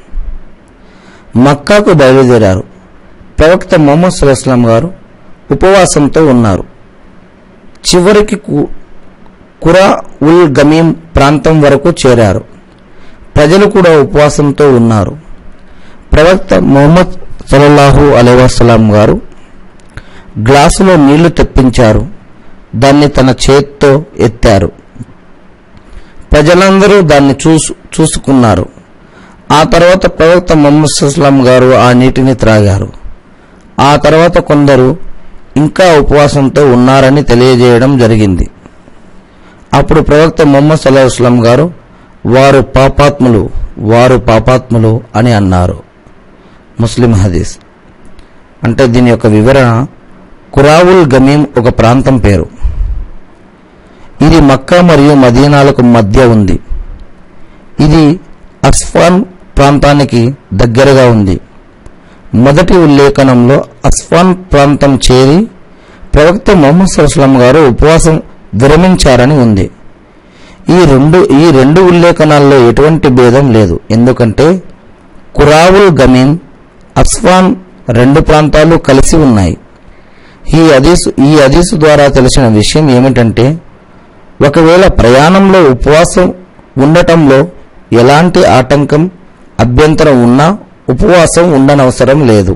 మక్కాకు బయలుదేరారు ప్రవక్త మొహమ్మద్ సల్లాహం గారు ఉపవాసంతో ఉన్నారు చివరికి కు- కురా ఉల్ గమీం ప్రాంతం వరకు చేరారు ప్రజలు కూడా ఉపవాసంతో ఉన్నారు ప్రవక్త మొహమ్మద్ సల్లల్లాహు అలై వసలాం గారు గ్లాసులో నీళ్లు తెప్పించారు దాన్ని తన చేత్తో ఎత్తారు ప్రజలందరూ దాన్ని చూసు చూసుకున్నారు ఆ తర్వాత ప్రవక్త మొహమ్మద్ సుస్లాం గారు ఆ నీటిని త్రాగారు ఆ తర్వాత కొందరు ఇంకా ఉపవాసంతో ఉన్నారని తెలియజేయడం జరిగింది అప్పుడు ప్రవక్త మొహమ్మద్ సల్లాహుస్లాం గారు వారు పాపాత్ములు వారు పాపాత్ములు అని అన్నారు ముస్లిం హదీస్ అంటే దీని యొక్క వివరణ కురావుల్ గమీం ఒక ప్రాంతం పేరు ఇది మక్కా మరియు మదీనాలకు మధ్య ఉంది ఇది అస్ఫాన్ ప్రాంతానికి దగ్గరగా ఉంది మొదటి ఉల్లేఖనంలో అస్ఫాన్ ప్రాంతం చేరి ప్రవక్త మొహమ్మద్ సల్లాం గారు ఉపవాసం విరమించారని ఉంది ఈ రెండు ఈ రెండు ఉల్లేఖనాల్లో ఎటువంటి భేదం లేదు ఎందుకంటే కురావుల్ గమీం అస్ఫాన్ రెండు ప్రాంతాలు కలిసి ఉన్నాయి ఈ అదీసు ఈ అదీసు ద్వారా తెలిసిన విషయం ఏమిటంటే ఒకవేళ ప్రయాణంలో ఉపవాసం ఉండటంలో ఎలాంటి ఆటంకం అభ్యంతరం ఉన్నా ఉపవాసం ఉండనవసరం లేదు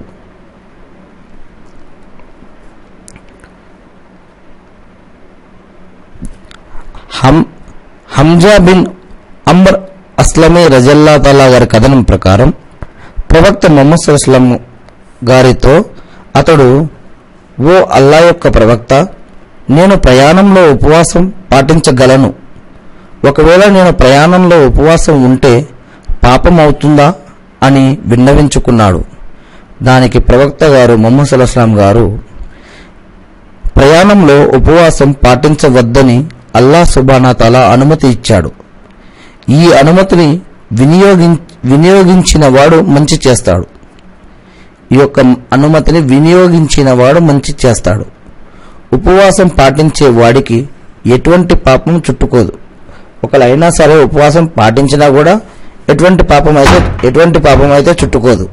హం హంజా బిన్ అంబర్ అస్లమే రజల్లా తాలా గారి కథనం ప్రకారం ప్రవక్త మొహమ్మద్ అస్లం గారితో అతడు ఓ అల్లా యొక్క ప్రవక్త నేను ప్రయాణంలో ఉపవాసం పాటించగలను ఒకవేళ నేను ప్రయాణంలో ఉపవాసం ఉంటే పాపం అవుతుందా అని విన్నవించుకున్నాడు దానికి ప్రవక్త గారు మొహమ్మద్ సల్లాహం గారు ప్రయాణంలో ఉపవాసం పాటించవద్దని అల్లా సుబానాతాలా అనుమతి ఇచ్చాడు ఈ అనుమతిని వినియోగిం వినియోగించిన వాడు మంచి చేస్తాడు ఈ యొక్క అనుమతిని వినియోగించిన వాడు మంచి చేస్తాడు ఉపవాసం పాటించే వాడికి ఎటువంటి పాపం చుట్టుకోదు ఒకవేళ అయినా సరే ఉపవాసం పాటించినా కూడా ఎటువంటి పాపం అయితే ఎటువంటి పాపం అయితే చుట్టుకోదు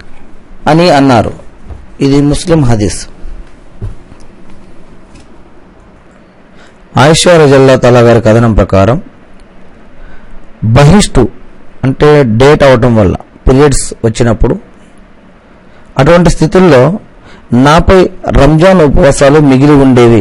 అని అన్నారు ఇది ముస్లిం హదీస్ ఆయిషా రజల్లా తలా గారి కథనం ప్రకారం బహిష్టు అంటే డేట్ అవటం వల్ల పీరియడ్స్ వచ్చినప్పుడు అటువంటి స్థితుల్లో నాపై రంజాన్ ఉపవాసాలు మిగిలి ఉండేవి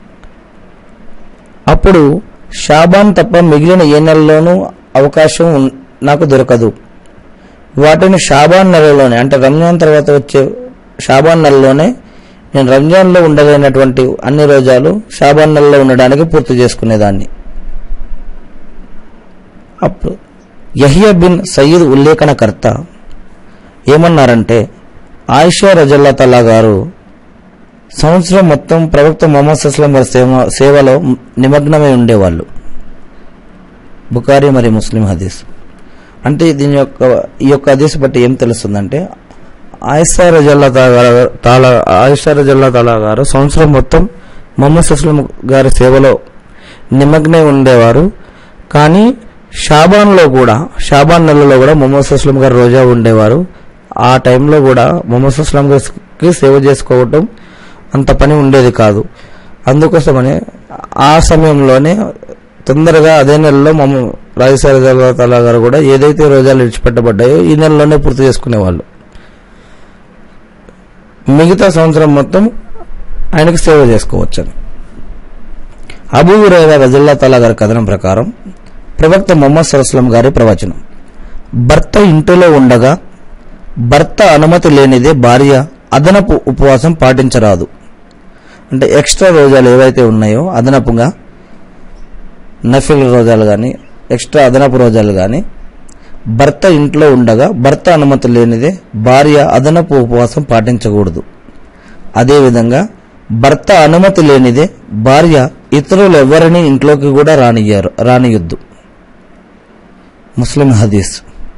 అప్పుడు షాబాన్ తప్ప మిగిలిన ఏ నెలలోనూ అవకాశం ఉన్- నాకు దొరకదు వాటిని షాబాన్ నెలలోనే అంటే రంజాన్ తర్వాత వచ్చే షాబాన్ నెలలోనే నేను రంజాన్లో ఉండలేనటువంటి అన్ని రోజాలు షాబాన్ నెలలో ఉండడానికి పూర్తి చేసుకునేదాన్ని అప్పుడు యహియా బిన్ సయ్యద్ ఉల్లేఖనకర్త ఏమన్నారంటే ఆయిషా రజల్లా తల్లా గారు సంవత్సరం మొత్తం ప్రవక్త మొహమ్మద్ అస్లం గారి సేవ సేవలో నిమగ్నమై ఉండేవాళ్ళు బుకారి మరియు ముస్లిం హదీస్ అంటే దీని యొక్క ఈ యొక్క హదీస్ బట్టి ఏం తెలుస్తుందంటే ఆయిషా రజల్లా తాలా ఆయిషా రజల్లా తాలా గారు సంవత్సరం మొత్తం మొహమ్మద్ అస్లం గారి సేవలో నిమగ్నై ఉండేవారు కానీ షాబాన్లో కూడా షాబాన్ నెలలో కూడా మొహమ్మద్ అస్లం గారు రోజా ఉండేవారు ఆ టైంలో కూడా మొహమ్మద్ అస్లం గారికి సేవ చేసుకోవటం అంత పని ఉండేది కాదు అందుకోసమని ఆ సమయంలోనే తొందరగా అదే నెలలో మమ్మ రాజేశ్వర తలా గారు కూడా ఏదైతే రోజాలు విడిచిపెట్టబడ్డాయో ఈ నెలలోనే పూర్తి చేసుకునేవాళ్ళు మిగతా సంవత్సరం మొత్తం ఆయనకి సేవ చేసుకోవచ్చని అబూ హురైరా రజల్లా తలా గారి కథనం ప్రకారం ప్రవక్త మొహమ్మద్ సరస్లం గారి ప్రవచనం భర్త ఇంటిలో ఉండగా భర్త అనుమతి లేనిదే భార్య అదనపు ఉపవాసం పాటించరాదు అంటే ఎక్స్ట్రా రోజాలు ఏవైతే ఉన్నాయో అదనపుగా నఫిల్ రోజాలు కానీ ఎక్స్ట్రా అదనపు రోజాలు కానీ భర్త ఇంట్లో ఉండగా భర్త అనుమతి లేనిదే భార్య అదనపు ఉపవాసం పాటించకూడదు అదేవిధంగా భర్త అనుమతి లేనిదే భార్య ఇతరులు ఎవరిని ఇంట్లోకి కూడా రానియ్యారు రానియొద్దు ముస్లిం హదీస్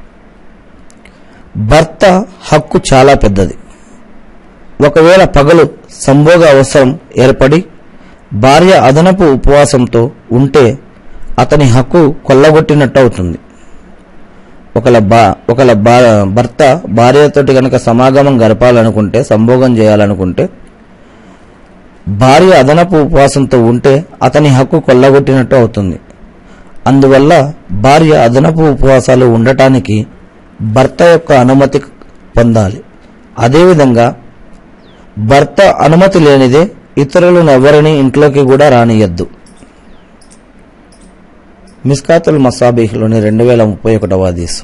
భర్త హక్కు చాలా పెద్దది ఒకవేళ పగలు సంభోగ అవసరం ఏర్పడి భార్య అదనపు ఉపవాసంతో ఉంటే అతని హక్కు కొల్లగొట్టినట్టు అవుతుంది ఒకళ్ళ బా ఒకళ్ళ బా భర్త భార్యతోటి కనుక సమాగమం గడపాలనుకుంటే సంభోగం చేయాలనుకుంటే భార్య అదనపు ఉపవాసంతో ఉంటే అతని హక్కు కొల్లగొట్టినట్టు అవుతుంది అందువల్ల భార్య అదనపు ఉపవాసాలు ఉండటానికి భర్త యొక్క అనుమతి పొందాలి అదేవిధంగా భర్త అనుమతి లేనిదే ఇతరులను ఎవరిని ఇంట్లోకి కూడా రానియద్దు మిస్కాతుల్ మసాబీహ్లోని రెండు వేల ముప్పై ఒకటవ హదీసు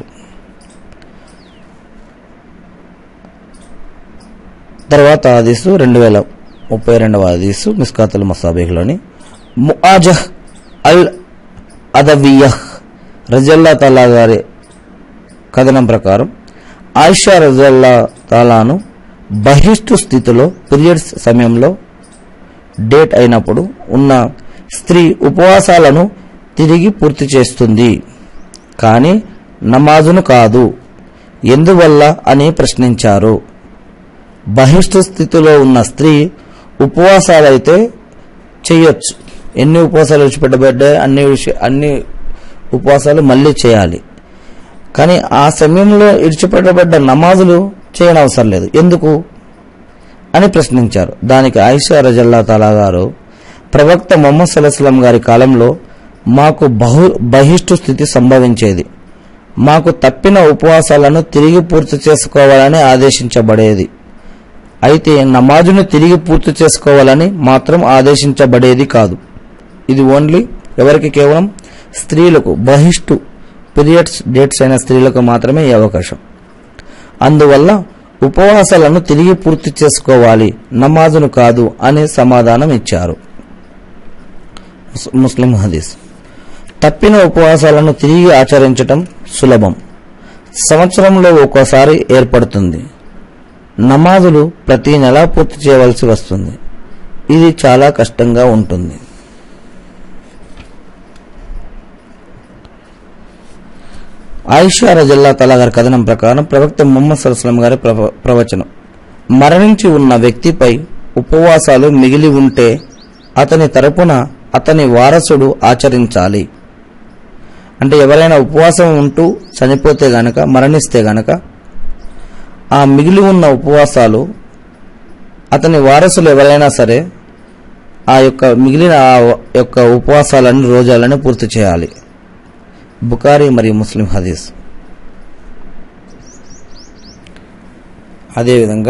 తర్వాత హదీసు రెండు వేల ముప్పై రెండవ హదీసు మిస్కాతుల్ మసాబీహ్లోని ముఆజహ్ అల్ అదవియహ్ రజల్లా తలా గారి కథనం ప్రకారం ఆయిషా రజల్లా తాలాను బహిష్టు స్థితిలో పీరియడ్స్ సమయంలో డేట్ అయినప్పుడు ఉన్న స్త్రీ ఉపవాసాలను తిరిగి పూర్తి చేస్తుంది కానీ నమాజును కాదు ఎందువల్ల అని ప్రశ్నించారు బహిష్టు స్థితిలో ఉన్న స్త్రీ ఉపవాసాలైతే చేయొచ్చు ఎన్ని ఉపవాసాలు విడిచిపెట్టబడ్డాయి అన్ని విషయ అన్ని ఉపవాసాలు మళ్ళీ చేయాలి కానీ ఆ సమయంలో విడిచిపెట్టబడ్డ నమాజులు చేయనవసరం లేదు ఎందుకు అని ప్రశ్నించారు దానికి ఆయిషా రజల్లా తలా గారు ప్రవక్త మొహమ్మద్ సల్లాహం గారి కాలంలో మాకు బహు బహిష్టు స్థితి సంభవించేది మాకు తప్పిన ఉపవాసాలను తిరిగి పూర్తి చేసుకోవాలని ఆదేశించబడేది అయితే నమాజును తిరిగి పూర్తి చేసుకోవాలని మాత్రం ఆదేశించబడేది కాదు ఇది ఓన్లీ ఎవరికి కేవలం స్త్రీలకు బహిష్టు పీరియడ్స్ డేట్స్ అయిన స్త్రీలకు మాత్రమే ఈ అవకాశం అందువల్ల ఉపవాసాలను తిరిగి పూర్తి చేసుకోవాలి నమాజును కాదు అనే సమాధానం ఇచ్చారు ముస్- ముస్లిం హదీస్ తప్పిన ఉపవాసాలను తిరిగి ఆచరించటం సులభం సంవత్సరంలో ఒక్కోసారి ఏర్పడుతుంది నమాజులు ప్రతి నెలా పూర్తి చేయవలసి వస్తుంది ఇది చాలా కష్టంగా ఉంటుంది ఆయిషా రజల్లా తలా గారి కథనం ప్రకారం ప్రవక్త ముహమ్మద్ సల్లాం గారి ప్రవ- ప్రవచనం మరణించి ఉన్న వ్యక్తిపై ఉపవాసాలు మిగిలి ఉంటే అతని తరపున అతని వారసుడు ఆచరించాలి అంటే ఎవరైనా ఉపవాసం ఉంటూ చనిపోతే గనక మరణిస్తే గనక ఆ మిగిలి ఉన్న ఉపవాసాలు అతని వారసులు ఎవరైనా సరే ఆ యొక్క మిగిలిన ఆ యొక్క ఉపవాసాలని రోజాలని పూర్తి చేయాలి బుకారి మరియు ముస్లిం హదీస్ అదేవిధంగా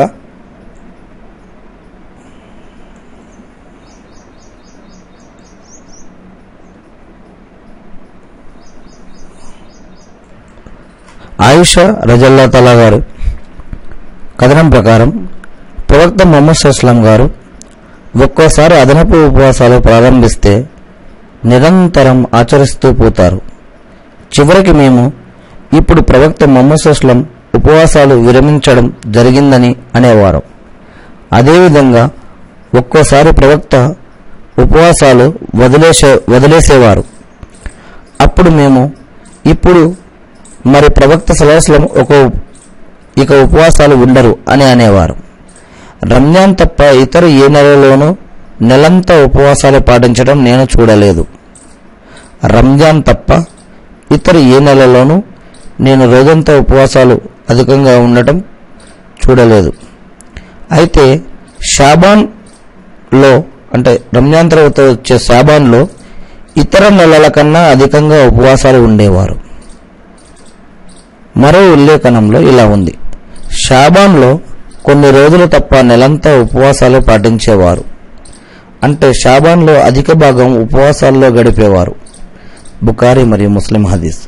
ఆయుష రజల్లా తలా గారు కథనం ప్రకారం ప్రవక్త మొహమ్మద్ అస్లాం గారు ఒక్కోసారి అదనపు ఉపవాసాలు ప్రారంభిస్తే నిరంతరం ఆచరిస్తూ పోతారు చివరికి మేము ఇప్పుడు ప్రవక్త మొహమ్మద్ అస్లం ఉపవాసాలు విరమించడం జరిగిందని అనేవారు అదేవిధంగా ఒక్కోసారి ప్రవక్త ఉపవాసాలు వదిలేసే వదిలేసేవారు అప్పుడు మేము ఇప్పుడు మరి ప్రవక్త సలాహస్లం ఒక ఇక ఉపవాసాలు ఉండరు అని అనేవారు రంజాన్ తప్ప ఇతర ఏ నెలలోనూ నెలంతా ఉపవాసాలు పాటించడం నేను చూడలేదు రంజాన్ తప్ప ఇతర ఏ నెలలోనూ నేను రోజంతా ఉపవాసాలు అధికంగా ఉండటం చూడలేదు అయితే షాబాన్లో అంటే రంజాన్ తర్వాత వచ్చే షాబాన్లో ఇతర నెలల కన్నా అధికంగా ఉపవాసాలు ఉండేవారు మరో ఉల్లేఖనంలో ఇలా ఉంది షాబాన్లో కొన్ని రోజులు తప్ప నెలంతా ఉపవాసాలు పాటించేవారు అంటే షాబాన్లో అధిక భాగం ఉపవాసాల్లో గడిపేవారు బుకారి మరియు ముస్లిం హదీస్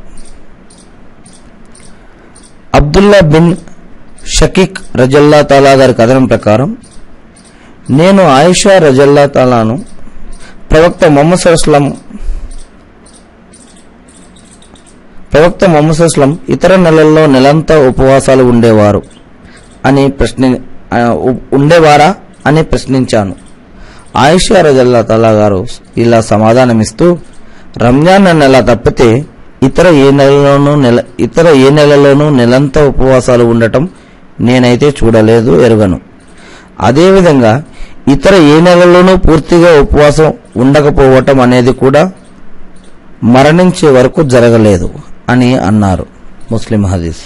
అబ్దుల్లా బిన్ షకీక్ రజల్లా తాలా గారి కథనం ప్రకారం నేను ఆయిషా రజల్లా తాలాను ప్రవక్త మొహమ్మద్ సల్లాం ప్రవక్త మొహమ్మద్ అస్లం ఇతర నెలల్లో నెలంతా ఉపవాసాలు ఉండేవారు అని ప్రశ్ని ఆ, ఉ- ఉండేవారా అని ప్రశ్నించాను ఆయిషా రజల్లా తలా గారు ఇలా సమాధానమిస్తూ రంజాన్ నెల తప్పితే ఇతర ఏ నెలలోనూ నెల ఇతర ఏ నెలలోనూ నెలంతా ఉపవాసాలు ఉండటం నేనైతే చూడలేదు ఎరుగను అదేవిధంగా ఇతర ఏ నెలలోనూ పూర్తిగా ఉపవాసం ఉండకపోవటం అనేది కూడా మరణించే వరకు జరగలేదు అని అన్నారు ముస్లిం హదీస్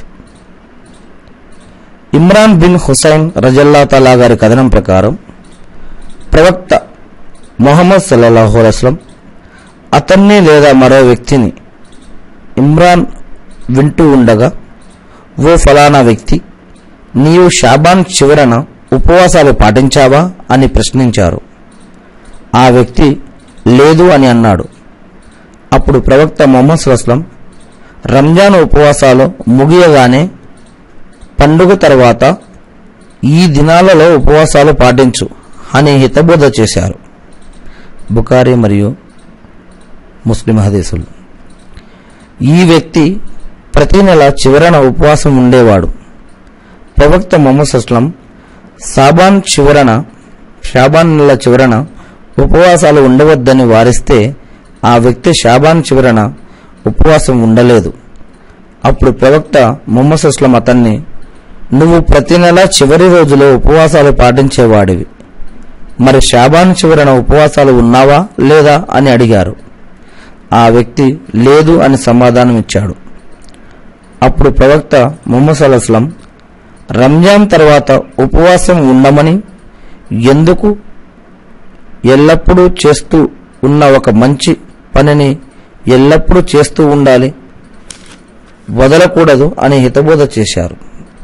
ఇమ్రాన్ బిన్ హుసైన్ రజల్లా తలా గారి కథనం ప్రకారం ప్రవక్త మొహమ్మద్ సల్లాహు అస్లం అతన్ని లేదా మరో వ్యక్తిని ఇమ్రాన్ వింటూ ఉండగా ఓ ఫలానా వ్యక్తి నీవు షాబాన్ చివరన ఉపవాసాలు పాటించావా అని ప్రశ్నించారు ఆ వ్యక్తి లేదు అని అన్నాడు అప్పుడు ప్రవక్త మొహమ్మద్ సుస్లం రంజాన్ ఉపవాసాలు ముగియగానే పండుగ తర్వాత ఈ దినాలలో ఉపవాసాలు పాటించు అని హితబోధ చేశారు బుకారి మరియు ముస్లిం హదీసులు ఈ వ్యక్తి ప్రతి నెల చివరన ఉపవాసం ఉండేవాడు ప్రవక్త మొహమ్మద్ సుస్లం సాబాన్ చివరన షాబాన్ నెల చివరన ఉపవాసాలు ఉండవద్దని వారిస్తే ఆ వ్యక్తి షాబాన్ చివరన ఉపవాసం ఉండలేదు అప్పుడు ప్రవక్త మొహమ్మద్ అస్లం అతన్ని నువ్వు ప్రతి నెల చివరి రోజులో ఉపవాసాలు పాటించేవాడివి మరి షాబాన్ చివరన ఉపవాసాలు ఉన్నావా లేదా అని అడిగారు ఆ వ్యక్తి లేదు అని సమాధానం ఇచ్చాడు అప్పుడు ప్రవక్త ముహమ్మద్ అస్లం రంజాన్ తర్వాత ఉపవాసం ఉండమని ఎందుకు ఎల్లప్పుడూ చేస్తూ ఉన్న ఒక మంచి పనిని ఎల్లప్పుడూ చేస్తూ ఉండాలి వదలకూడదు అని హితబోధ చేశారు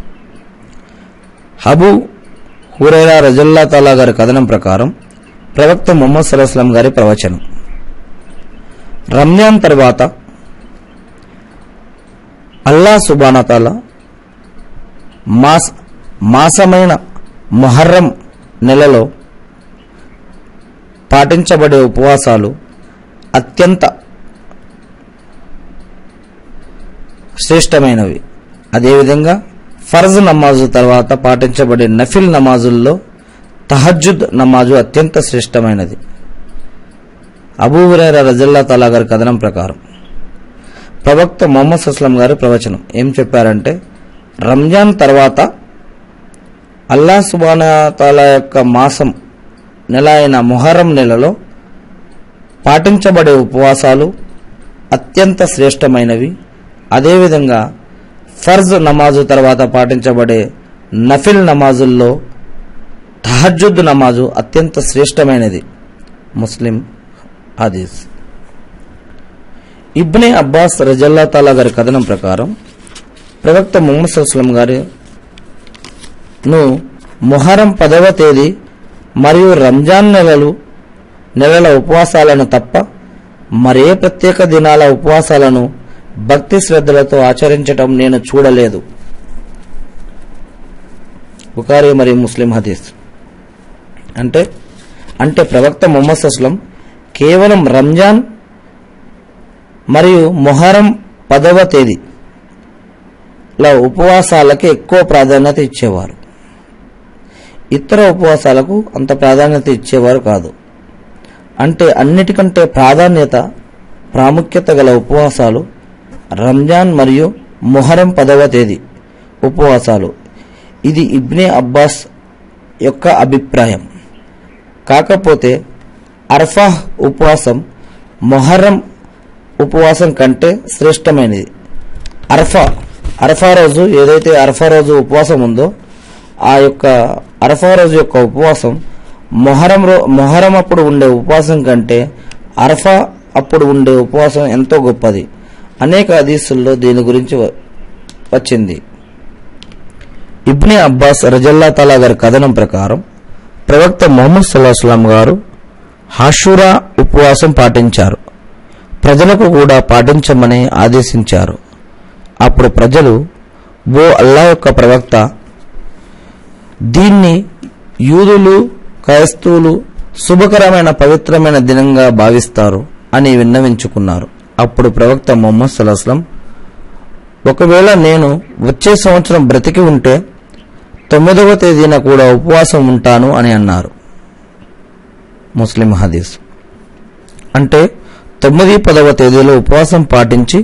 హబు హురైరా రజల్లా తాలా గారి కథనం ప్రకారం ప్రవక్త ముహమ్మద్ సల్లాహం గారి ప్రవచనం రంజాన్ తర్వాత అల్లా సుబానతాల మాస మాసమైన మొహర్రం నెలలో పాటించబడే ఉపవాసాలు అత్యంత శ్రేష్టమైనవి అదేవిధంగా ఫర్జ్ నమాజు తర్వాత పాటించబడే నఫిల్ నమాజుల్లో తహజ్జుద్ నమాజు అత్యంత శ్రేష్టమైనది అబూ హురైరా రజల్లా తాలా గారి కథనం ప్రకారం ప్రవక్త మొహమ్మద్ అస్లం గారి ప్రవచనం ఏం చెప్పారంటే రంజాన్ తర్వాత అల్లా సుబానా తాలా యొక్క మాసం నెల అయిన మొహరం నెలలో పాటించబడే ఉపవాసాలు అత్యంత శ్రేష్టమైనవి అదేవిధంగా ఫర్జ్ నమాజు తర్వాత పాటించబడే నఫిల్ నమాజుల్లో తహజ్జుద్ నమాజు అత్యంత శ్రేష్టమైనది ముస్లిం హదీస్ ఇబ్నే అబ్బాస్ రజల్లా తాలా గారి కథనం ప్రకారం ప్రవక్త ముహమ్మద్ సల్లం గారి ను మొహరం పదవ తేదీ మరియు రంజాన్ నెలలు నెలల ఉపవాసాలను తప్ప మరే ప్రత్యేక దినాల ఉపవాసాలను భక్తి శ్రద్ధలతో ఆచరించటం నేను చూడలేదు బుకారి మరియు ముస్లిం హదీస్ అంటే అంటే ప్రవక్త ముహమ్మద్ అస్లం కేవలం రంజాన్ మరియు మొహరం పదవ తేదీ ల ఉపవాసాలకి ఎక్కువ ప్రాధాన్యత ఇచ్చేవారు ఇతర ఉపవాసాలకు అంత ప్రాధాన్యత ఇచ్చేవారు కాదు అంటే అన్నిటికంటే ప్రాధాన్యత ప్రాముఖ్యత గల ఉపవాసాలు రంజాన్ మరియు మొహరం పదవ తేదీ ఉపవాసాలు ఇది ఇబ్నే అబ్బాస్ యొక్క అభిప్రాయం కాకపోతే అర్ఫాహ్ ఉపవాసం మొహర్రం ఉపవాసం కంటే శ్రేష్టమైనది అర్ఫా అర్ఫా రోజు ఏదైతే అర్ఫా రోజు ఉపవాసం ఉందో ఆ యొక్క అర్ఫా రోజు యొక్క ఉపవాసం మొహరం రో మొహరం అప్పుడు ఉండే ఉపవాసం కంటే అర్ఫా అప్పుడు ఉండే ఉపవాసం ఎంతో గొప్పది అనేక హదీసుల్లో దీని గురించి వ- వచ్చింది ఇబ్నే అబ్బాస్ రజల్లా తలా గారి కథనం ప్రకారం ప్రవక్త మొహమ్మద్ సల్లాహం గారు హాషురా ఉపవాసం పాటించారు ప్రజలకు కూడా పాటించమని ఆదేశించారు అప్పుడు ప్రజలు ఓ అల్లా యొక్క ప్రవక్త దీన్ని యూదులు క్రైస్తవులు శుభకరమైన పవిత్రమైన దినంగా భావిస్తారు అని విన్నవించుకున్నారు అప్పుడు ప్రవక్త మొహమ్మద్ సల్లాహం ఒకవేళ నేను వచ్చే సంవత్సరం బ్రతికి ఉంటే తొమ్మిదవ తేదీన కూడా ఉపవాసం ఉంటాను అని అన్నారు ముస్లిం హదీస్ అంటే తొమ్మిది పదవ తేదీలో ఉపవాసం పాటించి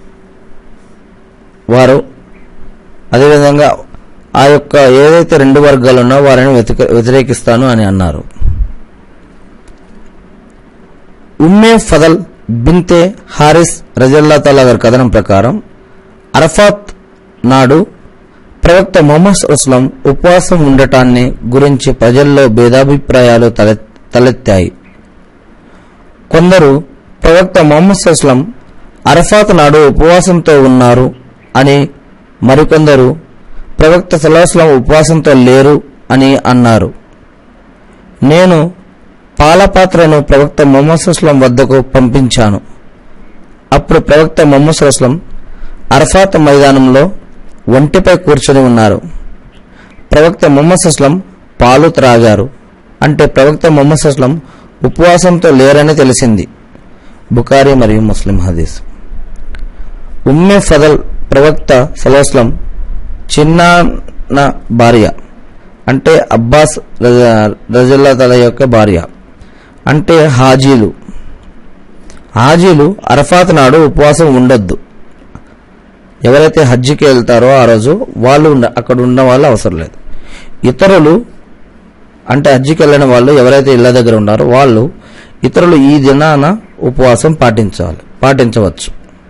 వారు అదేవిధంగా ఆ యొక్క ఏదైతే రెండు వర్గాలు ఉన్నాయో వారిని వ్యతిక వ్యతిరేకిస్తాను అని అన్నారు ఉమ్మే ఫదల్ బింతే హారిస్ రజల్లా తాలా గారి కథనం ప్రకారం అరఫాత్ నాడు ప్రవక్త మొహమ్మద్ అస్లం ఉపవాసం ఉండటాన్ని గురించి ప్రజల్లో భేదాభిప్రాయాలు తలె తలెత్తాయి కొందరు ప్రవక్త మొహమ్మద్ అస్లం అరఫాత్ నాడు ఉపవాసంతో ఉన్నారు అని మరికొందరు ప్రవక్త సలాహస్లం ఉపవాసంతో లేరు అని అన్నారు నేను పాలపాత్రను ప్రవక్త మొహమ్మద్ అస్లం వద్దకు పంపించాను అప్పుడు ప్రవక్త మొహమ్మద్ అస్లం అరఫాత్ మైదానంలో ఒంటిపై కూర్చొని ఉన్నారు ప్రవక్త మొహమ్మద్ అస్లం పాలు త్రాగారు అంటే ప్రవక్త మొహమ్మద్ అస్లం ఉపవాసంతో లేరని తెలిసింది బుకారి మరియు ముస్లిం హదీస్ ఉమ్మే ఫదల్ ప్రవక్త సలాస్లం చిన్నాన్న భార్య అంటే అబ్బాస్ రజ- రజల్లా తల యొక్క భార్య అంటే హాజీలు హాజీలు అరఫాత్ నాడు ఉపవాసం ఉండొద్దు ఎవరైతే హజ్జికి వెళ్తారో ఆ రోజు వాళ్ళు ఉండ అక్కడ ఉన్న వాళ్ళు అవసరం లేదు ఇతరులు అంటే హజ్జికి వెళ్ళిన వాళ్ళు ఎవరైతే ఇళ్ళ దగ్గర ఉన్నారో వాళ్ళు ఇతరులు ఈ దినాన ఉపవాసం పాటించాలి పాటించవచ్చు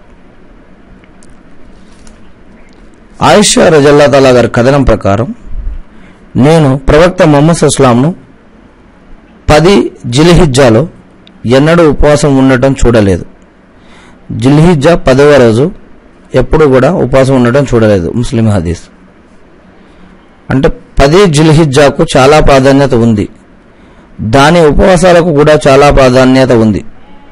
ఆయిషా రజల్లా తలా గారి కథనం ప్రకారం నేను ప్రవక్త మొహమ్మద్ ఇస్లాంను పది జిలిహిజ్జాలో ఎన్నడూ ఉపవాసం ఉండటం చూడలేదు జిల్హిజ్జా పదవ రోజు ఎప్పుడు కూడా ఉపవాసం ఉండటం చూడలేదు ముస్లిం హదీస్ అంటే పది జిల్హిజ్జాకు చాలా ప్రాధాన్యత ఉంది దాని ఉపవాసాలకు కూడా చాలా ప్రాధాన్యత ఉంది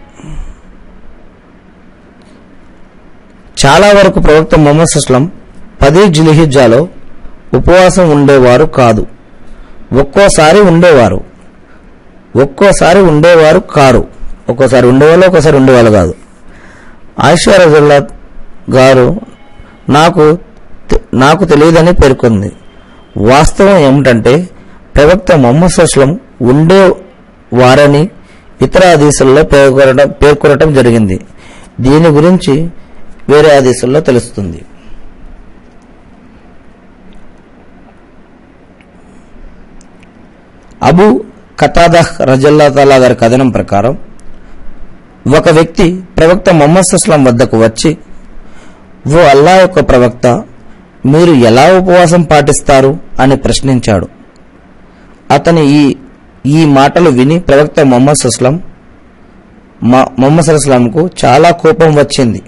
చాలా వరకు ప్రవక్త మొహమ్మద్ అస్లం పది జిలిహిజ్జాలో ఉపవాసం ఉండేవారు కాదు ఒక్కోసారి ఉండేవారు ఒక్కోసారి ఉండేవారు కారు ఒక్కోసారి ఉండేవాళ్ళు ఒక్కోసారి ఉండేవాళ్ళు కాదు ఆయిషా రజల్లా గారు నాకు తె- నాకు తెలియదని పేర్కొంది వాస్తవం ఏమిటంటే ప్రవక్త మొహమ్మద్ అస్లం ఉండే వారని ఇతర హదీసుల్లో పేర్కొనడం పేర్కొనడం జరిగింది దీని గురించి వేరే హదీసుల్లో తెలుస్తుంది అబు కతాదహ్ రజల్లా తాలా గారి కథనం ప్రకారం ఒక వ్యక్తి ప్రవక్త మొహమ్మద్ అస్లాం వద్దకు వచ్చి ఓ అల్లా యొక్క ప్రవక్త మీరు ఎలా ఉపవాసం పాటిస్తారు అని ప్రశ్నించాడు అతని ఈ ఈ మాటలు విని ప్రవక్త మొహమ్మద్ సుస్లాం మొహమ్మద్ సుస్లాంకు చాలా కోపం వచ్చింది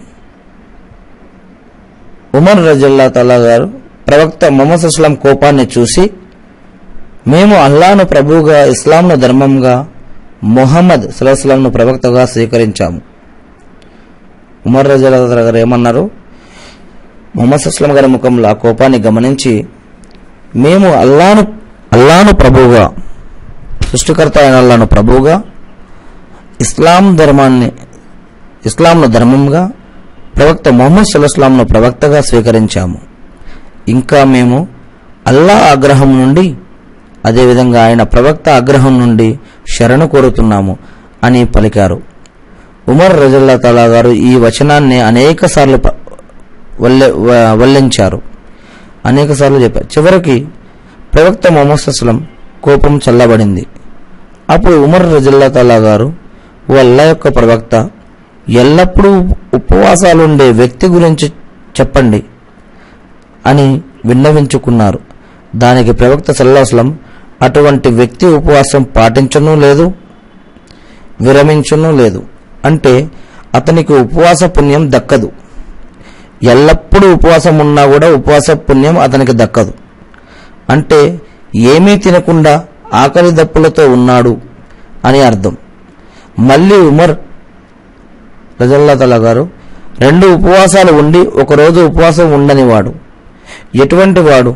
ఉమర్ రజల్లా తలా గారు ప్రవక్త మొహమ్మద్ సుస్లాం కోపాన్ని చూసి మేము అల్లాను ప్రభువుగా ఇస్లాంను ధర్మంగా మొహమ్మద్ సుల్లాంను ప్రవక్తగా స్వీకరించాము ఉమర్ రజల్లా తలా గారు ఏమన్నారు మొహమ్మద్ సుస్లాం గారి ముఖంలో ఆ కోపాన్ని గమనించి మేము అల్లాను అల్లాను ప్రభువుగా సృష్టికర్త అయిన అల్లాను ప్రభువుగా ఇస్లాం ధర్మాన్ని ఇస్లాంను ధర్మంగా ప్రవక్త మొహమ్మద్ సుల్లాంను ప్రవక్తగా స్వీకరించాము ఇంకా మేము అల్లా ఆగ్రహం నుండి అదేవిధంగా ఆయన ప్రవక్త ఆగ్రహం నుండి శరణు కోరుతున్నాము అని పలికారు ఉమర్ రజల్లా తలా గారు ఈ వచనాన్ని అనేక సార్లు వల్లించారు అనేక సార్లు చెప్పారు చివరికి ప్రవక్త మొహమ్మద్ అస్లం కోపం చల్లబడింది అప్పుడు ఉమర్ రజల్లా తలా గారు ఓ అల్లా యొక్క ప్రవక్త ఎల్లప్పుడూ ఉపవాసాలుండే వ్యక్తి గురించి చెప్పండి అని విన్నవించుకున్నారు దానికి ప్రవక్త సల్లాహస్లం అటువంటి వ్యక్తి ఉపవాసం పాటించను లేదు విరమించను లేదు అంటే అతనికి ఉపవాస పుణ్యం దక్కదు ఎల్లప్పుడూ ఉపవాసం ఉన్నా కూడా ఉపవాస పుణ్యం అతనికి దక్కదు అంటే ఏమీ తినకుండా ఆకలి దప్పులతో ఉన్నాడు అని అర్థం మళ్ళీ ఉమర్ రజల్లా తల గారు రెండు ఉపవాసాలు ఉండి ఒకరోజు ఉపవాసం ఉండని వాడు ఎటువంటి వాడు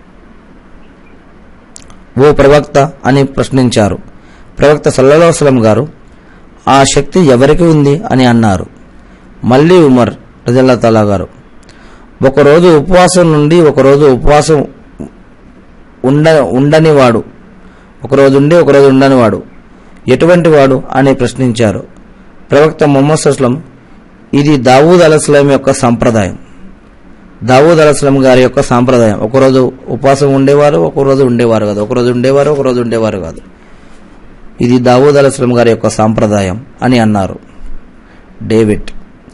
ఓ ప్రవక్త అని ప్రశ్నించారు ప్రవక్త సల్లల్లాహుస్లం గారు ఆ శక్తి ఎవరికి ఉంది అని అన్నారు మళ్ళీ ఉమర్ రజల్లా తలా గారు ఒకరోజు ఉపవాసం నుండి ఒకరోజు ఉపవాసం ఉండ ఉండని వాడు ఒకరోజు ఉండి ఒకరోజు ఉండని వాడు ఎటువంటి వాడు అని ప్రశ్నించారు ప్రవక్త మొహమ్మద్ అస్లం ఇది దావూద్ అలస్లాం యొక్క సంప్రదాయం దావూద్ అలస్లాం గారి యొక్క సాంప్రదాయం ఒకరోజు ఉపవాసం ఉండేవారు ఒకరోజు ఉండేవారు కాదు ఒకరోజు ఉండేవారు ఒకరోజు ఉండేవారు కాదు ఇది దావూద్ అలస్లాం గారి యొక్క సాంప్రదాయం అని అన్నారు డేవిడ్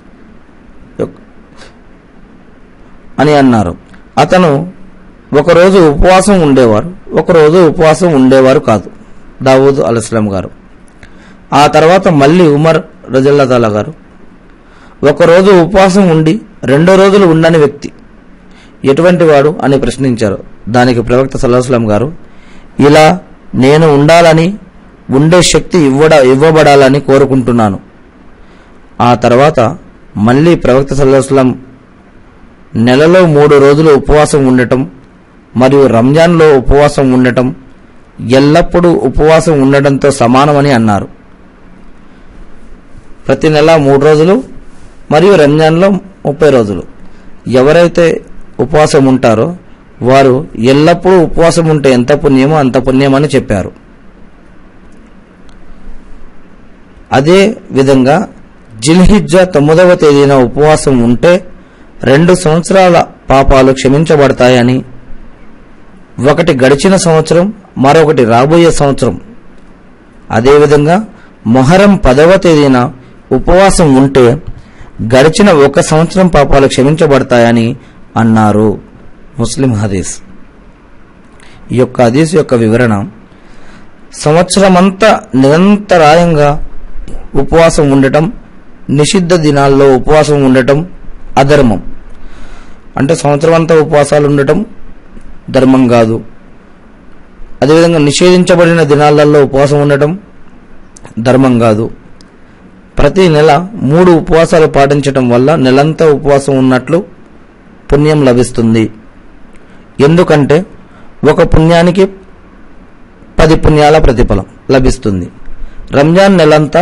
అని అన్నారు అతను ఒకరోజు ఉపవాసం ఉండేవారు ఒకరోజు ఉపవాసం ఉండేవారు కాదు దావూద్ అలస్లాం గారు ఆ తర్వాత మళ్ళీ ఉమర్ రజల్లా తాలా గారు ఒకరోజు ఉపవాసం ఉండి రెండో రోజులు ఉండని వ్యక్తి ఎటువంటి వాడు అని ప్రశ్నించారు దానికి ప్రవక్త సల్లాహస్లాం గారు ఇలా నేను ఉండాలని ఉండే శక్తి ఇవ్వడ ఇవ్వబడాలని కోరుకుంటున్నాను ఆ తర్వాత మళ్ళీ ప్రవక్త సల్లాహస్లాం నెలలో మూడు రోజులు ఉపవాసం ఉండటం మరియు రంజాన్లో ఉపవాసం ఉండటం ఎల్లప్పుడూ ఉపవాసం ఉండటంతో సమానమని అన్నారు ప్రతి నెల మూడు రోజులు మరియు రంజాన్లో ముప్పై రోజులు ఎవరైతే ఉపవాసం ఉంటారో వారు ఎల్లప్పుడూ ఉపవాసం ఉంటే ఎంత పుణ్యమో అంత పుణ్యమని చెప్పారు అదే విధంగా జిల్హిజ్జా తొమ్మిదవ తేదీన ఉపవాసం ఉంటే రెండు సంవత్సరాల పాపాలు క్షమించబడతాయని ఒకటి గడిచిన సంవత్సరం మరొకటి రాబోయే సంవత్సరం అదేవిధంగా మొహరం పదవ తేదీన ఉపవాసం ఉంటే గడిచిన ఒక సంవత్సరం పాపాలు క్షమించబడతాయని అన్నారు ముస్లిం హదీస్ ఈ యొక్క హదీస్ యొక్క వివరణ సంవత్సరమంతా నిరంతరాయంగా ఉపవాసం ఉండటం నిషిద్ధ దినాల్లో ఉపవాసం ఉండటం అధర్మం అంటే సంవత్సరం అంతా ఉపవాసాలు ఉండటం ధర్మం కాదు అదేవిధంగా నిషేధించబడిన దినాలలో ఉపవాసం ఉండటం ధర్మం కాదు ప్రతి నెల మూడు ఉపవాసాలు పాటించటం వల్ల నెలంతా ఉపవాసం ఉన్నట్లు పుణ్యం లభిస్తుంది ఎందుకంటే ఒక పుణ్యానికి పది పుణ్యాల ప్రతిఫలం లభిస్తుంది రంజాన్ నెలంతా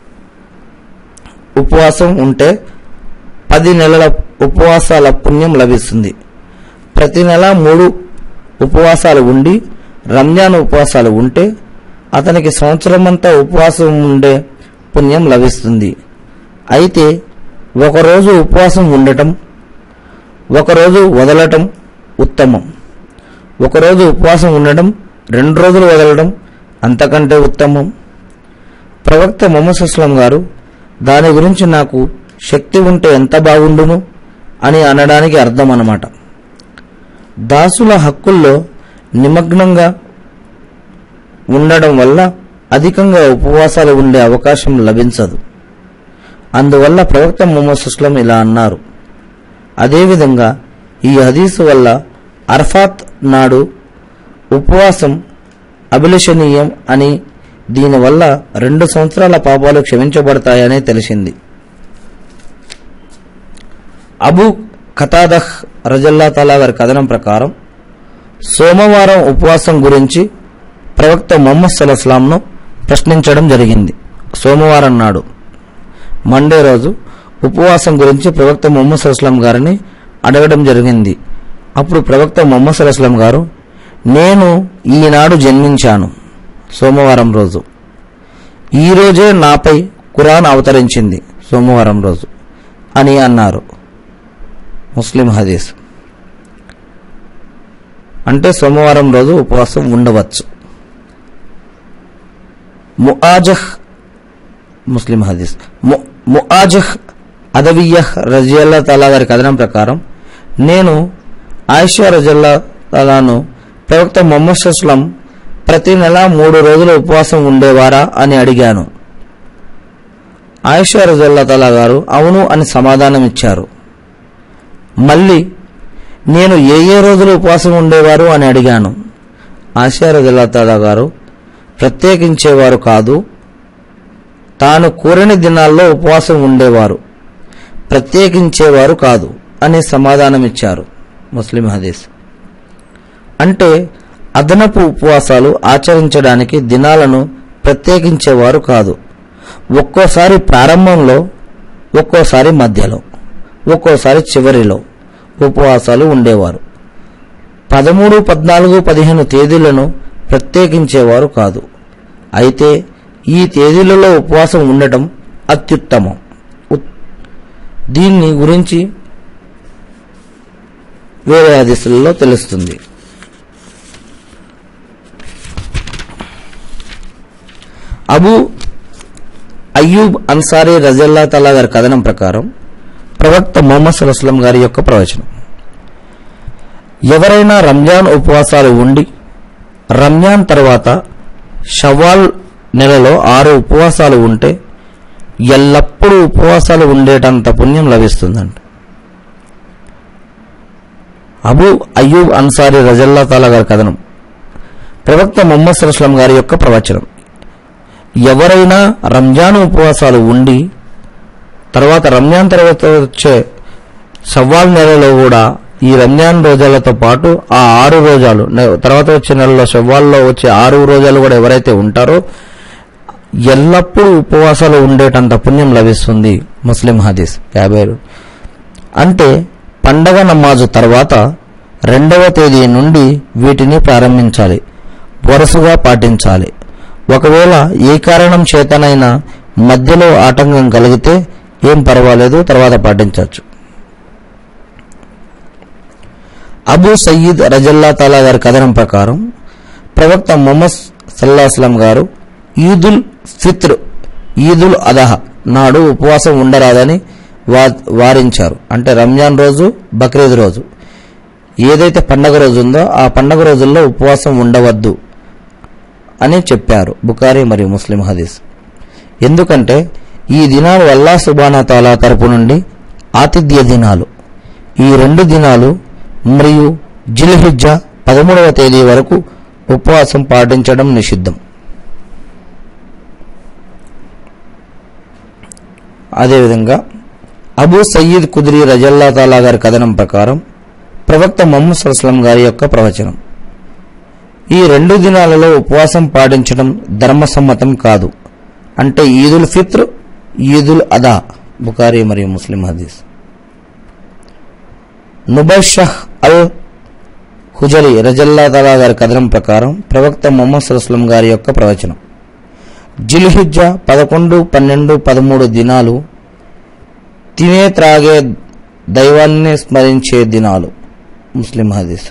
ఉపవాసం ఉంటే పది నెలల ఉపవాసాల పుణ్యం లభిస్తుంది ప్రతి నెల మూడు ఉపవాసాలు ఉండి రంజాన్ ఉపవాసాలు ఉంటే అతనికి సంవత్సరమంతా ఉపవాసం ఉండే పుణ్యం లభిస్తుంది అయితే ఒకరోజు ఉపవాసం ఉండటం ఒకరోజు వదలటం ఉత్తమం ఒకరోజు ఉపవాసం ఉండటం రెండు రోజులు వదలడం అంతకంటే ఉత్తమం ప్రవక్త మొహమ్మద్ అస్లం గారు దాని గురించి నాకు శక్తి ఉంటే ఎంత బాగుండును అని అనడానికి అర్థం అన్నమాట దాసుల హక్కుల్లో నిమగ్నంగా ఉండడం వల్ల అధికంగా ఉపవాసాలు ఉండే అవకాశం లభించదు అందువల్ల ప్రవక్త ముహమ్మద్ సుస్లం ఇలా అన్నారు అదేవిధంగా ఈ హదీసు వల్ల అర్ఫాత్ నాడు ఉపవాసం అభిలషణీయం అని దీనివల్ల రెండు సంవత్సరాల పాపాలు క్షమించబడతాయని తెలిసింది అబు ఖతాదహ్ రజల్లా తాలా గారి కథనం ప్రకారం సోమవారం ఉపవాసం గురించి ప్రవక్త మొహమ్మద్ సల్లాహంను ప్రశ్నించడం జరిగింది సోమవారం నాడు మండే రోజు ఉపవాసం గురించి ప్రవక్త మొహమ్మద్ సల్లాం గారిని అడగడం జరిగింది అప్పుడు ప్రవక్త మొహమ్మద్ సల్లాం గారు నేను ఈనాడు జన్మించాను సోమవారం రోజు ఈ రోజే నాపై ఖురాన్ అవతరించింది సోమవారం రోజు అని అన్నారు ముస్లిం హదీస్ అంటే సోమవారం రోజు ఉపవాసం ఉండవచ్చు ముఆజహ్ ముస్లిం హదీస్ ము- ముఆజహ్ అదవియహ్ రజియల్లా తాలా గారి కథనం ప్రకారం నేను ఆయిషా రజల్లా తాలాను ప్రవక్త మొహమ్మద్ సుస్లం ప్రతి నెల మూడు రోజులు ఉపవాసం ఉండేవారా అని అడిగాను ఆయిషా రజల్లా తాలా గారు అవును అని సమాధానం ఇచ్చారు మళ్ళీ నేను ఏ ఏ రోజులు ఉపవాసం ఉండేవారు అని అడిగాను ఆశా రజల్లా తాలా గారు ప్రత్యేకించేవారు కాదు తాను కోరిన దినాల్లో ఉపవాసం ఉండేవారు ప్రత్యేకించేవారు కాదు అని సమాధానమిచ్చారు ముస్లిం హదీస్ అంటే అదనపు ఉపవాసాలు ఆచరించడానికి దినాలను ప్రత్యేకించేవారు కాదు ఒక్కోసారి ప్రారంభంలో ఒక్కోసారి మధ్యలో ఒక్కోసారి చివరిలో ఉపవాసాలు ఉండేవారు పదమూడు పద్నాలుగు పదిహేను తేదీలను ప్రత్యేకించేవారు కాదు అయితే ఈ తేదీలలో ఉపవాసం ఉండటం అత్యుత్తమం ఉత్- దీన్ని గురించి వేరే హదీసులలో తెలుస్తుంది అబు అయ్యూబ్ అన్సారీ రజల్లా తలా గారి కథనం ప్రకారం ప్రవక్త మొహమ్మద్ సల్లాహం గారి యొక్క ప్రవచనం ఎవరైనా రంజాన్ ఉపవాసాలు ఉండి రంజాన్ తర్వాత షవాల్ నెలలో ఆరు ఉపవాసాలు ఉంటే ఎల్లప్పుడూ ఉపవాసాలు ఉండేటంత పుణ్యం లభిస్తుందంట అబు అయ్యూబ్ అన్సారీ రజల్లా తాలా గారి కథనం ప్రవక్త మొహమ్మద్ సల్లాహం గారి యొక్క ప్రవచనం ఎవరైనా రంజాన్ ఉపవాసాలు ఉండి తర్వాత రంజాన్ తర్వాత వచ్చే సవ్వాల్ నెలలో కూడా ఈ రంజాన్ రోజాలతో పాటు ఆ ఆరు రోజాలు నె- తర్వాత వచ్చే నెలలో సవ్వాల్లో వచ్చే ఆరు రోజాలు కూడా ఎవరైతే ఉంటారో ఎల్లప్పుడూ ఉపవాసాలు ఉండేటంత పుణ్యం లభిస్తుంది ముస్లిం హదీస్ యాభై రు- అంటే పండగ నమాజు తర్వాత రెండవ తేదీ నుండి వీటిని ప్రారంభించాలి వరుసగా పాటించాలి ఒకవేళ ఏ కారణం చేతనైనా మధ్యలో ఆటంకం కలిగితే ఏం పర్వాలేదు తర్వాత పాటించవచ్చు అబూ సయ్యద్ రజల్లా తాలా గారి కథనం ప్రకారం ప్రవక్త మొహమ్మద్ సల్లాహస్లం గారు ఈదుల్ ఫిత్ర్ ఈదుల్ అదహ నాడు ఉపవాసం ఉండరాదని వా వారించారు అంటే రంజాన్ రోజు బక్రీద్ రోజు ఏదైతే పండగ రోజు ఉందో ఆ పండగ రోజుల్లో ఉపవాసం ఉండవద్దు అని చెప్పారు బుకారి మరియు ముస్లిం హదీస్ ఎందుకంటే ఈ దినాలు అల్లా సుబానా తాలా తరపు నుండి ఆతిథ్య దినాలు ఈ రెండు దినాలు మరియు జిల్హిజ్జా పదమూడవ తేదీ వరకు ఉపవాసం పాటించడం నిషిద్ధం అదేవిధంగా అబూ సయ్యద్ కుదిరి రజల్లా తాలా గారి కథనం ప్రకారం ప్రవక్త మొహమ్మద్ సల్లాం గారి యొక్క ప్రవచనం ఈ రెండు దినాలలో ఉపవాసం పాటించడం ధర్మసమ్మతం కాదు అంటే ఈదుల్ ఫిత్ర్ ఈదుల్ అదా బుకారి మరియు ముస్లిం హదీస్ నుబైషహ్ అల్ హుజలి రజల్లా తలా గారి కథనం ప్రకారం ప్రవక్త మొహమ్మద్ సల్లాం గారి యొక్క ప్రవచనం జిల్హిజ్జా పదకొండు పన్నెండు పదమూడు దినాలు తినే త్రాగే దైవాన్ని స్మరించే దినాలు ముస్లిం హదీస్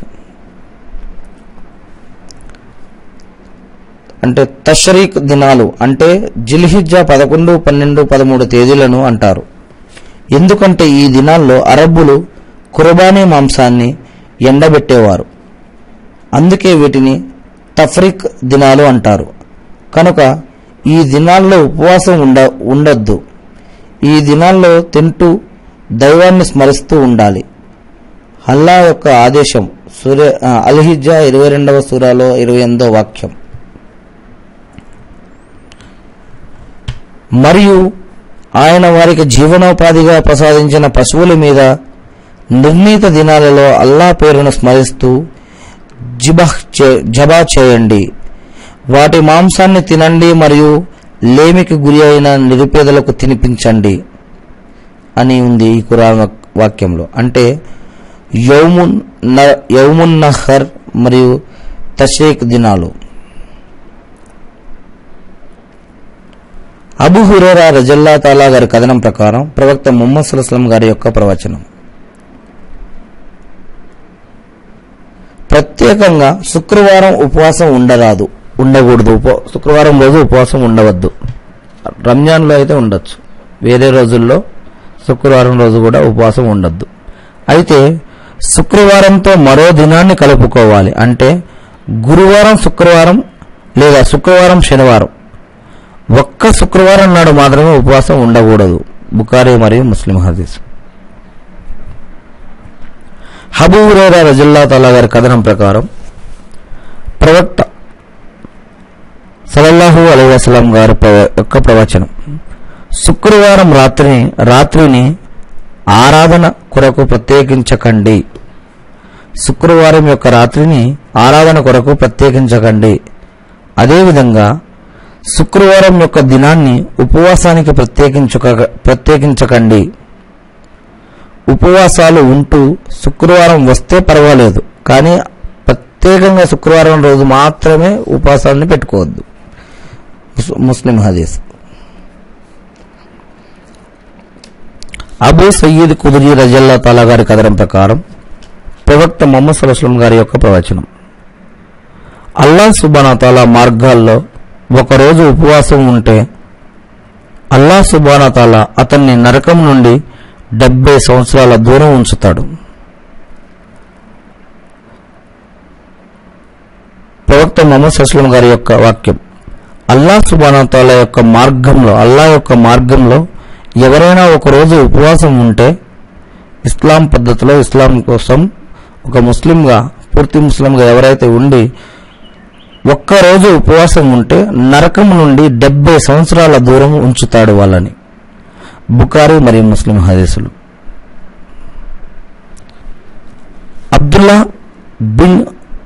అంటే తషరీక్ దినాలు అంటే జిల్హిజ్జా పదకొండు పన్నెండు పదమూడు తేదీలను అంటారు ఎందుకంటే ఈ దినాల్లో అరబ్బులు కుర్బానీ మాంసాన్ని ఎండబెట్టేవారు అందుకే వీటిని తఫ్రిక్ దినాలు అంటారు కనుక ఈ దినాల్లో ఉపవాసం ఉండ ఉండొద్దు ఈ దినాల్లో తింటూ దైవాన్ని స్మరిస్తూ ఉండాలి అల్లా యొక్క ఆదేశం సూర్య ఆ, అల్హిజ్జా ఇరవై రెండవ సూరాలో ఇరవై ఎనిమిదో వాక్యం మరియు ఆయన వారికి జీవనోపాధిగా ప్రసాదించిన పశువుల మీద నిర్ణీత దినాలలో అల్లా పేరును స్మరిస్తూ జిబహ్ చే- జబా చేయండి వాటి మాంసాన్ని తినండి మరియు లేమికి గురి అయిన నిరుపేదలకు తినిపించండి అని ఉంది ఈ ఖురాన్ వాక్- వాక్యంలో అంటే యౌమున్ న- యౌమున్ నహర్ మరియు తషేక్ దినాలు అబు హురేరా రజల్లా తాలా గారి కథనం ప్రకారం ప్రవక్త ముహమ్మద్ సుల్లాం గారి యొక్క ప్రవచనం ప్రత్యేకంగా శుక్రవారం ఉపవాసం ఉండరాదు ఉండకూడదు ఉప శుక్రవారం రోజు ఉపవాసం ఉండవద్దు రంజాన్లో అయితే ఉండొచ్చు వేరే రోజుల్లో శుక్రవారం రోజు కూడా ఉపవాసం ఉండొద్దు అయితే శుక్రవారంతో మరో దినాన్ని కలుపుకోవాలి అంటే గురువారం శుక్రవారం లేదా శుక్రవారం శనివారం ఒక్క శుక్రవారం నాడు మాత్రమే ఉపవాసం ఉండకూడదు బుకారీ మరియు ముస్లిం హదీస్ హబూరేరా రజల్లా తాలా గారి కథనం ప్రకారం ప్రవక్త సలల్లాహు అలై వసలం గారి ప్రవ- యొక్క ప్రవచనం శుక్రవారం రాత్రిని రాత్రిని ఆరాధన కొరకు ప్రత్యేకించకండి శుక్రవారం యొక్క రాత్రిని ఆరాధన కొరకు ప్రత్యేకించకండి అదేవిధంగా శుక్రవారం యొక్క దినాన్ని ఉపవాసానికి ప్రత్యేకించక ప్రత్యేకించకండి ఉపవాసాలు ఉంటూ శుక్రవారం వస్తే పర్వాలేదు కానీ ప్రత్యేకంగా శుక్రవారం రోజు మాత్రమే ఉపవాసాన్ని పెట్టుకోవద్దు ముస్- ముస్లిం హదీస్ అబూ సయ్యద్ కుదురి రజల్లా తాలా గారి కథనం ప్రకారం ప్రవక్త మొహమ్మద్ సల్లాహం గారి యొక్క ప్రవచనం అల్లా సుబానా తాలా మార్గాల్లో ఒకరోజు ఉపవాసం ఉంటే అల్లా సుబానా తాలా అతన్ని నరకం నుండి డెబ్బై సంవత్సరాల దూరం ఉంచుతాడు ప్రవక్త మొహమ్మద్ సస్లం గారి యొక్క వాక్యం అల్లా సుబానతాల యొక్క మార్గంలో అల్లా యొక్క మార్గంలో ఎవరైనా ఒక రోజు ఉపవాసం ఉంటే ఇస్లాం పద్ధతిలో ఇస్లాం కోసం ఒక ముస్లింగా పూర్తి ముస్లింగా ఎవరైతే ఉండి ఒక్కరోజు ఉపవాసం ఉంటే నరకం నుండి డెబ్బై సంవత్సరాల దూరం ఉంచుతాడు వాళ్ళని బుకారి మరియు ముస్లిం హదీసులు Abdullah bin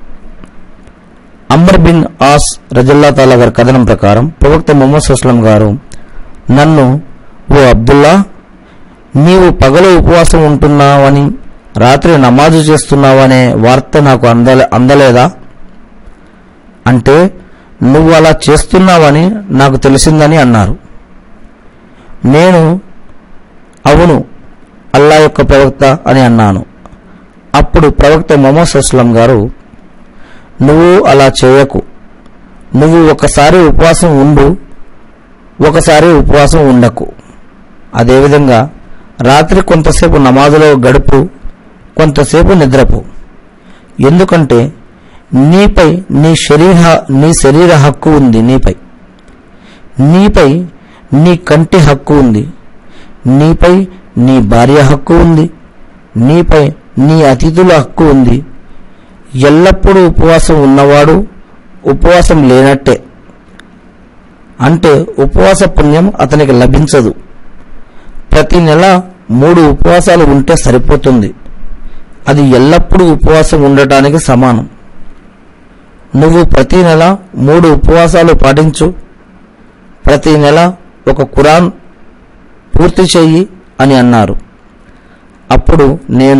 Amr bin Aas రజల్లా తాలా గారి కథనం ప్రకారం ప్రవక్త మొహమ్మద్ సుస్లం గారు నన్ను ఓ అబ్దుల్లా నీవు పగలు ఉపవాసం ఉంటున్నావని రాత్రి నమాజు చేస్తున్నావనే వార్త నాకు అందలే అందలేదా అంటే నువ్వు అలా చేస్తున్నావని నాకు తెలిసిందని అన్నారు నేను అవును అల్లా యొక్క ప్రవక్త అని అన్నాను అప్పుడు ప్రవక్త మొహమ్మద్ సుస్లం గారు నువ్వు అలా చేయకు నువ్వు ఒకసారి ఉపవాసం ఉండు ఒకసారి ఉపవాసం ఉండకు అదేవిధంగా రాత్రి కొంతసేపు నమాజులో గడుపు కొంతసేపు నిద్రపో ఎందుకంటే నీపై నీ శరీర నీ శరీర హక్కు ఉంది నీపై నీపై నీ కంటి హక్కు ఉంది నీపై నీ భార్య హక్కు ఉంది నీపై నీ అతిథుల హక్కు ఉంది ఎల్లప్పుడూ ఉపవాసం ఉన్నవాడు ఉపవాసం లేనట్టే అంటే ఉపవాస పుణ్యం అతనికి లభించదు ప్రతి నెల మూడు ఉపవాసాలు ఉంటే సరిపోతుంది అది ఎల్లప్పుడూ ఉపవాసం ఉండటానికి సమానం నువ్వు ప్రతి నెల మూడు ఉపవాసాలు పాటించు ప్రతి నెల ఒక ఖురాన్ పూర్తి చెయ్యి అని అన్నారు అప్పుడు నేను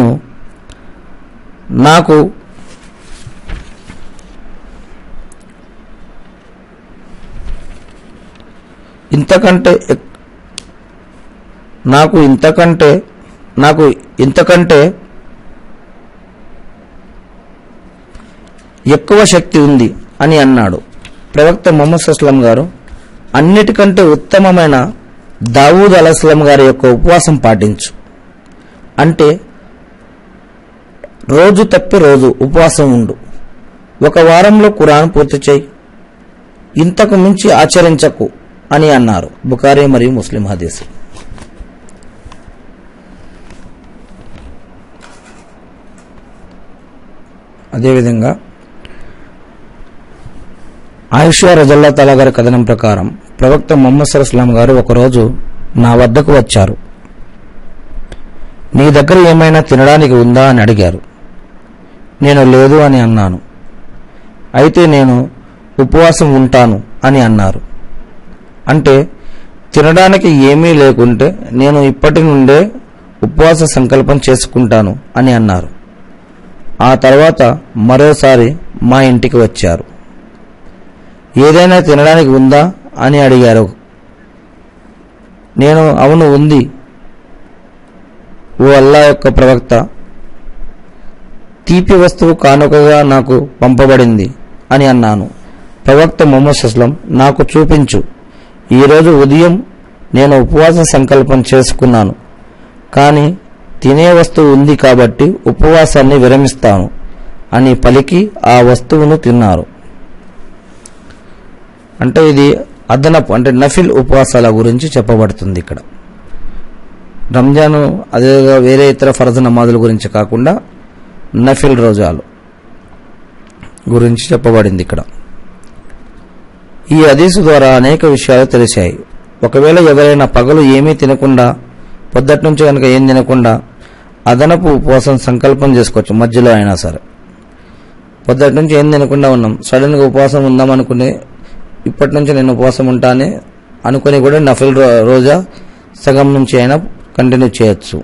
నాకు ఇంతకంటే ఎక్- నాకు ఇంతకంటే నాకు ఇంతకంటే ఎక్కువ శక్తి ఉంది అని అన్నాడు ప్రవక్త మొహమ్మద్ అస్లం గారు అన్నిటికంటే ఉత్తమమైన దావూద్ అలస్లం గారి యొక్క ఉపవాసం పాటించు అంటే రోజు తప్పి రోజు ఉపవాసం ఉండు ఒక వారంలో ఖురాన్ పూర్తి చేయి ఇంతకు మించి ఆచరించకు అని అన్నారు బుకారీ మరియు ముస్లిం హదీస్ అదేవిధంగా ఆయుష్యా రజల్లా తలా గారి కథనం ప్రకారం ప్రవక్త మొహమ్మద్ సరస్లాం గారు ఒకరోజు నా వద్దకు వచ్చారు నీ దగ్గర ఏమైనా తినడానికి ఉందా అని అడిగారు నేను లేదు అని అన్నాను అయితే నేను ఉపవాసం ఉంటాను అని అన్నారు అంటే తినడానికి ఏమీ లేకుంటే నేను ఇప్పటి నుండే ఉపవాస సంకల్పం చేసుకుంటాను అని అన్నారు ఆ తర్వాత మరోసారి మా ఇంటికి వచ్చారు ఏదైనా తినడానికి ఉందా అని అడిగారు నేను అవును ఉంది ఓ అల్లా యొక్క ప్రవక్త తీపి వస్తువు కానుకగా నాకు పంపబడింది అని అన్నాను ప్రవక్త మొహమ్మద్ అస్లం నాకు చూపించు ఈరోజు ఉదయం నేను ఉపవాస సంకల్పం చేసుకున్నాను కానీ తినే వస్తువు ఉంది కాబట్టి ఉపవాసాన్ని విరమిస్తాను అని పలికి ఆ వస్తువును తిన్నారు అంటే ఇది అదనపు అంటే నఫిల్ ఉపవాసాల గురించి చెప్పబడుతుంది ఇక్కడ రంజాన్ అదే వేరే ఇతర ఫరజ నమాజుల గురించి కాకుండా నఫిల్ రోజాలు గురించి చెప్పబడింది ఇక్కడ ఈ హదీసు ద్వారా అనేక విషయాలు తెలిసాయి ఒకవేళ ఎవరైనా పగలు ఏమీ తినకుండా పొద్దటి నుంచి కనుక ఏం తినకుండా అదనపు ఉపవాసం సంకల్పం చేసుకోవచ్చు మధ్యలో అయినా సరే పొద్దటి నుంచి ఏం తినకుండా ఉన్నాం సడన్గా ఉపవాసం ఉందాం అనుకునే ఇప్పటి నుంచి నేను ఉపవాసం ఉంటానే అనుకుని కూడా నఫిల్ రో- రోజా సగం నుంచి అయినా కంటిన్యూ చేయొచ్చు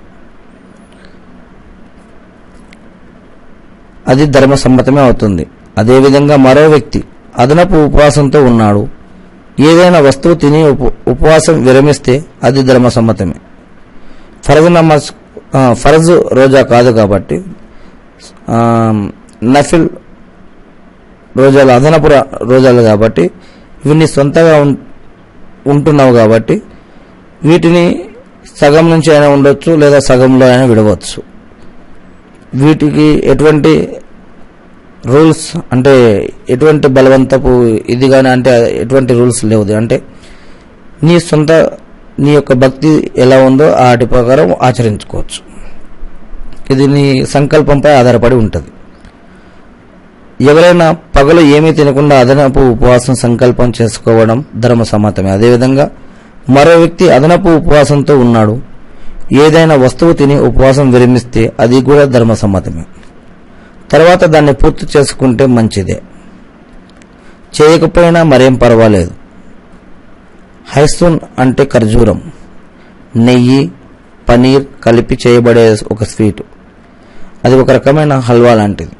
అది ధర్మసమ్మతమే అవుతుంది అదేవిధంగా మరో వ్యక్తి అదనపు ఉపవాసంతో ఉన్నాడు ఏదైనా వస్తువు తిని ఉప ఉపవాసం విరమిస్తే అది ధర్మసమ్మతమే ఫరజ్ నమాజ్ ఆ, ఫరజ్ రోజా కాదు కాబట్టి ఆ, నఫిల్ రోజాలు అదనపు రా- రోజాలు కాబట్టి ఇవన్నీ సొంతగా ఉం- ఉంటున్నావు కాబట్టి వీటిని సగం నుంచి అయినా ఉండొచ్చు లేదా సగంలో అయినా విడవచ్చు వీటికి ఎటువంటి రూల్స్ అంటే ఎటువంటి బలవంతపు ఇది కానీ అంటే ఎటువంటి రూల్స్ లేవు అంటే నీ సొంత నీ యొక్క భక్తి ఎలా ఉందో వాటి ప్రకారం ఆచరించుకోవచ్చు ఇది నీ సంకల్పంపై ఆధారపడి ఉంటుంది ఎవరైనా పగలు ఏమీ తినకుండా అదనపు ఉపవాసం సంకల్పం చేసుకోవడం ధర్మ సమ్మతమే అదేవిధంగా మరో వ్యక్తి అదనపు ఉపవాసంతో ఉన్నాడు ఏదైనా వస్తువు తిని ఉపవాసం విరమిస్తే అది కూడా ధర్మ సమ్మతమే తర్వాత దాన్ని పూర్తి చేసుకుంటే మంచిదే చేయకపోయినా మరేం పర్వాలేదు హైసూన్ అంటే ఖర్జూరం నెయ్యి పనీర్ కలిపి చేయబడే ఒక స్వీట్ అది ఒక రకమైన హల్వా లాంటిది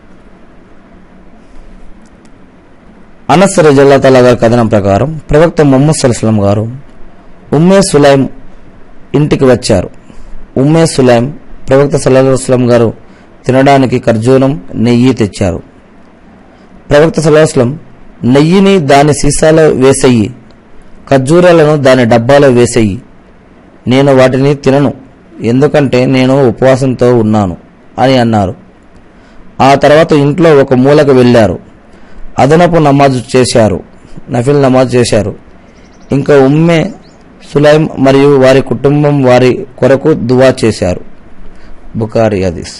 అనస్ రజల్లా తలా గారి కథనం ప్రకారం ప్రవక్త మొహమ్మద్ సల్సలం గారు ఉమ్మే సులైం ఇంటికి వచ్చారు ఉమ్మే సులైం ప్రవక్త సల్లాహం గారు తినడానికి ఖర్జూరం నెయ్యి తెచ్చారు ప్రవక్త సల్లాహం నెయ్యిని దాని సీసాలో వేసేయి ఖర్జూరాలను దాని డబ్బాలో వేసేయి నేను వాటిని తినను ఎందుకంటే నేను ఉపవాసంతో ఉన్నాను అని అన్నారు ఆ తర్వాత ఇంట్లో ఒక మూలకు వెళ్ళారు అదనపు నమాజు చేశారు నఫిల్ నమాజ్ చేశారు ఇంకా ఉమ్మే సులైం మరియు వారి కుటుంబం వారి కొరకు దువా చేశారు బుకారి హదీస్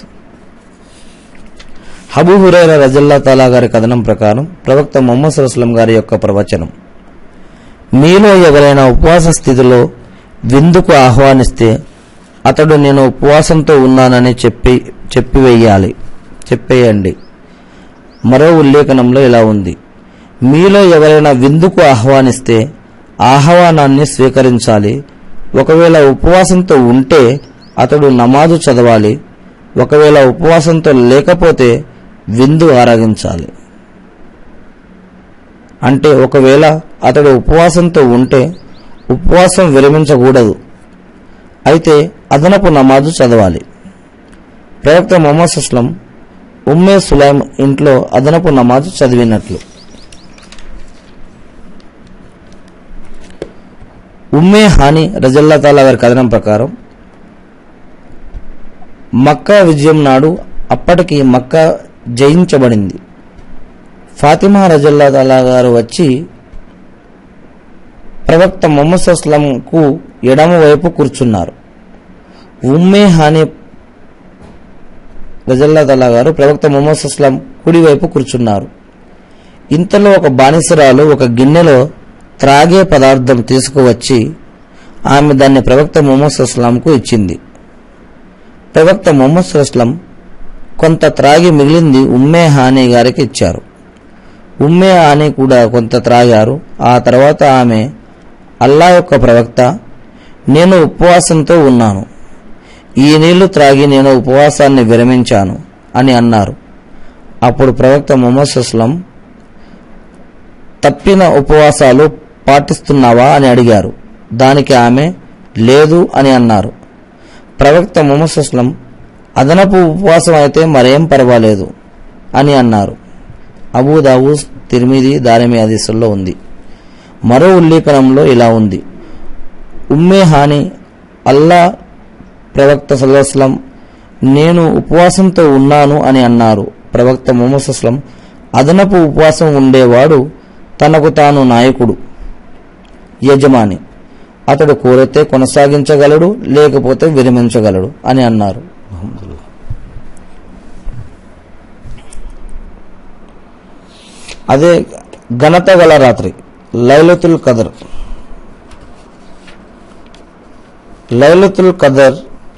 హబూ హురైర రజల్లా తాలా గారి కథనం ప్రకారం ప్రవక్త మొహమ్మద్ సల్లాం గారి యొక్క ప్రవచనం మీలో ఎవరైనా ఉపవాస స్థితిలో విందుకు ఆహ్వానిస్తే అతడు నేను ఉపవాసంతో ఉన్నానని చెప్పి చెప్పివేయాలి చెప్పేయండి మరో ఉల్లేఖనంలో ఇలా ఉంది మీలో ఎవరైనా విందుకు ఆహ్వానిస్తే ఆహ్వానాన్ని స్వీకరించాలి ఒకవేళ ఉపవాసంతో ఉంటే అతడు నమాజు చదవాలి ఒకవేళ ఉపవాసంతో లేకపోతే విందు ఆరగించాలి అంటే ఒకవేళ అతడు ఉపవాసంతో ఉంటే ఉపవాసం విరమించకూడదు అయితే అదనపు నమాజు చదవాలి ప్రవక్త మొహమ్మద్ అస్లం ఉమ్మే సులైం ఇంట్లో అదనపు నమాజు చదివినట్లు ఉమ్మే హాని రజల్లా తాలా గారి కథనం ప్రకారం మక్కా విజయం నాడు అప్పటికి మక్కా జయించబడింది ఫాతిమా రజల్లా తలా గారు వచ్చి ప్రవక్త మొహమ్మద్ అస్లంకు ఎడమ వైపు కూర్చున్నారు ఉమ్మే హాని రజల్లా తలా గారు ప్రవక్త మొహమ్మద్ అస్లం కుడివైపు కూర్చున్నారు ఇంతలో ఒక బానిసరాలు ఒక గిన్నెలో త్రాగే పదార్థం తీసుకువచ్చి ఆమె దాన్ని ప్రవక్త మొహమ్మద్ అస్లాంకు ఇచ్చింది ప్రవక్త మొహమ్మద్ అస్లం కొంత త్రాగి మిగిలింది ఉమ్మే హానీ గారికి ఇచ్చారు ఉమ్మే హానీ కూడా కొంత త్రాగారు ఆ తర్వాత ఆమె అల్లా యొక్క ప్రవక్త నేను ఉపవాసంతో ఉన్నాను ఈ నీళ్లు త్రాగి నేను ఉపవాసాన్ని విరమించాను అని అన్నారు అప్పుడు ప్రవక్త మొహమ్మద్ అస్లం తప్పిన ఉపవాసాలు పాటిస్తున్నావా అని అడిగారు దానికి ఆమె లేదు అని అన్నారు ప్రవక్త ముహమ్మద్ అస్లం అదనపు ఉపవాసం అయితే మరేం పర్వాలేదు అని అన్నారు అబూదావూస్ తిరిమిది దారిమి హదీసుల్లో ఉంది మరో ఉల్లేఖనంలో ఇలా ఉంది ఉమ్మే హాని అల్లా ప్రవక్త సల్లాహస్లం నేను ఉపవాసంతో ఉన్నాను అని అన్నారు ప్రవక్త ముహమ్మద్ అస్లం అదనపు ఉపవాసం ఉండేవాడు తనకు తాను నాయకుడు యజమాని అతడు కోరితే కొనసాగించగలడు లేకపోతే విరమించగలడు అని అన్నారు అదే ఘనత గల రాత్రి లైలతుల్ కదర్ లైలతుల్ కదర్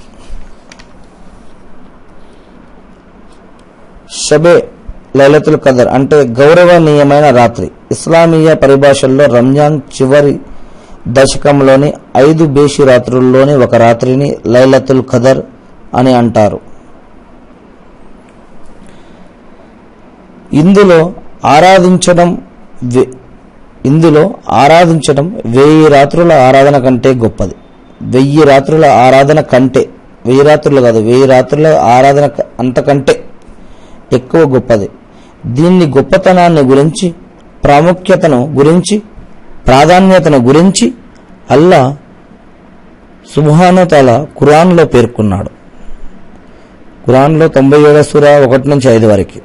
షబే లైలతుల్ కదర్ అంటే గౌరవనీయమైన రాత్రి ఇస్లామీయ పరిభాషల్లో రంజాన్ చివరి దశకంలోని ఐదు బేషి రాత్రుల్లోని ఒక రాత్రిని లైలతుల్ ఖదర్ అని అంటారు ఇందులో ఆరాధించడం వే- ఇందులో ఆరాధించడం వెయ్యి రాత్రుల ఆరాధన కంటే గొప్పది వెయ్యి రాత్రుల ఆరాధన కంటే వెయ్యి రాత్రులు కాదు వెయ్యి రాత్రుల ఆరాధన క- అంతకంటే ఎక్కువ గొప్పది దీన్ని గొప్పతనాన్ని గురించి ప్రాముఖ్యతను గురించి ప్రాధాన్యతను గురించి అల్లా సుభానతల ఖురాన్లో పేర్కొన్నాడు ఖురాన్లో తొంభై ఏడవ సూర ఒకటి నుంచి ఐదు వరకు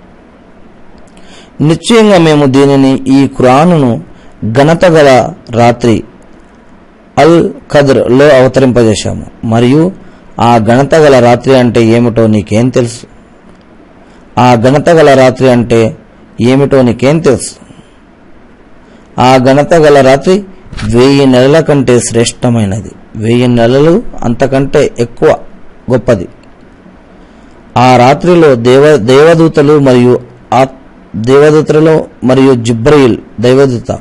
నిశ్చయంగా మేము దీనిని ఈ ఖురానును ఘనత గల రాత్రి అల్ ఖద్ర్ లో అవతరింపజేశాము మరియు ఆ ఘనత గల రాత్రి అంటే ఏమిటో నీకేం తెలుసు ఆ ఘనత గల రాత్రి అంటే ఏమిటో నీకేం తెలుసు ఆ ఘనత గల రాత్రి వెయ్యి నెలల కంటే శ్రేష్టమైనది వెయ్యి నెలలు అంతకంటే ఎక్కువ గొప్పది ఆ రాత్రిలో దేవ దేవదూతలు మరియు ఆ దేవదూతలలో మరియు జిబ్రయిల్ దైవదూత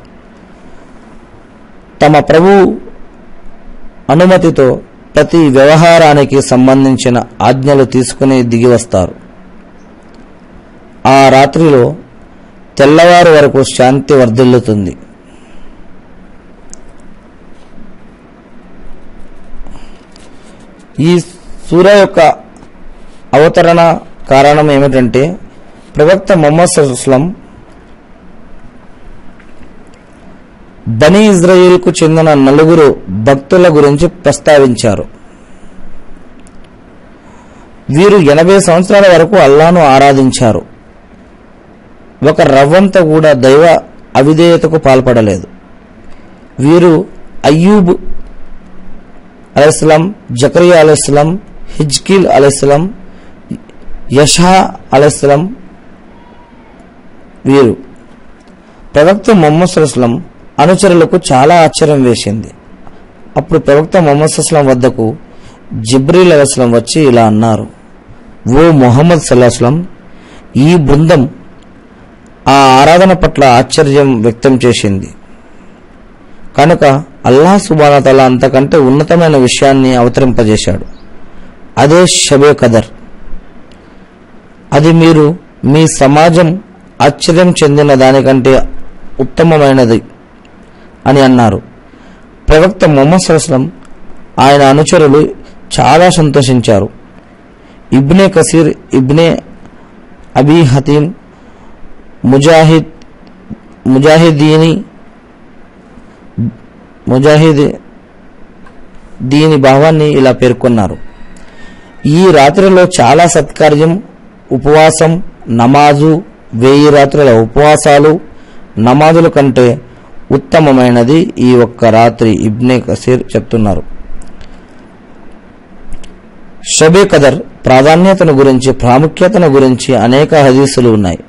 తమ ప్రభు అనుమతితో ప్రతి వ్యవహారానికి సంబంధించిన ఆజ్ఞలు తీసుకుని దిగి వస్తారు ఆ రాత్రిలో తెల్లవారు వరకు శాంతి వర్ధిల్లుతుంది ఈ సూర్య యొక్క అవతరణ కారణం ఏమిటంటే ప్రవక్త మొహమ్మద్ అస్లం బనీ ఇజ్రాయిల్కు చెందిన నలుగురు భక్తుల గురించి ప్రస్తావించారు వీరు ఎనభై సంవత్సరాల వరకు అల్లాను ఆరాధించారు ఒక రవ్వంత కూడా దైవ అవిధేయతకు పాల్పడలేదు వీరు అయ్యూబ్ అలైస్లాం జకరియా అలైస్లాం హిజ్కిల్ అలైస్లాం యషా అలైస్లాం వీరు ప్రవక్త మొహమ్మద్ సుస్లం అనుచరులకు చాలా ఆశ్చర్యం వేసింది అప్పుడు ప్రవక్త మొహమ్మద్ సుస్లం వద్దకు జిబ్రీల్ అలైస్లాం వచ్చి ఇలా అన్నారు ఓ మొహమ్మద్ సల్లాహస్లం ఈ బృందం ఆ ఆరాధన పట్ల ఆశ్చర్యం వ్యక్తం చేసింది కనుక అల్లా సుబానతల అంతకంటే ఉన్నతమైన విషయాన్ని అవతరింపజేశాడు అదే షబే కదర్ అది మీరు మీ సమాజం ఆశ్చర్యం చెందిన దానికంటే ఉత్తమమైనది అని అన్నారు ప్రవక్త మొహమ్మద్ సల్లాం ఆయన అనుచరులు చాలా సంతోషించారు ఇబ్నే కసీర్ ఇబ్నే అబీ హతీం ముజాహిద్ ముజాహిదీని ముజాహిద్ దీని భావాన్ని ఇలా పేర్కొన్నారు ఈ రాత్రిలో చాలా సత్కార్యం ఉపవాసం నమాజు వెయ్యి రాత్రుల ఉపవాసాలు నమాజుల కంటే ఉత్తమమైనది ఈ ఒక్క రాత్రి ఇబ్నే కసీర్ చెప్తున్నారు షబే కదర్ ప్రాధాన్యతను గురించి ప్రాముఖ్యతను గురించి అనేక హదీసులు ఉన్నాయి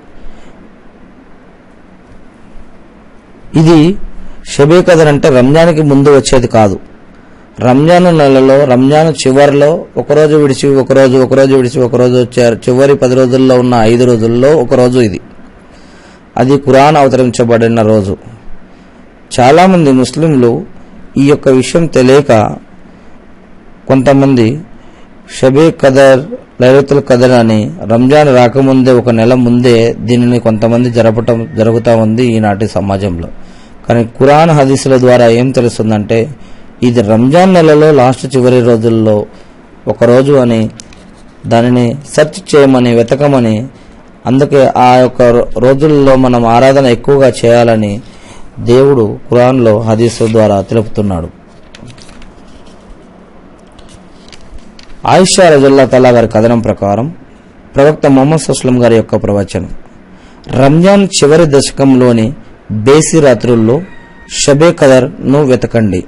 ఇది షబే కదర్ అంటే రంజాన్కి ముందు వచ్చేది కాదు రంజాన్ నెలలో రంజాన్ చివరిలో ఒకరోజు విడిచి ఒకరోజు ఒకరోజు విడిచి ఒకరోజు వచ్చారు చివరి పది రోజుల్లో ఉన్న ఐదు రోజుల్లో ఒకరోజు ఇది అది ఖురాన్ అవతరించబడిన రోజు చాలామంది ముస్లింలు ఈ యొక్క విషయం తెలియక కొంతమంది షబే కదర్ లైలతుల్ కదర్ అని రంజాన్ రాకముందే ఒక నెల ముందే దీనిని కొంతమంది జరపటం జరుగుతూ ఉంది ఈనాటి సమాజంలో కానీ ఖురాన్ హదీసుల ద్వారా ఏం తెలుస్తుందంటే ఇది రంజాన్ నెలలో లాస్ట్ చివరి రోజుల్లో ఒక రోజు అని దానిని సెర్చ్ చేయమని వెతకమని అందుకే ఆ యొక్క రో- రోజుల్లో మనం ఆరాధన ఎక్కువగా చేయాలని దేవుడు ఖురాన్లో హదీసు ద్వారా తెలుపుతున్నాడు ఆయిషా రజల్లా తలా గారి కథనం ప్రకారం ప్రవక్త మొహమ్మద్ సుస్లం గారి యొక్క ప్రవచనం రంజాన్ చివరి దశకంలోని బేసి రాత్రుల్లో షబే కదర్ను వెతకండి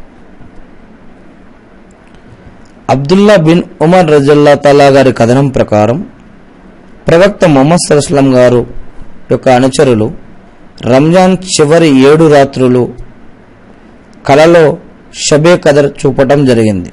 అబ్దుల్లా బిన్ ఉమర్ రజల్లా తలా గారి కథనం ప్రకారం ప్రవక్త మొహమ్మద్ సుస్లం గారు యొక్క అనుచరులు రంజాన్ చివరి ఏడు రాత్రులు కలలో షబే కదర్ చూపటం జరిగింది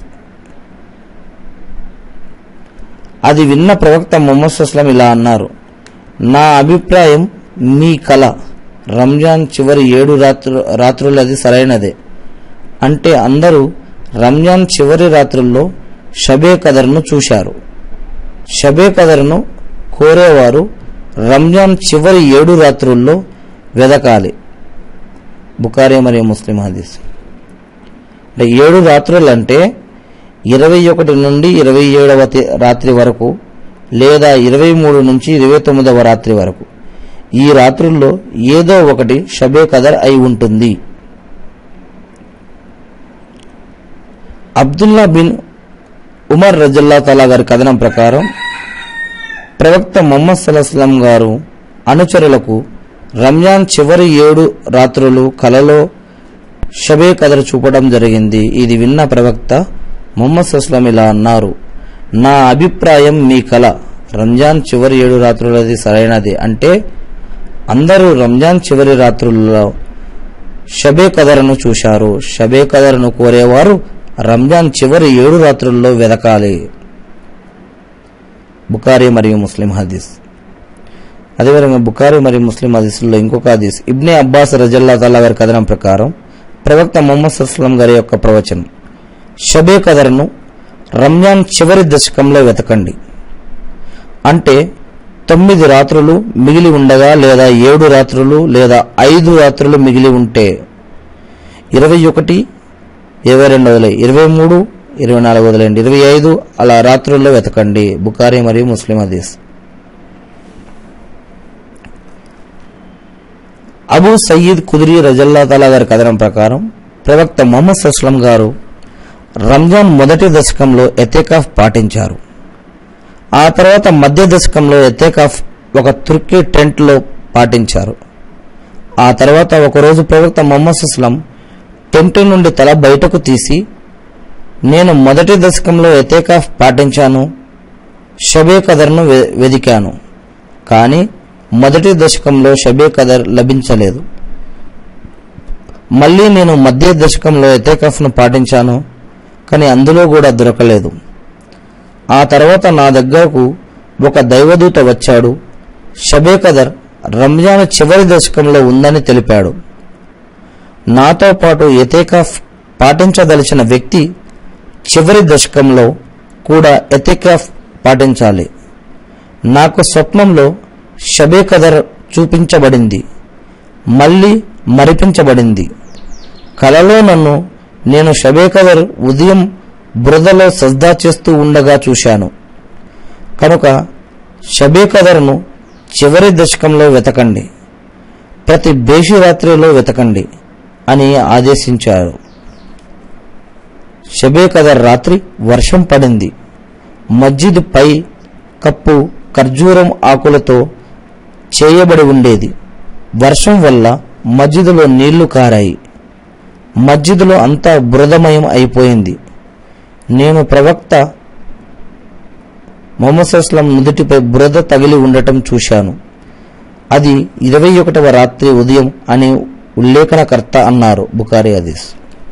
అది విన్న ప్రవక్త మొహమ్మద్ సుస్లం ఇలా అన్నారు నా అభిప్రాయం మీ కళ రంజాన్ చివరి ఏడు రాత్రు రాత్రులది సరైనదే అంటే అందరూ రంజాన్ చివరి రాత్రుల్లో షబే కదర్ను చూశారు షబే కదర్ను కోరేవారు రంజాన్ చివరి ఏడు రాత్రుల్లో వెదకాలి బుకారే మరియు ముస్లిం హదీస్ అంటే ఏడు రాత్రులు అంటే ఇరవై ఒకటి నుండి ఇరవై ఏడవ తే- రాత్రి వరకు లేదా ఇరవై మూడు నుంచి ఇరవై తొమ్మిదవ రాత్రి వరకు ఈ రాత్రుల్లో ఏదో ఒకటి షబే కదర్ అయి ఉంటుంది అబ్దుల్లా బిన్ ఉమర్ రజల్లా తలా గారి కథనం ప్రకారం ప్రవక్త మొహమ్మద్ సల్లాహం గారు అనుచరులకు రంజాన్ చివరి ఏడు రాత్రులు కలలో షబే కదర్ చూపడం జరిగింది ఇది విన్న ప్రవక్త మొహమ్మద్ సుస్లాం ఇలా అన్నారు నా అభిప్రాయం మీ కల రంజాన్ చివరి ఏడు రాత్రులది సరైనది అంటే అందరూ రంజాన్ చివరి రాత్రుల్లో షబే కదర్ను చూశారు షబే కదర్ను కోరేవారు రంజాన్ చివరి ఏడు రాత్రుల్లో వెదకాలి బుకారి మరియు ముస్లిం హదీస్ అదేవిధంగా బుకారి మరియు ముస్లిం హదీసుల్లో ఇంకొక హదీస్ ఇబ్నే అబ్బాస్ రజల్లా తల్లా గారి కథనం ప్రకారం ప్రవక్త మొహమ్మద్ సుస్లం గారి యొక్క ప్రవచనం షబే కదర్ను రంజాన్ చివరి దశకంలో వెతకండి అంటే తొమ్మిది రాత్రులు మిగిలి ఉండగా లేదా ఏడు రాత్రులు లేదా ఐదు రాత్రులు మిగిలి ఉంటే ఇరవై ఒకటి ఇరవై రెండు వదిలే ఇరవై మూడు ఇరవై నాలుగు వదిలేండి ఇరవై ఐదు అలా రాత్రుల్లో వెతకండి బుకారి మరియు ముస్లిం హదీస్ అబూ సయీద్ కుదిరి రజల్లా తలా గారి కథనం ప్రకారం ప్రవక్త మొహమ్మద్ సస్లం గారు రంజాన్ మొదటి దశకంలో ఎతేకాఫ్ పాటించారు ఆ తర్వాత మధ్య దశకంలో ఎతేకాఫ్ ఒక తుర్కీ టెంట్లో పాటించారు ఆ తర్వాత ఒకరోజు ప్రవక్త మొహమ్మద్ సుస్లం టెంట్ నుండి తల బయటకు తీసి నేను మొదటి దశకంలో ఎతేకాఫ్ పాటించాను షబే కదర్ను వె- వెదికాను కానీ మొదటి దశకంలో షబే కదర్ లభించలేదు మళ్ళీ నేను మధ్య దశకంలో ఎతేకాఫ్ను పాటించాను కానీ అందులో కూడా దొరకలేదు ఆ తర్వాత నా దగ్గరకు ఒక దైవదూత వచ్చాడు షబే కదర్ రంజాన్ చివరి దశకంలో ఉందని తెలిపాడు నాతో పాటు ఎతేకాఫ్ పాటించదలిచిన వ్యక్తి చివరి దశకంలో కూడా ఎతేకాఫ్ పాటించాలి నాకు స్వప్నంలో షబే కదర్ చూపించబడింది మళ్ళీ మరిపించబడింది కలలో నన్ను నేను షబే కదర్ ఉదయం బురదలో సజ్దా చేస్తూ ఉండగా చూశాను కనుక షబే కదర్ను చివరి దశకంలో వెతకండి ప్రతి బేషి రాత్రిలో వెతకండి అని ఆదేశించారు షబే కదర్ రాత్రి వర్షం పడింది మస్జిద్ పై కప్పు ఖర్జూరం ఆకులతో చేయబడి ఉండేది వర్షం వల్ల మస్జిదులో నీళ్లు కారాయి మస్జిదులో అంతా బురదమయం అయిపోయింది నేను ప్రవక్త మొహమ్మద్ అస్లం నుదుటిపై బురద తగిలి ఉండటం చూశాను అది ఇరవై ఒకటవ రాత్రి ఉదయం అని ఉల్లేఖనకర్త అన్నారు బుకారి హదీస్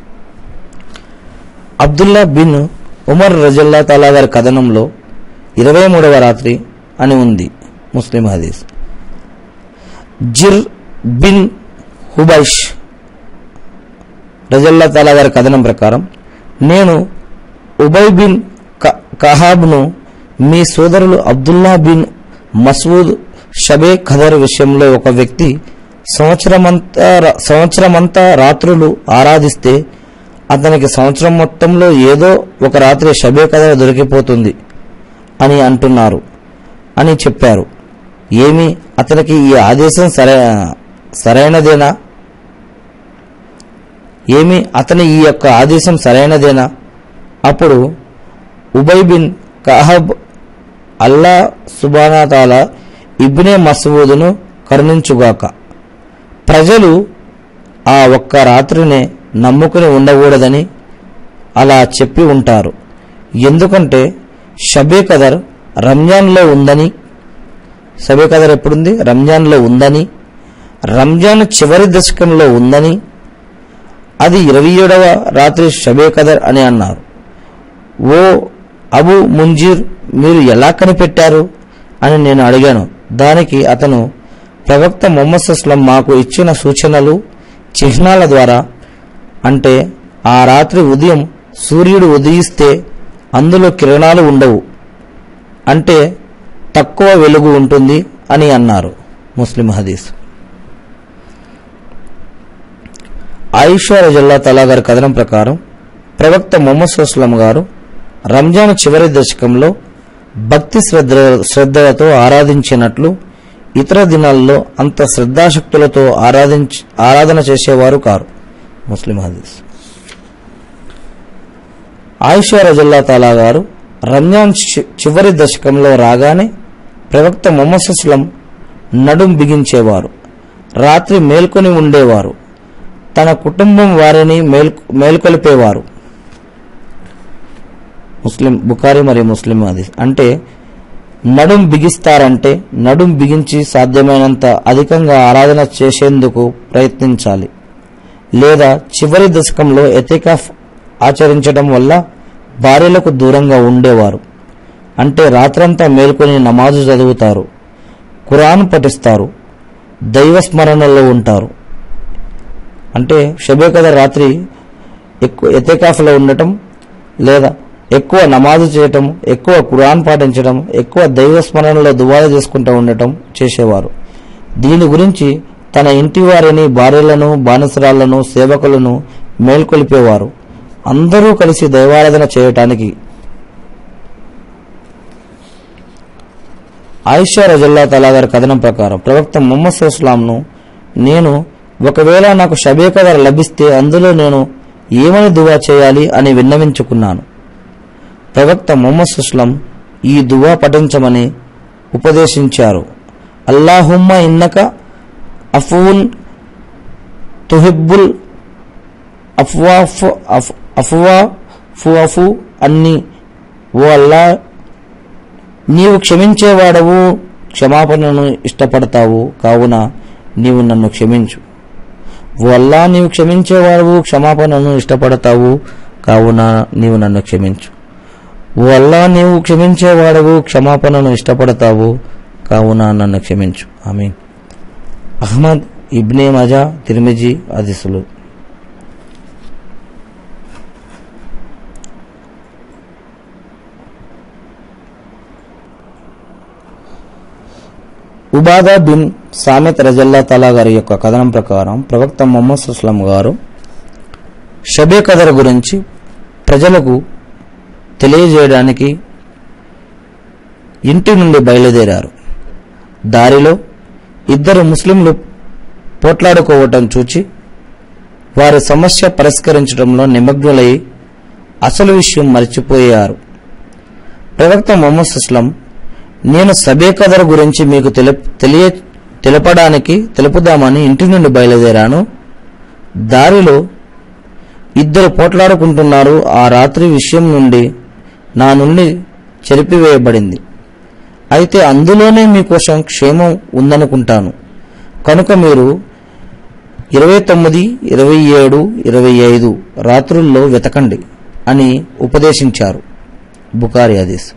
అబ్దుల్లా బిన్ ఉమర్ రజల్లా తాలా గారి కథనంలో ఇరవై మూడవ రాత్రి అని ఉంది ముస్లిం హదీస్ జిర్ బిన్ హుబైష్ రజల్లా తాలా గారి కథనం ప్రకారం నేను ఉబై బిన్ క- కహాబ్ను మీ సోదరులు అబ్దుల్లా బిన్ మసూద్ షబే ఖదర్ విషయంలో ఒక వ్యక్తి సంవత్సరమంతా రా- సంవత్సరమంతా రాత్రులు ఆరాధిస్తే అతనికి సంవత్సరం మొత్తంలో ఏదో ఒక రాత్రి షబే ఖదర్ దొరికిపోతుంది అని అంటున్నారు అని చెప్పారు ఏమి అతనికి ఈ ఆదేశం సరే సరైనదేనా ఏమి అతని ఈ యొక్క ఆదేశం సరైనదేనా అప్పుడు ఉబై బిన్ కహబ్ అల్లా సుబానాతాల ఇబ్నే మసూదును కరుణించుగాక ప్రజలు ఆ ఒక్క రాత్రినే నమ్ముకుని ఉండకూడదని అలా చెప్పి ఉంటారు ఎందుకంటే షబే కదర్ రంజాన్లో ఉందని షబే కదర్ ఎప్పుడుంది రంజాన్లో ఉందని రంజాన్ చివరి దశకంలో ఉందని అది ఇరవై ఏడవ రాత్రి షబే కదర్ అని అన్నారు ఓ అబు ముంజీర్ మీరు ఎలా కనిపెట్టారు అని నేను అడిగాను దానికి అతను ప్రవక్త మొహమ్మద్ అస్లం మాకు ఇచ్చిన సూచనలు చిహ్నాల ద్వారా అంటే ఆ రాత్రి ఉదయం సూర్యుడు ఉదయిస్తే అందులో కిరణాలు ఉండవు అంటే తక్కువ వెలుగు ఉంటుంది అని అన్నారు ముస్లిం హదీస్ ఆయిషా రజల్లా తలా గారి కథనం ప్రకారం ప్రవక్త మొహమ్మద్ సుస్లం గారు రంజాన్ చివరి దశకంలో భక్తి శ్రద్ధ శ్రద్ధలతో ఆరాధించినట్లు ఇతర దినాల్లో అంత శ్రద్ధాశక్తులతో ఆరాధించ ఆరాధన చేసేవారు కారు ముస్లిం హదీస్ ఆయిషా రజల్లా తాలా గారు రంజాన్ చి- చివరి దశకంలో రాగానే ప్రవక్త మొహమ్మద్ సుస్లం నడుం బిగించేవారు రాత్రి మేల్కొని ఉండేవారు తన కుటుంబం వారిని మేల్ మేల్కొల్పేవారు ముస్లిం బుకారి మరియు ముస్లిం అది అంటే నడుం బిగిస్తారంటే నడుం బిగించి సాధ్యమైనంత అధికంగా ఆరాధన చేసేందుకు ప్రయత్నించాలి లేదా చివరి దశకంలో ఎతికాఫ్ ఆచరించడం వల్ల భార్యలకు దూరంగా ఉండేవారు అంటే రాత్రంతా మేల్కొని నమాజు చదువుతారు ఖురాన్ పఠిస్తారు దైవ స్మరణలో ఉంటారు అంటే షబే కదా రాత్రి ఎక్కువ ఎతేకాఫ్లో ఉండటం లేదా ఎక్కువ నమాజు చేయటం ఎక్కువ ఖురాన్ పాటించడం ఎక్కువ దైవ స్మరణలో దువాద చేసుకుంటూ ఉండటం చేసేవారు దీని గురించి తన ఇంటి వారిని భార్యలను బానిసరాలను సేవకులను మేల్కొల్పేవారు అందరూ కలిసి దైవారాధన చేయటానికి ఆయిషా రజల్లా తలా గారి కథనం ప్రకారం ప్రవక్త ముహమ్మద్ సుస్లాంను నేను ఒకవేళ నాకు షబే కదర్ లభిస్తే అందులో నేను ఏమని దువా చేయాలి అని విన్నవించుకున్నాను ప్రవక్త ముహమ్మద్ సుస్లం ఈ దువా పఠించమని ఉపదేశించారు అల్లాహుమ్మ ఇన్నక అఫూన్ తుహిబ్బుల్ అఫ్వాఫ్ అఫ్ అఫ్వా ఫుఅఫు అన్ని ఓ అల్లా నీవు క్షమించేవాడవు క్షమాపణను ఇష్టపడతావు కావున నీవు నన్ను క్షమించు ఓ అల్లా నీవు క్షమించేవాడవు క్షమాపణను ఇష్టపడతావు కావున నీవు నన్ను క్షమించు ఓ అల్లా నీవు క్షమించేవాడవు క్షమాపణను ఇష్టపడతావు కావున నన్ను క్షమించు ఆమీన్ అహ్మద్ ఇబ్నే మజా తిరిమిజీ అదిసులు ఉబాదా బిన్ సామెత్ రజల్లా తలా గారి యొక్క కథనం ప్రకారం ప్రవక్త మొహమ్మద్ సుస్లం గారు షబే కదర్ గురించి ప్రజలకు తెలియజేయడానికి ఇంటి నుండి బయలుదేరారు దారిలో ఇద్దరు ముస్లింలు పోట్లాడుకోవటం చూచి వారి సమస్య పరిష్కరించడంలో నిమగ్నులై అసలు విషయం మర్చిపోయారు ప్రవక్త మొహమ్మద్ సుస్లం నేను సబే కదర్ గురించి మీకు తెలి తెలియ తెలపడానికి తెలుపుదామని ఇంటి నుండి బయలుదేరాను దారిలో ఇద్దరు పోట్లాడుకుంటున్నారు ఆ రాత్రి విషయం నుండి నా నుండి చెరిపివేయబడింది అయితే అందులోనే మీకోసం క్షేమం ఉందనుకుంటాను కనుక మీరు ఇరవై తొమ్మిది ఇరవై ఏడు ఇరవై ఐదు రాత్రుల్లో వెతకండి అని ఉపదేశించారు బుకారి హదీస్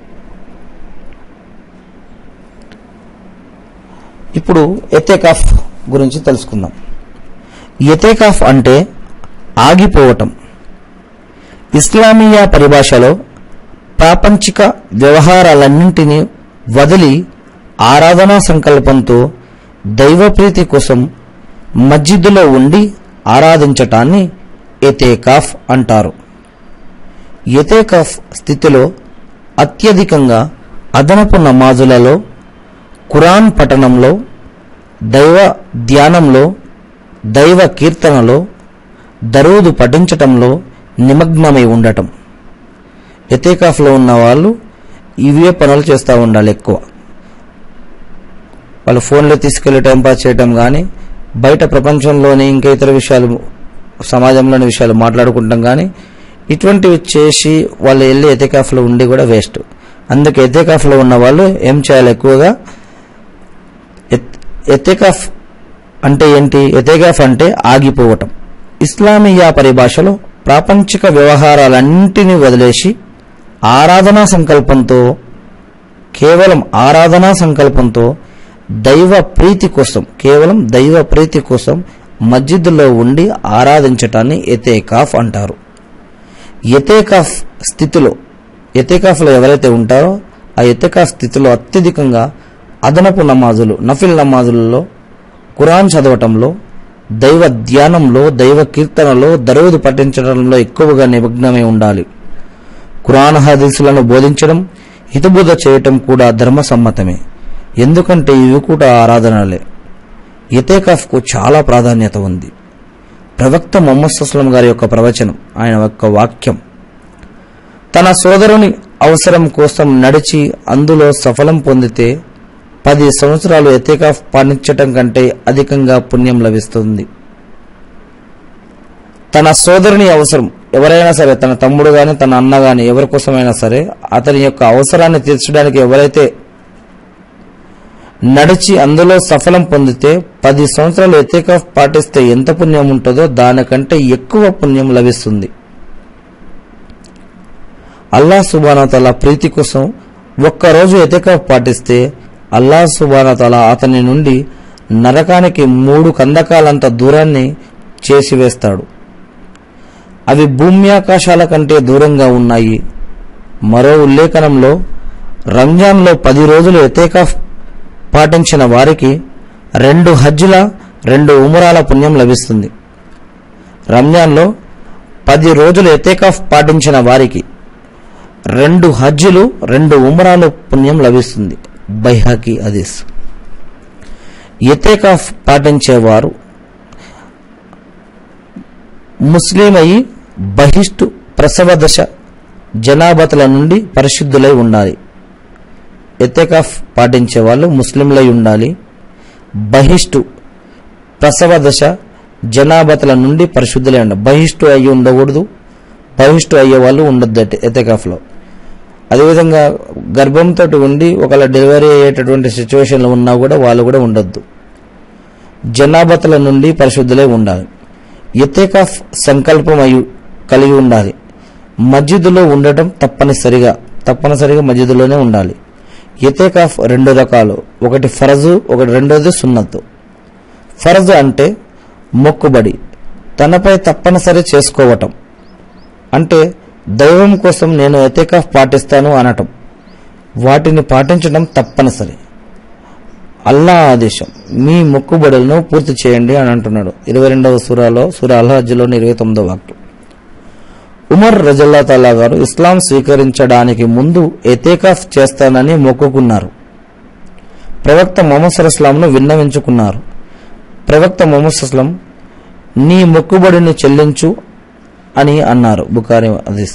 ఇప్పుడు ఎతేకాఫ్ గురించి తెలుసుకుందాం ఎతేకాఫ్ అంటే ఆగిపోవటం ఇస్లామీయ పరిభాషలో ప్రాపంచిక వ్యవహారాలన్నింటినీ వదిలి ఆరాధనా సంకల్పంతో దైవప్రీతి కోసం మస్జిద్దులో ఉండి ఆరాధించటాన్ని ఎతేకాఫ్ అంటారు ఎతేకాఫ్ స్థితిలో అత్యధికంగా అదనపు నమాజులలో ఖురాన్ పఠనంలో దైవ ధ్యానంలో దైవ కీర్తనలో దరూదు పఠించటంలో నిమగ్నమై ఉండటం ఎతేకాఫ్లో ఉన్న వాళ్ళు ఇవే పనులు చేస్తూ ఉండాలి ఎక్కువ వాళ్ళు ఫోన్లో తీసుకెళ్లి టైంపాస్ చేయటం కానీ బయట ప్రపంచంలోని ఇంకా ఇతర విషయాలు సమాజంలోని విషయాలు మాట్లాడుకుంటాం కానీ ఇటువంటివి చేసి వాళ్ళు వెళ్ళి ఎతేకాఫ్లో ఉండి కూడా వేస్ట్ అందుకే ఎతేకాఫ్లో ఉన్న వాళ్ళు ఏం చేయాలి ఎక్కువగా ఎత్- ఎతేకాఫ్ అంటే ఏంటి ఎతేకాఫ్ అంటే ఆగిపోవటం ఇస్లామీయ పరిభాషలో ప్రాపంచిక వ్యవహారాలన్నింటినీ వదిలేసి ఆరాధనా సంకల్పంతో కేవలం ఆరాధనా సంకల్పంతో దైవ ప్రీతి కోసం కేవలం దైవ ప్రీతి కోసం మస్జిద్లో ఉండి ఆరాధించటాన్ని ఎతేకాఫ్ అంటారు ఎతేకాఫ్ స్థితిలో ఎతేకాఫ్లో ఎవరైతే ఉంటారో ఆ ఎతేకాఫ్ స్థితిలో అత్యధికంగా అదనపు నమాజులు నఫిల్ నమాజులలో ఖురాన్ చదవటంలో దైవ ధ్యానంలో దైవ కీర్తనలో దరూదు పఠించడంలో ఎక్కువగా నిమగ్నమై ఉండాలి ఖురాన్ హదీసులను బోధించడం హితబోధ చేయటం కూడా ధర్మసమ్మతమే ఎందుకంటే ఇవి కూడా ఆరాధనలే ఇతేకాఫ్కు చాలా ప్రాధాన్యత ఉంది ప్రవక్త మొహమ్మద్ సుస్లం గారి యొక్క ప్రవచనం ఆయన యొక్క వాక్యం తన సోదరుని అవసరం కోసం నడిచి అందులో సఫలం పొందితే పది సంవత్సరాలు ఎతేకాఫ్ పాటించటం కంటే అధికంగా పుణ్యం లభిస్తుంది తన సోదరుని అవసరం ఎవరైనా సరే తన తమ్ముడు గాని తన అన్న గాని ఎవరి కోసమైనా సరే అతని యొక్క అవసరాన్ని తీర్చడానికి ఎవరైతే నడిచి అందులో సఫలం పొందితే పది సంవత్సరాలు ఎతేకాఫ్ పాటిస్తే ఎంత పుణ్యం ఉంటుందో దానికంటే ఎక్కువ పుణ్యం లభిస్తుంది అల్లా సుబానతల ప్రీతి కోసం ఒక్కరోజు ఎతేకాఫ్ పాటిస్తే అల్లా సుబానతల అతని నుండి నరకానికి మూడు కందకాలంత దూరాన్ని చేసివేస్తాడు అవి భూమ్యాకాశాల కంటే దూరంగా ఉన్నాయి మరో ఉల్లేఖనంలో రంజాన్లో పది రోజులు ఎతేకాఫ్ పాటించిన వారికి రెండు హజ్జుల రెండు ఉమరాల పుణ్యం లభిస్తుంది రంజాన్లో పది రోజులు ఎతేకాఫ్ పాటించిన వారికి రెండు హజ్జులు రెండు ఉమరాలు పుణ్యం లభిస్తుంది బైహాకి హదీస్ ఎతేకాఫ్ పాటించేవారు ముస్లిం అయి బహిష్టు ప్రసవ దశ జనాభతల నుండి పరిశుద్ధులై ఉండాలి ఎతేకాఫ్ పాటించే వాళ్ళు ముస్లింలై ఉండాలి బహిష్టు ప్రసవ దశ జనాభతల నుండి పరిశుద్ధులై ఉండాలి బహిష్టు అయ్యి ఉండకూడదు బహిష్టు అయ్యే వాళ్ళు ఉండొద్దు ఎతేకాఫ్లో అదేవిధంగా గర్భంతో ఉండి ఒకవేళ డెలివరీ అయ్యేటటువంటి సిచ్యువేషన్లో ఉన్నా కూడా వాళ్ళు కూడా ఉండొద్దు జనాభతల నుండి పరిశుద్ధులై ఉండాలి ఎతేకాఫ్ సంకల్పం అయి కలిగి ఉండాలి మస్జిద్లో ఉండటం తప్పనిసరిగా తప్పనిసరిగా మస్జిద్లోనే ఉండాలి ఎతేకాఫ్ రెండు రకాలు ఒకటి ఫరజు ఒకటి రెండోది సున్నత్తు ఫరజు అంటే మొక్కుబడి తనపై తప్పనిసరి చేసుకోవటం అంటే దైవం కోసం నేను ఎతేకాఫ్ పాటిస్తాను అనటం వాటిని పాటించడం తప్పనిసరి అల్లా ఆదేశం మీ మొక్కుబడులను పూర్తి చేయండి అని అంటున్నాడు ఇరవై రెండవ సూరాలో సూర అల్హజ్లోని ఇరవై తొమ్మిదవ వాక్యం ఉమర్ రజల్లా తాలా గారు ఇస్లాం స్వీకరించడానికి ముందు ఎతేకాఫ్ చేస్తానని మొక్కుకున్నారు ప్రవక్త మొహమ్మద్ సరస్లాంను విన్నవించుకున్నారు ప్రవక్త మొహమ్మద్ సస్లం నీ మొక్కుబడిని చెల్లించు అని అన్నారు బుకారి హదీస్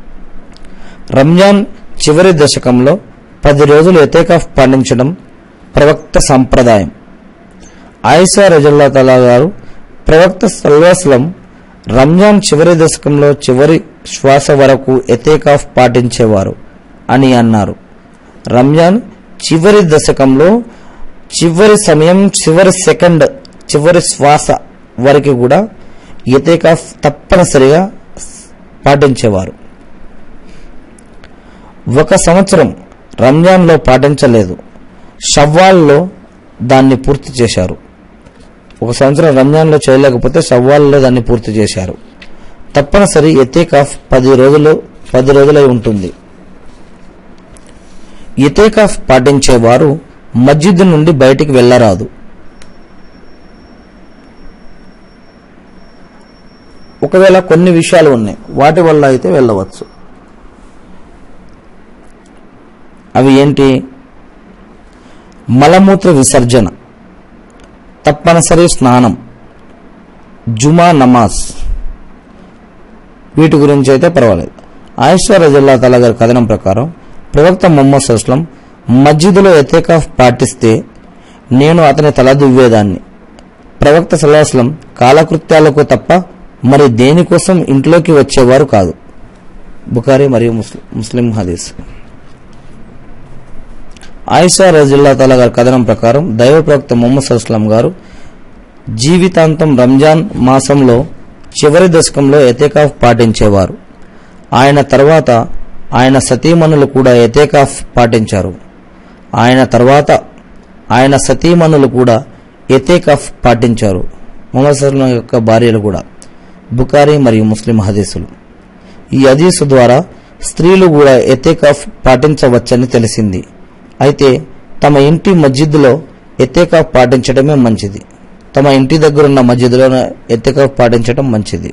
రంజాన్ చివరి దశకంలో పది రోజులు ఎతేకాఫ్ పాటించడం ప్రవక్త సంప్రదాయం ఆయిషా రజల్లా తలా గారు ప్రవక్త సల్వాస్లం రంజాన్ చివరి దశకంలో చివరి శ్వాస వరకు ఎతేకాఫ్ పాటించేవారు అని అన్నారు రంజాన్ చివరి దశకంలో చివరి సమయం చివరి సెకండ్ చివరి శ్వాస వరకు కూడా ఎతేకాఫ్ తప్పనిసరిగా పాటించేవారు ఒక సంవత్సరం రంజాన్లో పాటించలేదు షవ్వాల్లో దాన్ని పూర్తి చేశారు ఒక సంవత్సరం రంజాన్లో చేయలేకపోతే షవ్వాల్లో దాన్ని పూర్తి చేశారు తప్పనిసరి ఎతేకాఫ్ పది రోజులు పది రోజులై ఉంటుంది ఎతేకాఫ్ పాటించేవారు మస్జిద్ నుండి బయటికి వెళ్ళరాదు ఒకవేళ కొన్ని విషయాలు ఉన్నాయి వాటి వల్ల అయితే వెళ్ళవచ్చు అవి ఏంటి మలమూత్ర విసర్జన తప్పనిసరి స్నానం జుమా నమాజ్ వీటి గురించి అయితే పర్వాలేదు ఆయిషా రజల్లా తల గారి కథనం ప్రకారం ప్రవక్త మొహమ్మద్ అస్లం మస్జిద్లో ఎతేకాఫ్ పాటిస్తే నేను అతని తల దువ్వేదాన్ని ప్రవక్త సల్లాహస్లం కాలకృత్యాలకు తప్ప మరి దేనికోసం ఇంట్లోకి వచ్చేవారు కాదు బుకారి మరియు ముస్లిం ముస్లిం హదీస్ ఆయిషా రజిల్లా తల గారి కథనం ప్రకారం దైవ ప్రవక్త మొహమ్మద్ అస్లం గారు జీవితాంతం రంజాన్ మాసంలో చివరి దశకంలో ఎతేకాఫ్ పాటించేవారు ఆయన తర్వాత ఆయన సతీమణులు కూడా ఎతేకాఫ్ పాటించారు ఆయన తర్వాత ఆయన సతీమణులు కూడా ఎతేకాఫ్ పాటించారు మొహమ్మద్ సల్లం యొక్క భార్యలు కూడా బుకారి మరియు ముస్లిం హదీసులు ఈ హదీసు ద్వారా స్త్రీలు కూడా ఎతేకాఫ్ పాటించవచ్చని తెలిసింది అయితే తమ ఇంటి మస్జిద్లో ఎతేకాఫ్ పాటించడమే మంచిది తమ ఇంటి దగ్గర ఉన్న మస్జిద్లో ఎతేకాఫ్ పాటించడం మంచిది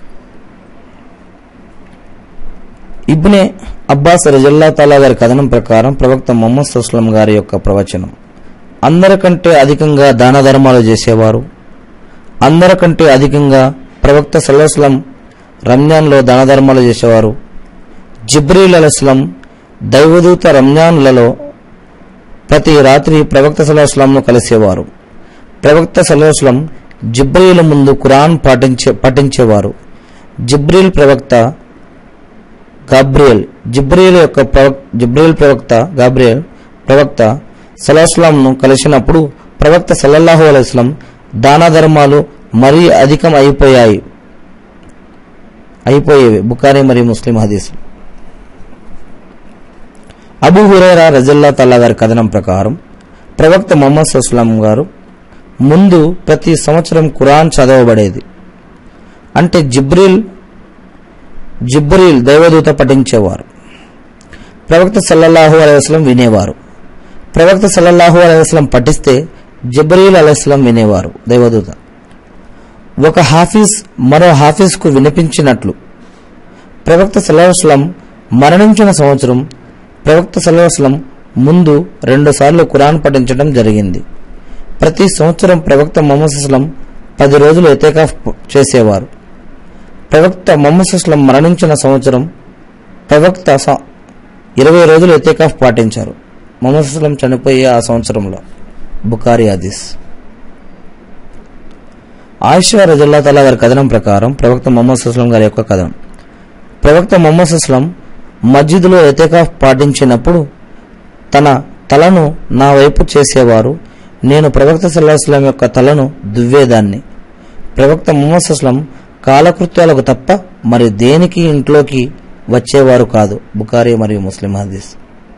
ఇబ్నే అబ్బాస్ రజల్లా తాలా గారి కథనం ప్రకారం ప్రవక్త మొహమ్మద్ సుస్లం గారి యొక్క ప్రవచనం అందరికంటే అధికంగా దాన ధర్మాలు చేసేవారు అందరికంటే అధికంగా ప్రవక్త సల్లాహస్లం రంజాన్లో దాన ధర్మాలు చేసేవారు జిబ్రీల్ అలస్లం దైవదూత రంజాన్లలో ప్రతి రాత్రి ప్రవక్త సల్లాహస్లంను కలిసేవారు ప్రవక్త సల్లాహస్లం జిబ్రీల్ ముందు ఖురాన్ పాటించే పఠించేవారు జిబ్రీల్ ప్రవక్త గాబ్రియల్ జిబ్రియల్ యొక్క ప్రవక్ జిబ్రియల్ ప్రవక్త గాబ్రియల్ ప్రవక్త సలాహస్లాంను కలిసినప్పుడు ప్రవక్త సల్లల్లాహు అలైస్లం దాన ధర్మాలు మరీ అధికం అయిపోయాయి అయిపోయేవి బుకారి మరియు ముస్లిం హదీస్ అబు హురేరా రజల్లా తల్లా గారి కథనం ప్రకారం ప్రవక్త మొహమ్మద్ సుస్లాం గారు ముందు ప్రతి సంవత్సరం ఖురాన్ చదవబడేది అంటే జిబ్రిల్ జిబ్రీల్ దైవదూత పఠించేవారు ప్రవక్త సల్లల్లాహు అలైస్లం వినేవారు ప్రవక్త సల్లల్లాహు అలైస్లం పఠిస్తే జిబ్రీల్ అలైస్లం వినేవారు దైవదూత ఒక హాఫీజ్ మరో హాఫీజ్కు వినిపించినట్లు ప్రవక్త సల్లాహస్లం మరణించిన సంవత్సరం ప్రవక్త సల్లాహస్లం ముందు రెండుసార్లు ఖురాన్ పఠించడం జరిగింది ప్రతి సంవత్సరం ప్రవక్త మొహమ్మద్ అస్లం పది రోజులు ఎతేకాఫ్ చేసేవారు ప్రవక్త మొహమ్మద్ అస్లం మరణించిన సంవత్సరం ప్రవక్త స- ఇరవై రోజులు ఎతేకాఫ్ పాటించారు మొహమ్మద్ అస్లం చనిపోయే ఆ సంవత్సరంలో బుకారి హదీస్ ఆయిషా రజల్లా తలా గారి కథనం ప్రకారం ప్రవక్త మొహమ్మద్ అస్లం గారి యొక్క కథనం ప్రవక్త మొహమ్మద్ అస్లం మస్జిద్లో ఎతేకాఫ్ పాటించినప్పుడు తన తలను నా వైపు చేసేవారు నేను ప్రవక్త సల్లాహస్లం యొక్క తలను దువ్వేదాన్ని ప్రవక్త ముహమ్మద్ అస్లం కాలకృత్యాలకు తప్ప మరి దేనికి ఇంట్లోకి వచ్చేవారు కాదు బుకారి మరియు ముస్లిం హదీస్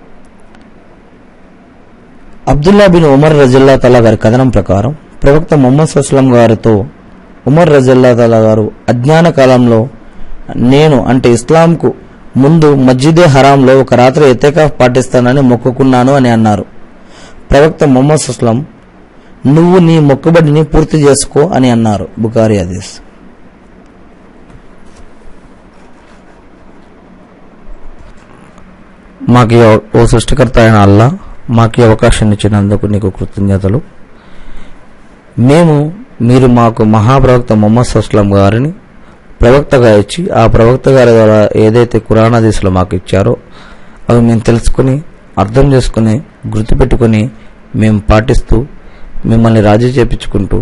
అబ్దుల్లా బిన్ ఉమర్ రజల్లా తలా గారి కథనం ప్రకారం ప్రవక్త ముహమ్మద్ అస్లం గారితో ఉమర్ రజల్లా తలా గారు అజ్ఞాన కాలంలో నేను అంటే ఇస్లాంకు ముందు మస్జిదే హరాంలో ఒక రాత్రి ఎతేకాఫ్ పాటిస్తానని మొక్కుకున్నాను అని అన్నారు ప్రవక్త ముహమ్మద్ అస్లం నువ్వు నీ మొక్కుబడిని పూర్తి చేసుకో అని అన్నారు బుకారి హదీస్ మాకు ఈ అవ- ఓ సృష్టికర్త అయిన అల్లా మాకు ఈ అవకాశం ఇచ్చినందుకు నీకు కృతజ్ఞతలు మేము మీరు మాకు మహాప్రవక్త మొహమ్మద్ అస్లం గారిని ప్రవక్తగా ఇచ్చి ఆ ప్రవక్త గారి ద్వారా ఏదైతే కురాణ దిశలో మాకు ఇచ్చారో అవి మేము తెలుసుకుని అర్థం చేసుకుని గుర్తుపెట్టుకుని మేము పాటిస్తూ మిమ్మల్ని రాజీ చేపించుకుంటూ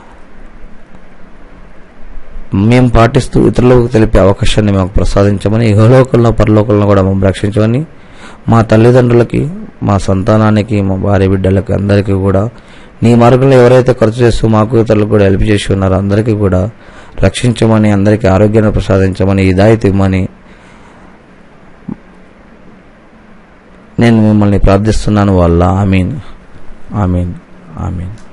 మేము పాటిస్తూ ఇతరులకు తెలిపే అవకాశాన్ని మాకు ప్రసాదించమని ఇహలోకంలో పరలోకంలో కూడా మమ్మల్ని రక్షించమని మా తల్లిదండ్రులకి మా సంతానానికి మా భార్య బిడ్డలకి అందరికీ కూడా నీ మార్గంలో ఎవరైతే ఖర్చు చేస్తూ మాకు ఇతరులకు కూడా హెల్ప్ చేసి ఉన్నారో అందరికీ కూడా రక్షించమని అందరికీ ఆరోగ్యాన్ని ప్రసాదించమని హిదాయత్ ఇవ్వమని నేను మిమ్మల్ని ప్రార్థిస్తున్నాను వాళ్ళ ఆమీన్ ఆమీన్ ఆమీన్